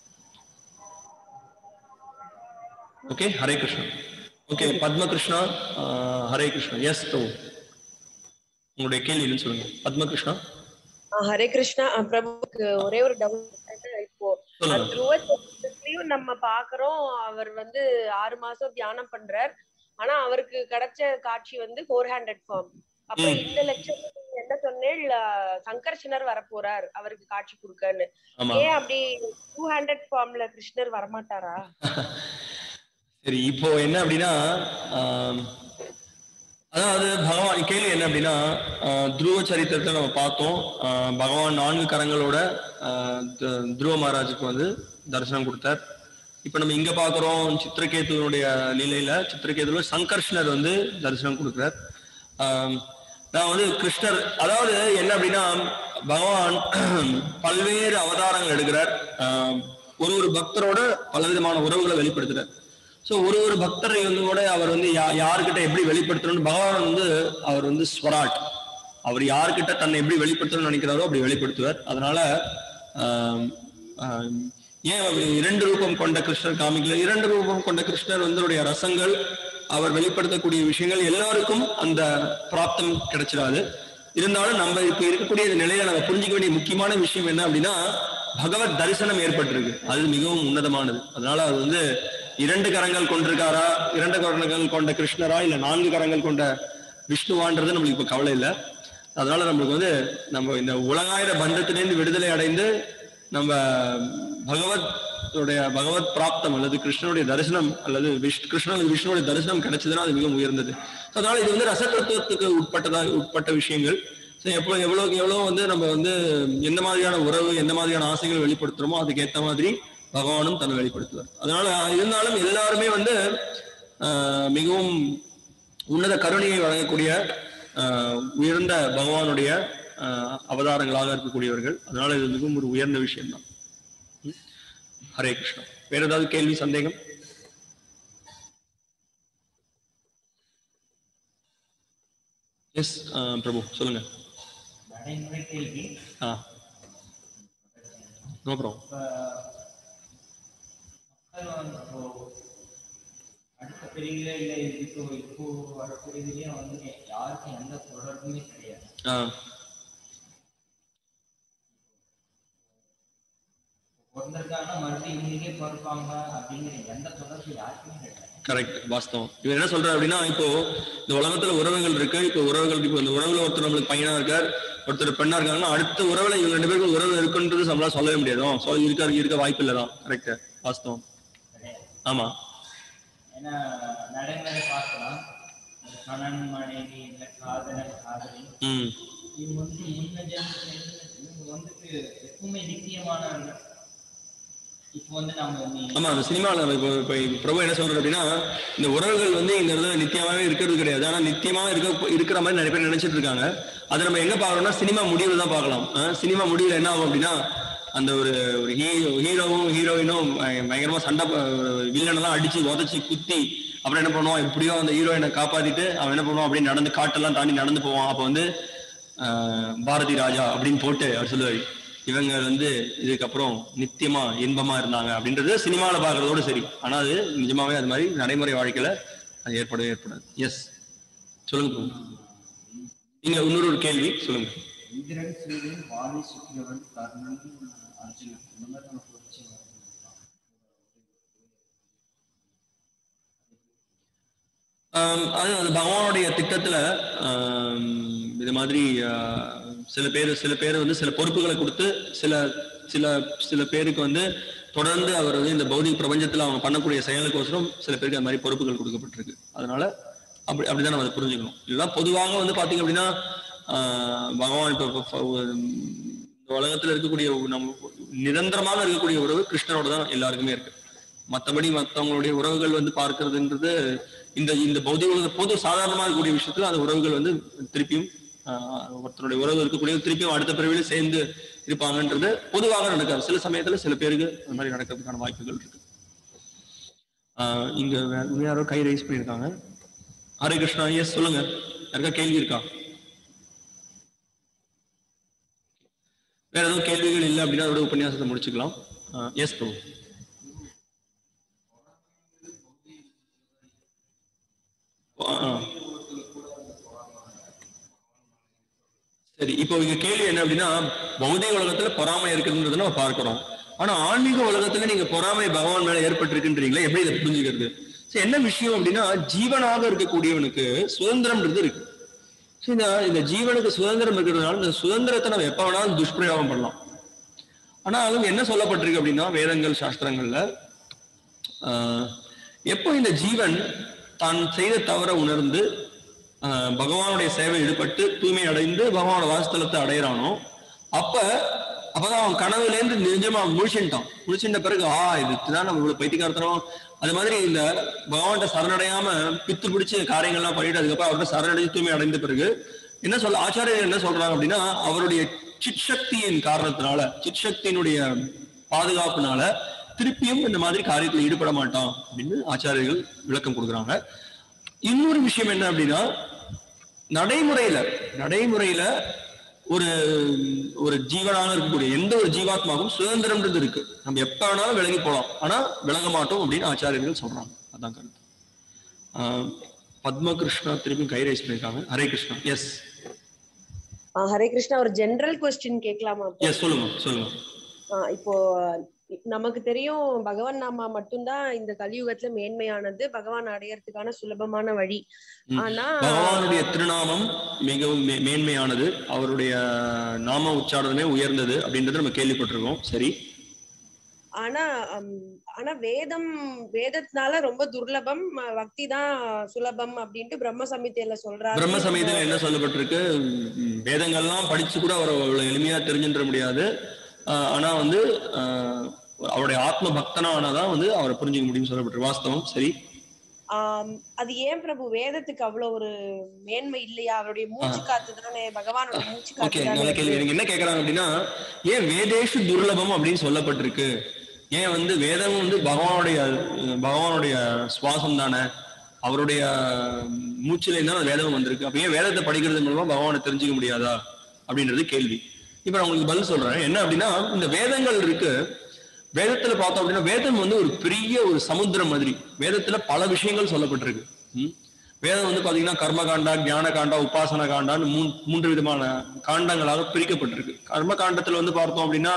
okay Hare Krishna okay Padma Krishna ஆஹ், ஹரே கிருஷ்ணா எஸ் ப்ரோ உங்களுடைய கேள்வி என்னன்னு சொல்லுங்க பத்ம கிருஷ்ணா ஆ, ஹரே கிருஷ்ணா அஹ் பிரபுக்கு ஒரே ஒரு டவுட் இப்போ சொல்லுங்க துருவ சக்கரத்திலயும் நம்ம பாக்குறோம் அவர் வந்து ஆறு மாசம் தியானம் பண்றார் ஆனா அவருக்கு கிடைச்ச காட்சி வந்து ஃபோர் ஹண்ட்ரட் ஃபார்ம் அப்ப ம். இந்த லட்சம் என்ன சொன்னேன் சங்கர்ஷனர் வரப்போறார் அவருக்கு காட்சி கொடுக்கன்னு ஆமா ஏன் அப்படி டூ ஹண்ட்ரட் ஃபார்ம்ல கிருஷ்ணர் வரமாட்டாரா சரி இப்போ என்ன அப்படின்னா ஆம், அதாவது பகவான் கேள்வி என்ன அப்படின்னா ஆஹ், துருவ சரித்திரத்தை நம்ம பார்த்தோம் ஆஹ், பகவான் நான்கு கரங்களோட ஆஹ், து- துருவ மகாராஜுக்கு வந்து தரிசனம் கொடுத்தார் இப்ப நம்ம இங்க பாக்குறோம் சித்திரகேதுவனுடைய நிலையில சித்திரகேதுல சங்கர்ஷ்ணர் வந்து தரிசனம் கொடுக்கிறார் ஆம், நான் வந்து கிருஷ்ணர் அதாவது என்ன அப்படின்னா பகவான் பல்வேறு அவதாரங்கள் எடுக்கிறார் ஆம், ஒரு ஒரு பக்தரோட பலவிதமான உறவுகளை வெளிப்படுத்துறார் சோ ஒரு ஒரு பக்தரை வந்து கூட அவர் வந்து யா யாருக்கிட்ட எப்படி வெளிப்படுத்தணும்னு பகவான் வந்து அவர் வந்து ஸ்வராட் அவர் யாருக்கிட்ட தன்னை எப்படி வெளிப்படுத்தணும்னு நினைக்கிறாரோ அப்படி வெளிப்படுத்துவார் அதனால ஆம், ஆம், ஏன் அவர் இரண்டு ரூபம் கொண்ட கிருஷ்ணர் காமிக்கல இரண்டு ரூபம் கொண்ட கிருஷ்ணர் வந்து அவருடைய ரசங்கள் அவர் வெளிப்படுத்தக்கூடிய விஷயங்கள் எல்லாருக்கும் அந்த பிராப்தம் கிடைச்சிடாது இருந்தாலும் நம்ம இப்ப இருக்கக்கூடிய இந்த நிலையில நம்ம புரிஞ்சுக்க வேண்டிய முக்கியமான விஷயம் என்ன அப்படின்னா பகவத் தரிசனம் ஏற்பட்டிருக்கு அது மிகவும் உன்னதமானது அதனால அது வந்து இரண்டு கரங்கள் கொண்டிருக்காரா இரண்டு கரங்கள் கொண்ட கிருஷ்ணரா இல்ல நான்கு கரங்கள் கொண்ட விஷ்ணுவான்றது நம்மளுக்கு இப்ப கவலை இல்லை அதனால நம்மளுக்கு வந்து நம்ம இந்த உலகாயிர பந்தத்திலிருந்து விடுதலை அடைந்து நம்ம பகவத் உடைய பகவத் பிராப்தம் அல்லது கிருஷ்ணனுடைய தரிசனம் அல்லது விஷ் கிருஷ்ணன் அல்லது விஷ்ணுடைய தரிசனம் கிடைச்சதுன்னா அது மிகவும் உயர்ந்தது So, அதனால இது வந்து ரசதத்துவத்துக்கு உட்பட்டதா உட்பட்ட விஷயங்கள் ஸோ எப்போ எவ்வளோக்கு எவ்வளோ வந்து நம்ம வந்து எந்த மாதிரியான உறவு எந்த மாதிரியான ஆசைகள் வெளிப்படுத்துறோமோ அதுக்கு ஏற்ற மாதிரி பகவானும் தன்னை வெளிப்படுத்துவார் அதனால இருந்தாலும் எல்லாருமே வந்து ஆஹ், மிகவும் உன்னத கருணையை வழங்கக்கூடிய ஆஹ், உயர்ந்த பகவானுடைய ஆஹ், அவதாரங்களாக இருக்கக்கூடியவர்கள் அதனால இது மிகவும் ஒரு உயர்ந்த விஷயம்தான் ம். ஹரே கிருஷ்ணா வேற ஏதாவது கேள்வி சந்தேகம் எஸ் பிரபு சொல்லுங்க நடைமுறை கேள்வி ஆ நோ ப்ராப்ளம் இப்ப மக்கள் வந்து இப்போ அடுத்த பிரிவுல இல்ல இப்போ இப்போ வர பிரிவுலயும் வந்து யாருக்கும் எந்த தொடர்புமே கிடையாது ஆ பிறந்திருக்காங்கன்னா மறுபடியும் இவங்களுக்கே பிறப்பாங்க அப்படிங்கிற எந்த தொடர்பு யாருக்குமே கிடையாது கரெக்ட் வாஸ்தவம் இவர் என்ன சொல்றாரு அப்படின்னா இப்போ இந்த உலகத்துல உறவுகள் இருக்கு இப்போ உறவுகள் இப்போ இந்த உறவுல ஒருத்தர் நம்மளுக்கு பையனா இருக்கார் ஒருத்தர் பெண்ணா இருக்காங்கன்னா அடுத்த உறவுல இவங்க ரெண்டு பேருக்கு உறவு இருக்குன்றது நம்மளால சொல்லவே முடியாது சொல்ல இருக்க இருக்க வாய்ப்பு இல்லதான் கரெக்ட் வாஸ்தவம் கிடையாது ஆமா ஏன்னா நடைமுறை பார்க்கலாம் இந்த கணவன் மனைவி இல்ல காதலன் காதலி ம் இவங்க வந்து முன்ன ஜென்மத்துல இருந்து இவங்க வந்துட்டு எப்பவுமே நிச்சயமானவங்க இப்போ வந்து நம்ம நீ ஆமா அந்த சினிமாவில் இப்போ இப்போ பிரபு என்ன சொல்றாரு அப்படின்னா இந்த உறவுகள் வந்து இந்த இடத்துல நித்தியமாவே இருக்கிறது கிடையாது ஆனா நித்தியமா இருக்க இருக்கிற மாதிரி நிறைய பேர் நினைச்சிட்டு இருக்காங்க அதை நம்ம எங்க பாக்குறோம்னா சினிமா முடிவில் தான் பார்க்கலாம் அஹ் சினிமா முடிவில் என்ன ஆகும் அப்படின்னா அந்த ஒரு ஒரு ஹீரோ ஹீரோவும் ஹீரோயினும் பய- பயங்கரமா சண்டை வில்லனெல்லாம் அடிச்சு உதச்சி குத்தி அப்புறம் என்ன பண்ணுவான் எப்படியோ அந்த ஹீரோயினை காப்பாத்திட்டு அவன் என்ன பண்ணுவான் அப்படின்னு நடந்து காட்டெல்லாம் தாண்டி நடந்து போவான் அப்போ வந்து ஆஹ் பாரதி ராஜா அப்படின்னு போட்டு அவர் சொல்லுவாரு இவங்க வந்து இதுக்கப்புறம் நித்தியமா இன்பமா இருந்தாங்க அப்படின்றது சினிமால பாக்குறதோட சரி ஆனா அது நிஜமாவே அது மாதிரி நடைமுறை வாழ்க்கையில அது ஏற்படவே ஏற்படாது எஸ் சொல்லுங்க bro. நீங்க இன்னொரு ஒரு கேள்வி சொல்லுங்க இந்திரன் சூரியன் வாலி சுக்கிரவன் கர்ணன் அர்ஜுனன் இந்த மாதிரி நமக்கு வச்சு ஆம், அது அது பகவானுடைய திட்டத்துல ஆம், இது மாதிரி ஆஹ், சில பேர் சில பேர் வந்து சில பொறுப்புகளை கொடுத்து சில சில சில பேருக்கு வந்து தொடர்ந்து அவர் வந்து இந்த பௌதிக பிரபஞ்சத்துல அவங்க பண்ணக்கூடிய செயலுக்கோசரம் சில பேருக்கு அந்த மாதிரி பொறுப்புகள் கொடுக்கப்பட்டிருக்கு அதனால அப்படி அப்படிதான் நம்ம அதை புரிஞ்சுக்கணும் இதெல்லாம் பொதுவாக வந்து பாத்தீங்க அப்படின்னா ஆஹ், பகவான் இப்போ இப்போ, இந்த உலகத்துல இருக்கக்கூடிய நம்ம நிரந்தரமாக இருக்கக்கூடிய உறவு கிருஷ்ணரோட தான் எல்லாருக்குமே இருக்கு மத்தபடி மத்தவங்களுடைய உறவுகள் வந்து பார்க்கிறதுன்றது இந்த இந்த பௌதிக உலக பொது சாதாரணமா இருக்கக்கூடிய விஷயத்துல அந்த உறவுகள் வந்து திருப்பியும் ஆஹ், ஒருத்தருடைய உறவு இருக்கக்கூடிய திருப்பியும் அடுத்த பிறவில சேர்ந்து இருப்பாங்கன்றது பொதுவாக நடக்காது சில சமயத்துல சில பேருக்கு அந்த மாதிரி நடக்கிறதுக்கான வாய்ப்புகள் இருக்கு ஆஹ், இங்க வே- இன்னும் யாரோ கை ரைஸ் பண்ணியிருக்காங்க ஹரே கிருஷ்ணா எஸ் சொல்லுங்க யாருக்கா கேள்வி இருக்கா வேற எதுவும் கேள்விகள் இல்லை அப்படின்னா அதோட உபன்யாசத்தை முடிச்சுக்கலாம் எஸ் ப்ரோ சரி இப்போ இங்க கேள்வி என்ன அப்படின்னா பௌதிக உலகத்துல பொறாமை இருக்குன்றத நம்ம பார்க்கிறோம் ஆனா ஆன்மீக உலகத்துல நீங்க பொறாமை பகவான் மேல ஏற்பட்டிருக்குன்றீங்களா எப்படி இதை புரிஞ்சுக்கிறது சரி என்ன விஷயம் அப்படின்னா ஜீவனாக இருக்கக்கூடியவனுக்கு சுதந்திரம்ன்றது இருக்கு So, இந்த இந்த ஜீவனுக்கு சுதந்திரம் இருக்கிறதுனால இந்த சுதந்திரத்தை நம்ம எப்ப வேணாலும் துஷ்பிரயோகம் பண்ணலாம் ஆனா அது என்ன சொல்லப்பட்டிருக்கு அப்படின்னா வேதங்கள் சாஸ்திரங்கள்ல ஆஹ், எப்போ இந்த ஜீவன் தான் செய்த தவற உணர்ந்து ஆஹ், பகவானுடைய சேவை ஈடுபட்டு தூய்மை அடைந்து பகவானோட வாசஸ்தலத்தை அடையிறானோ அப்ப அப்பதான் அவன் கனவுல இருந்து நிஜமா அவன் முழிச்சுட்டான் முழிச்சுட்ட பிறகு ஆ இதுதான் நம்ம இவ்வளவு பைத்தியக்காரத்தனம் அது மாதிரி இந்த பகவான்கிட்ட சரணடையாம பித்து பிடிச்ச காரியங்கள்லாம் பண்ணிட்டு அதுக்கப்புறம் அவர்கிட்ட சரணடைஞ்சு தூய்மை அடைந்த பிறகு என்ன சொல்ல ஆச்சாரியர் என்ன சொல்றாங்க அப்படின்னா அவருடைய சிற்சக்தியின் காரணத்தினால சிற்சக்தியினுடைய பாதுகாப்புனால திருப்பியும் இந்த மாதிரி காரியத்தில் ஈடுபட மாட்டான் அப்படின்னு ஆச்சாரியர்கள் விளக்கம் கொடுக்குறாங்க இன்னொரு விஷயம் என்ன அப்படின்னா நடைமுறையில நடைமுறையில ஒரு ஒரு ஜீவனாக இருக்கக்கூடிய எந்த ஒரு ஜீவாத்மாவும் சுதந்திரம்ன்றது இருக்கு நம்ம எப்ப வேணாலும் விலகி போலாம் ஆனா விலக மாட்டோம் அப்படின்னு ஆச்சாரியர்கள் சொல்றாங்க அதான் கருத்து ஆஹ் பத்மகிருஷ்ணா திருப்பி கை ரைஸ் பண்ணிருக்காங்க ஹரே கிருஷ்ணா எஸ் ஆ, ஹரே கிருஷ்ணா ஒரு ஜெனரல் கொஸ்டின் கேட்கலாமா இப்போ? எஸ் சொல்லுங்க சொல்லுங்க ஆ, இப்போ நமக்கு தெரியும் பகவான் நாமா மட்டும்தான் இந்த கலியுகத்துல மேன்மையானது பகவான் அடையறதுக்கான சுலபமான வழி ம். ஆனா பகவானுடைய திருநாமம் மிகவும் மே- மேன்மையானது அவருடைய நாம உச்சாரணமே உயர்ந்தது அப்படின்றத நம்ம கேள்விப்பட்டிருக்கோம் சரி ஆனா ஹம், ஆனா வேதம் வேதத்தினால ரொம்ப துர்லபம் அஹ், பக்தி தான் சுலபம் அப்படின்ட்டு பிரம்ம சமிதியில சொல்றாரு பிரம்ம சமயத்துல என்ன சொல்லப்பட்டிருக்கு ம், வேதங்கள்லாம் படிச்சு கூட அவர் அவ்வளவு எளிமையா தெரிஞ்சுன்ற முடியாது ஆஹ் ஆனா வந்து ஆஹ் அவருடைய ஆத்ம பக்தனானதான் வந்து அவரை புரிஞ்சுக்க முடியும்னு சொல்லப்பட்டிருக்கு வாஸ்தவம் சரி ஆம், அது ஏன் பிரபு வேதத்துக்கு அவ்வளவு ஒரு மேன்மை இல்லையா அவருடைய மூச்சு காத்து தானே பகவானோட மூச்சு ஓகே காத்து நல்ல கேள்வி தானே எனக்கு என்ன கேக்குறாங்க அப்படின்னா ஏன் வேதேஷு துர்லபம் அப்படின்னு சொல்லப்பட்டிருக்கு ஏன் வந்து வேதம் வந்து பகவானுடைய அஹ், பகவானுடைய சுவாசம் தானே அவருடைய மூச்சில இருந்தாலும் அந்த வேதம் வந்திருக்கு அப்ப ஏன் வேதத்தை படிக்கிறது மூலமா பகவானை தெரிஞ்சுக்க முடியாதா அப்படின்றது கேள்வி இப்ப நான் உங்களுக்கு பதில் சொல்றேன் என்ன அப்படின்னா இந்த வேதங்கள் இருக்கு வேதத்துல பார்த்தோம் அப்படின்னா வேதம் வந்து ஒரு பெரிய ஒரு சமுத்திரம் மாதிரி வேதத்துல பல விஷயங்கள் சொல்லப்பட்டிருக்கு ம்? வேதம் வந்து பாத்தீங்கன்னா கர்ம காண்டா ஞான காண்டா உபாசன காண்டான்னு மூன் மூன்று விதமான காண்டங்களாக பிரிக்கப்பட்டிருக்கு கர்ம காண்டத்துல வந்து பார்த்தோம் அப்படின்னா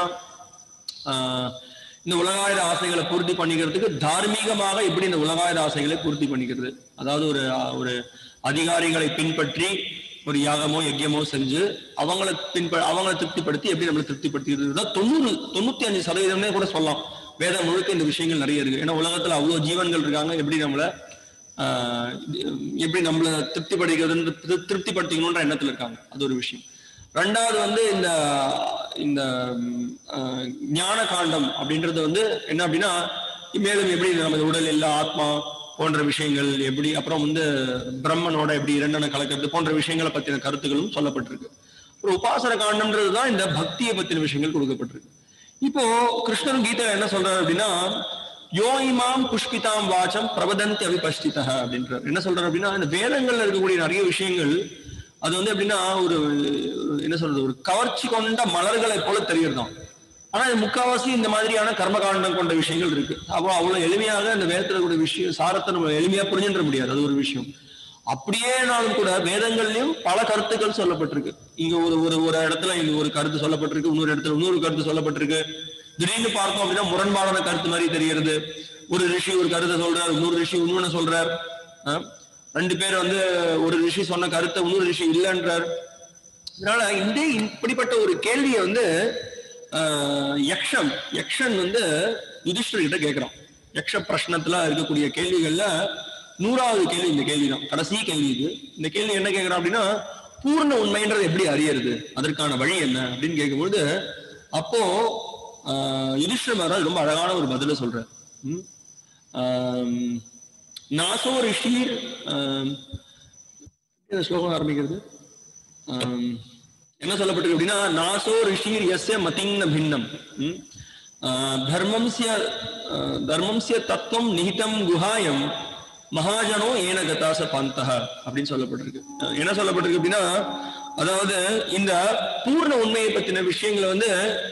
ஆஹ், இந்த உலகாயுத ஆசைகளை பூர்த்தி பண்ணிக்கிறதுக்கு தார்மீகமாக எப்படி இந்த உலகாயுத ஆசைகளை பூர்த்தி பண்ணிக்கிறது அதாவது ஒரு ஒரு அதிகாரிகளை பின்பற்றி ஒரு யாகமோ யஜ்யமோ செஞ்சு அவங்கள பின்ப அவங்கள திருப்திப்படுத்தி எப்படி நம்மளை திருப்திப்படுத்திக்கிறது தான் தொண்ணூறு தொண்ணூத்தி அஞ்சு சதவீதம்னே கூட சொல்லலாம் வேதம் முழுக்க இந்த விஷயங்கள் நிறைய இருக்கு ஏன்னா உலகத்துல அவ்வளவு ஜீவன்கள் இருக்காங்க எப்படி நம்மள ஆஹ் எப்படி நம்மள திருப்திப்படுத்திக்கிறதுன்னு திரு- திருப்திப்படுத்திக்கணுன்ற எண்ணத்துல இருக்காங்க அது ஒரு விஷயம் ரெண்டாவது வந்து இந்த இந்த ம், ஆஹ், ஞான காண்டம் அப்படின்றது வந்து என்ன அப்படின்னா மேலும் எப்படி நமது உடல் இல்ல ஆத்மா போன்ற விஷயங்கள் எப்படி அப்புறம் வந்து பிரம்மனோட எப்படி இரண்டெண்ண கலக்கிறது போன்ற விஷயங்களை பத்தின கருத்துக்களும் சொல்லப்பட்டிருக்கு ஒரு உபாசன காண்டம்ன்றது தான் இந்த பக்தியை பத்தின விஷயங்கள் கொடுக்கப்பட்டிருக்கு இப்போ கிருஷ்ணரும் கீதையில என்ன சொல்றாரு அப்படின்னா யோ இமாம் புஷ்பிதாம் வாச்சம் பிரபதந்தி அவிபஷ்டிதா அப்படின்றார் என்ன சொல்றாரு அப்படின்னா இந்த வேதங்கள்ல இருக்கக்கூடிய நிறைய விஷயங்கள் அது வந்து எப்படின்னா ஒரு என்ன சொல்றது ஒரு கவர்ச்சி கொண்ட மலர்களை போல தெரியறதாம் ஆனா இது முக்காவாசி இந்த மாதிரியான கர்மகாண்டம் கொண்ட விஷயங்கள் இருக்கு அப்போ அவ்வளவு எளிமையாக இந்த வேதத்துல கூடிய விஷயம் சாரத்தை நம்ம எளிமையா புரிஞ்சுன்ற முடியாது அது ஒரு விஷயம் அப்படியேனாலும் கூட வேதங்கள்லயும் பல கருத்துக்கள் சொல்லப்பட்டிருக்கு இங்க ஒரு ஒரு ஒரு இடத்துல இங்க ஒரு கருத்து சொல்லப்பட்டிருக்கு இன்னொரு இடத்துல இன்னொரு கருத்து சொல்லப்பட்டிருக்கு திடீர்னு பார்த்தோம் அப்படின்னா முரண்பாடான கருத்து மாதிரி தெரிகிறது ஒரு ரிஷி ஒரு கருத்தை சொல்றார் இன்னொரு ரிஷி இன்னொன்னு சொல்றார் ஆஹ் ரெண்டு பேர் வந்து ஒரு ரிஷி சொன்ன கருத்தை இன்னொரு ரிஷி இல்லைன்றார் அதனால இந்த இப்படிப்பட்ட ஒரு கேள்வியை வந்து ஆஹ், யக்ஷம் யக்ஷன் வந்து யுதிஷ்டர் கிட்ட கேட்கிறான் யக்ஷ பிரஷ்னத்துல இருக்கக்கூடிய கேள்விகள்ல நூறாவது கேள்வி இந்த கேள்விதான் கடைசி கேள்வி இது இந்த கேள்வி என்ன கேட்கிறான் அப்படின்னா பூர்ண உண்மைன்றது எப்படி அறியறது அதற்கான வழி என்ன அப்படின்னு கேட்கும்பொழுது அப்போ ஆஹ், யுதிஷ்டர் மகாராஜ் ரொம்ப அழகான ஒரு பதில சொல்றார் ம்? ஆம், நாசோ ரிஷீர் ஆம், இந்த ஸ்லோகம் ஆரம்பிக்கிறது ஆம், என்ன சொல்லப்பட்டிருக்கு அப்படின்னா நாசோ ரிஷீர் எஸ்ய மதிங்ன பின்னம் ம்? ஆ, தர்மம்ஸ்ய ஆ, தர்மம்ஸ்ய தத்துவம் நிகிதம் குஹாயம் மகாஜனோ ஏன கதாச பந்தக அப்படின்னு சொல்லப்பட்டிருக்கு அஹ் என்ன சொல்லப்பட்டிருக்கு அப்படின்னா அதாவது இந்த பூர்ண உண்மையை பத்தின விஷயங்களை வந்து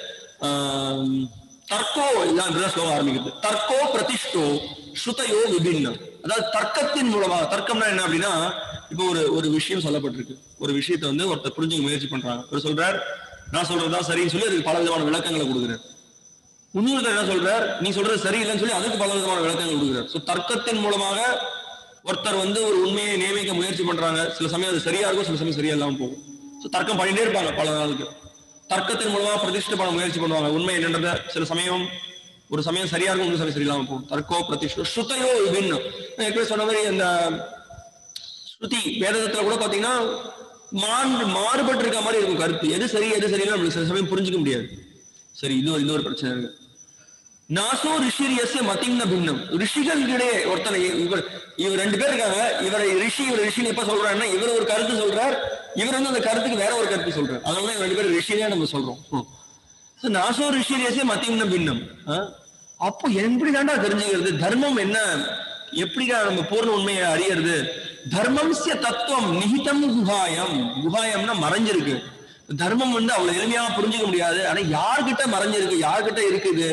ஆம், தர்க்கோ இதான் இப்படிதான் ஸ்லோகம் ஆரம்பிக்குது தர்க்கோ பிரதிஷ்டோ ஸ்ருதயோ விபின்னம் அதாவது தர்க்கத்தின் மூலமாக தர்க்கம்னா என்ன அப்படின்னா இப்போ ஒரு ஒரு விஷயம் சொல்லப்பட்டிருக்கு ஒரு விஷயத்தை வந்து ஒருத்தர் புரிஞ்சுக்க முயற்சி பண்றாங்க ஒரு சொல்றார் நான் சொல்றதுதான் சரின்னு சொல்லி அதுக்கு பல விதமான விளக்கங்களை கொடுக்குறாரு இன்னொருத்தர் என்ன சொல்றார் நீ சொல்றது சரியில்லைன்னு சொல்லி அதுக்கு பல விதமான விளக்கங்கள் கொடுக்குறார் சோ தர்க்கத்தின் மூலமாக ஒருத்தர் வந்து ஒரு உண்மையை நியமிக்க முயற்சி பண்றாங்க சில சமயம் அது சரியா இருக்கும் சில சமயம் சரியா இல்லாம போகும் ஸோ தர்க்கம் பண்ணிட்டே இருப்பாங்க பல நாளுக்கு தர்க்கத்தின் மூலமா பிரதிஷ்டை பண்ண முயற்சி பண்ணுவாங்க உண்மை என்னன்றத சில சமயம் ஒரு சமயம் சரியா இருக்கும் ஒரு சமயம் சரியில்லாம போகும் தர்க்கோ பிரதிஷ்டோ ஸ்ருதையோ விபின்னம் நான் ஏற்கனவே சொன்ன மாதிரி அந்த ஸ்ருதி வேதத்துல கூட பாத்தீங்கன்னா மாறு மாறுபட்டு இருக்க மாதிரி இருக்கும் கருத்து எது சரி எது சரியில்லை நம்மளுக்கு சில சமயம் புரிஞ்சுக்க முடியாது சரி இது ஒரு- இது ஒரு பிரச்சனை இருக்கு நாசோ ரிஷிரியச மதிம்ன பின்னம் ரிஷிகளுக்கிடையே ஒருத்தனை இவர் இவர் ரெண்டு பேர் இருக்காங்க இவரை ரிஷி இவர் ரிஷின்னு எப்ப சொல்றாருன்னா இவர் ஒரு கருத்து சொல்றார் இவர் வந்து அந்த கருத்துக்கு வேற ஒரு கருத்து சொல்றார் அதனால தான் இவங்க ரெண்டு பேரும் ரிஷினே நம்ம சொல்றோம் ம். So, நாசோ ரிஷிரியசே மதிம்ன பின்னம் ஆ? அப்போ எப்படி தாண்டா தெரிஞ்சுக்கிறது தர்மம் என்ன எப்படிடா நம்ம பூர்ண உண்மையை அறியறது தர்மம்சிய தத்துவம் நிகிதம் குஹாயம் குஹாயம்னா மறைஞ்சிருக்கு தர்மம் வந்து அவ்வளவு எளிமையா புரிஞ்சுக்க முடியாது ஆனா யார்கிட்ட மறைஞ்சிருக்கு யார்கிட்ட இருக்குது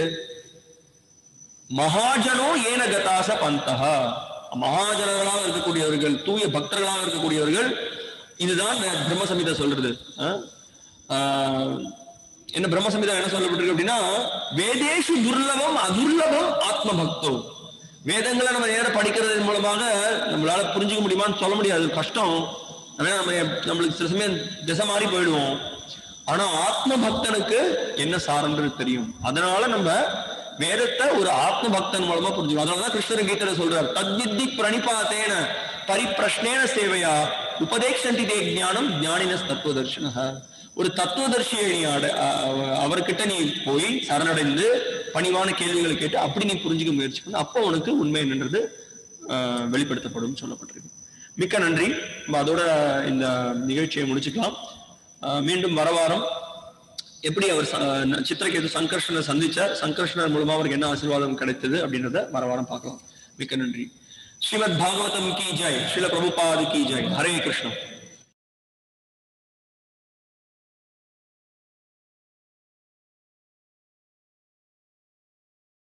மகாஜனோ ஏன கதாச பந்தஹா மகாஜனர்களாக இருக்கக்கூடியவர்கள் தூய பக்தர்களாக இருக்கக்கூடியவர்கள் இதுதான் இந்த பிரம்ம சமிதா சொல்றது ஆ? ஆஹ், என்ன பிரம்ம சமிதா என்ன சொல்லப்பட்டிருக்கு அப்படின்னா வேதேஷு துர்லபம் அதுர்லபம் ஆத்ம பக்தோ வேதங்களை நம்ம நேரம் படிக்கிறது மூலமாக நம்மளால புரிஞ்சுக்க முடியுமான்னு சொல்ல முடியாது கஷ்டம் ஆனா நம்ம நம்மளுக்கு சில சமயம் திசை மாறி போயிடுவோம் ஆனா ஆத்ம பக்தனுக்கு என்ன சாரன்றது தெரியும் அதனால நம்ம வேதத்தை ஒரு ஆத்ம பக்தன் மூலமா புரிஞ்சுக்கணும் அதனாலதான் கிருஷ்ணர் கீதையில சொல்றார் தத்வித்தி பிரணிபாத்தேன பரிப்பிரஷ்னேன சேவையா உபதேக்ஷந்தி தே ஞானம் ஞானின தத்துவதர்ஷன ஒரு தத்துவதர்ஷியை நீ அட- அ- அவ- அவர்கிட்ட நீ போய் சரணடைந்து பணிவான கேள்விகளை கேட்டு அப்படி நீ புரிஞ்சுக்க முயற்சி பண்ணு அப்போ உனக்கு உண்மை என்னன்றது ஆஹ், வெளிப்படுத்தப்படும் சொல்லப்பட்டிருக்கு மிக்க நன்றி நம்ம அதோட இந்த நிகழ்ச்சியை முடிச்சுக்கலாம் ஆஹ், மீண்டும் வரவாரம் எப்படி அவர் ச- ந- சித்திரகேது சங்கர்ஷனை சந்திச்சார் சங்கர்ஷனர் மூலமா அவருக்கு என்ன ஆசீர்வாதம் கிடைத்தது அப்படின்றத வர வாரம் பார்க்கலாம் மிக்க நன்றி ஸ்ரீமத் பாகவதம் கி ஜெய் ஸ்ரீல பிரபுபாது கி ஜெய் ஹரே கிருஷ்ணன்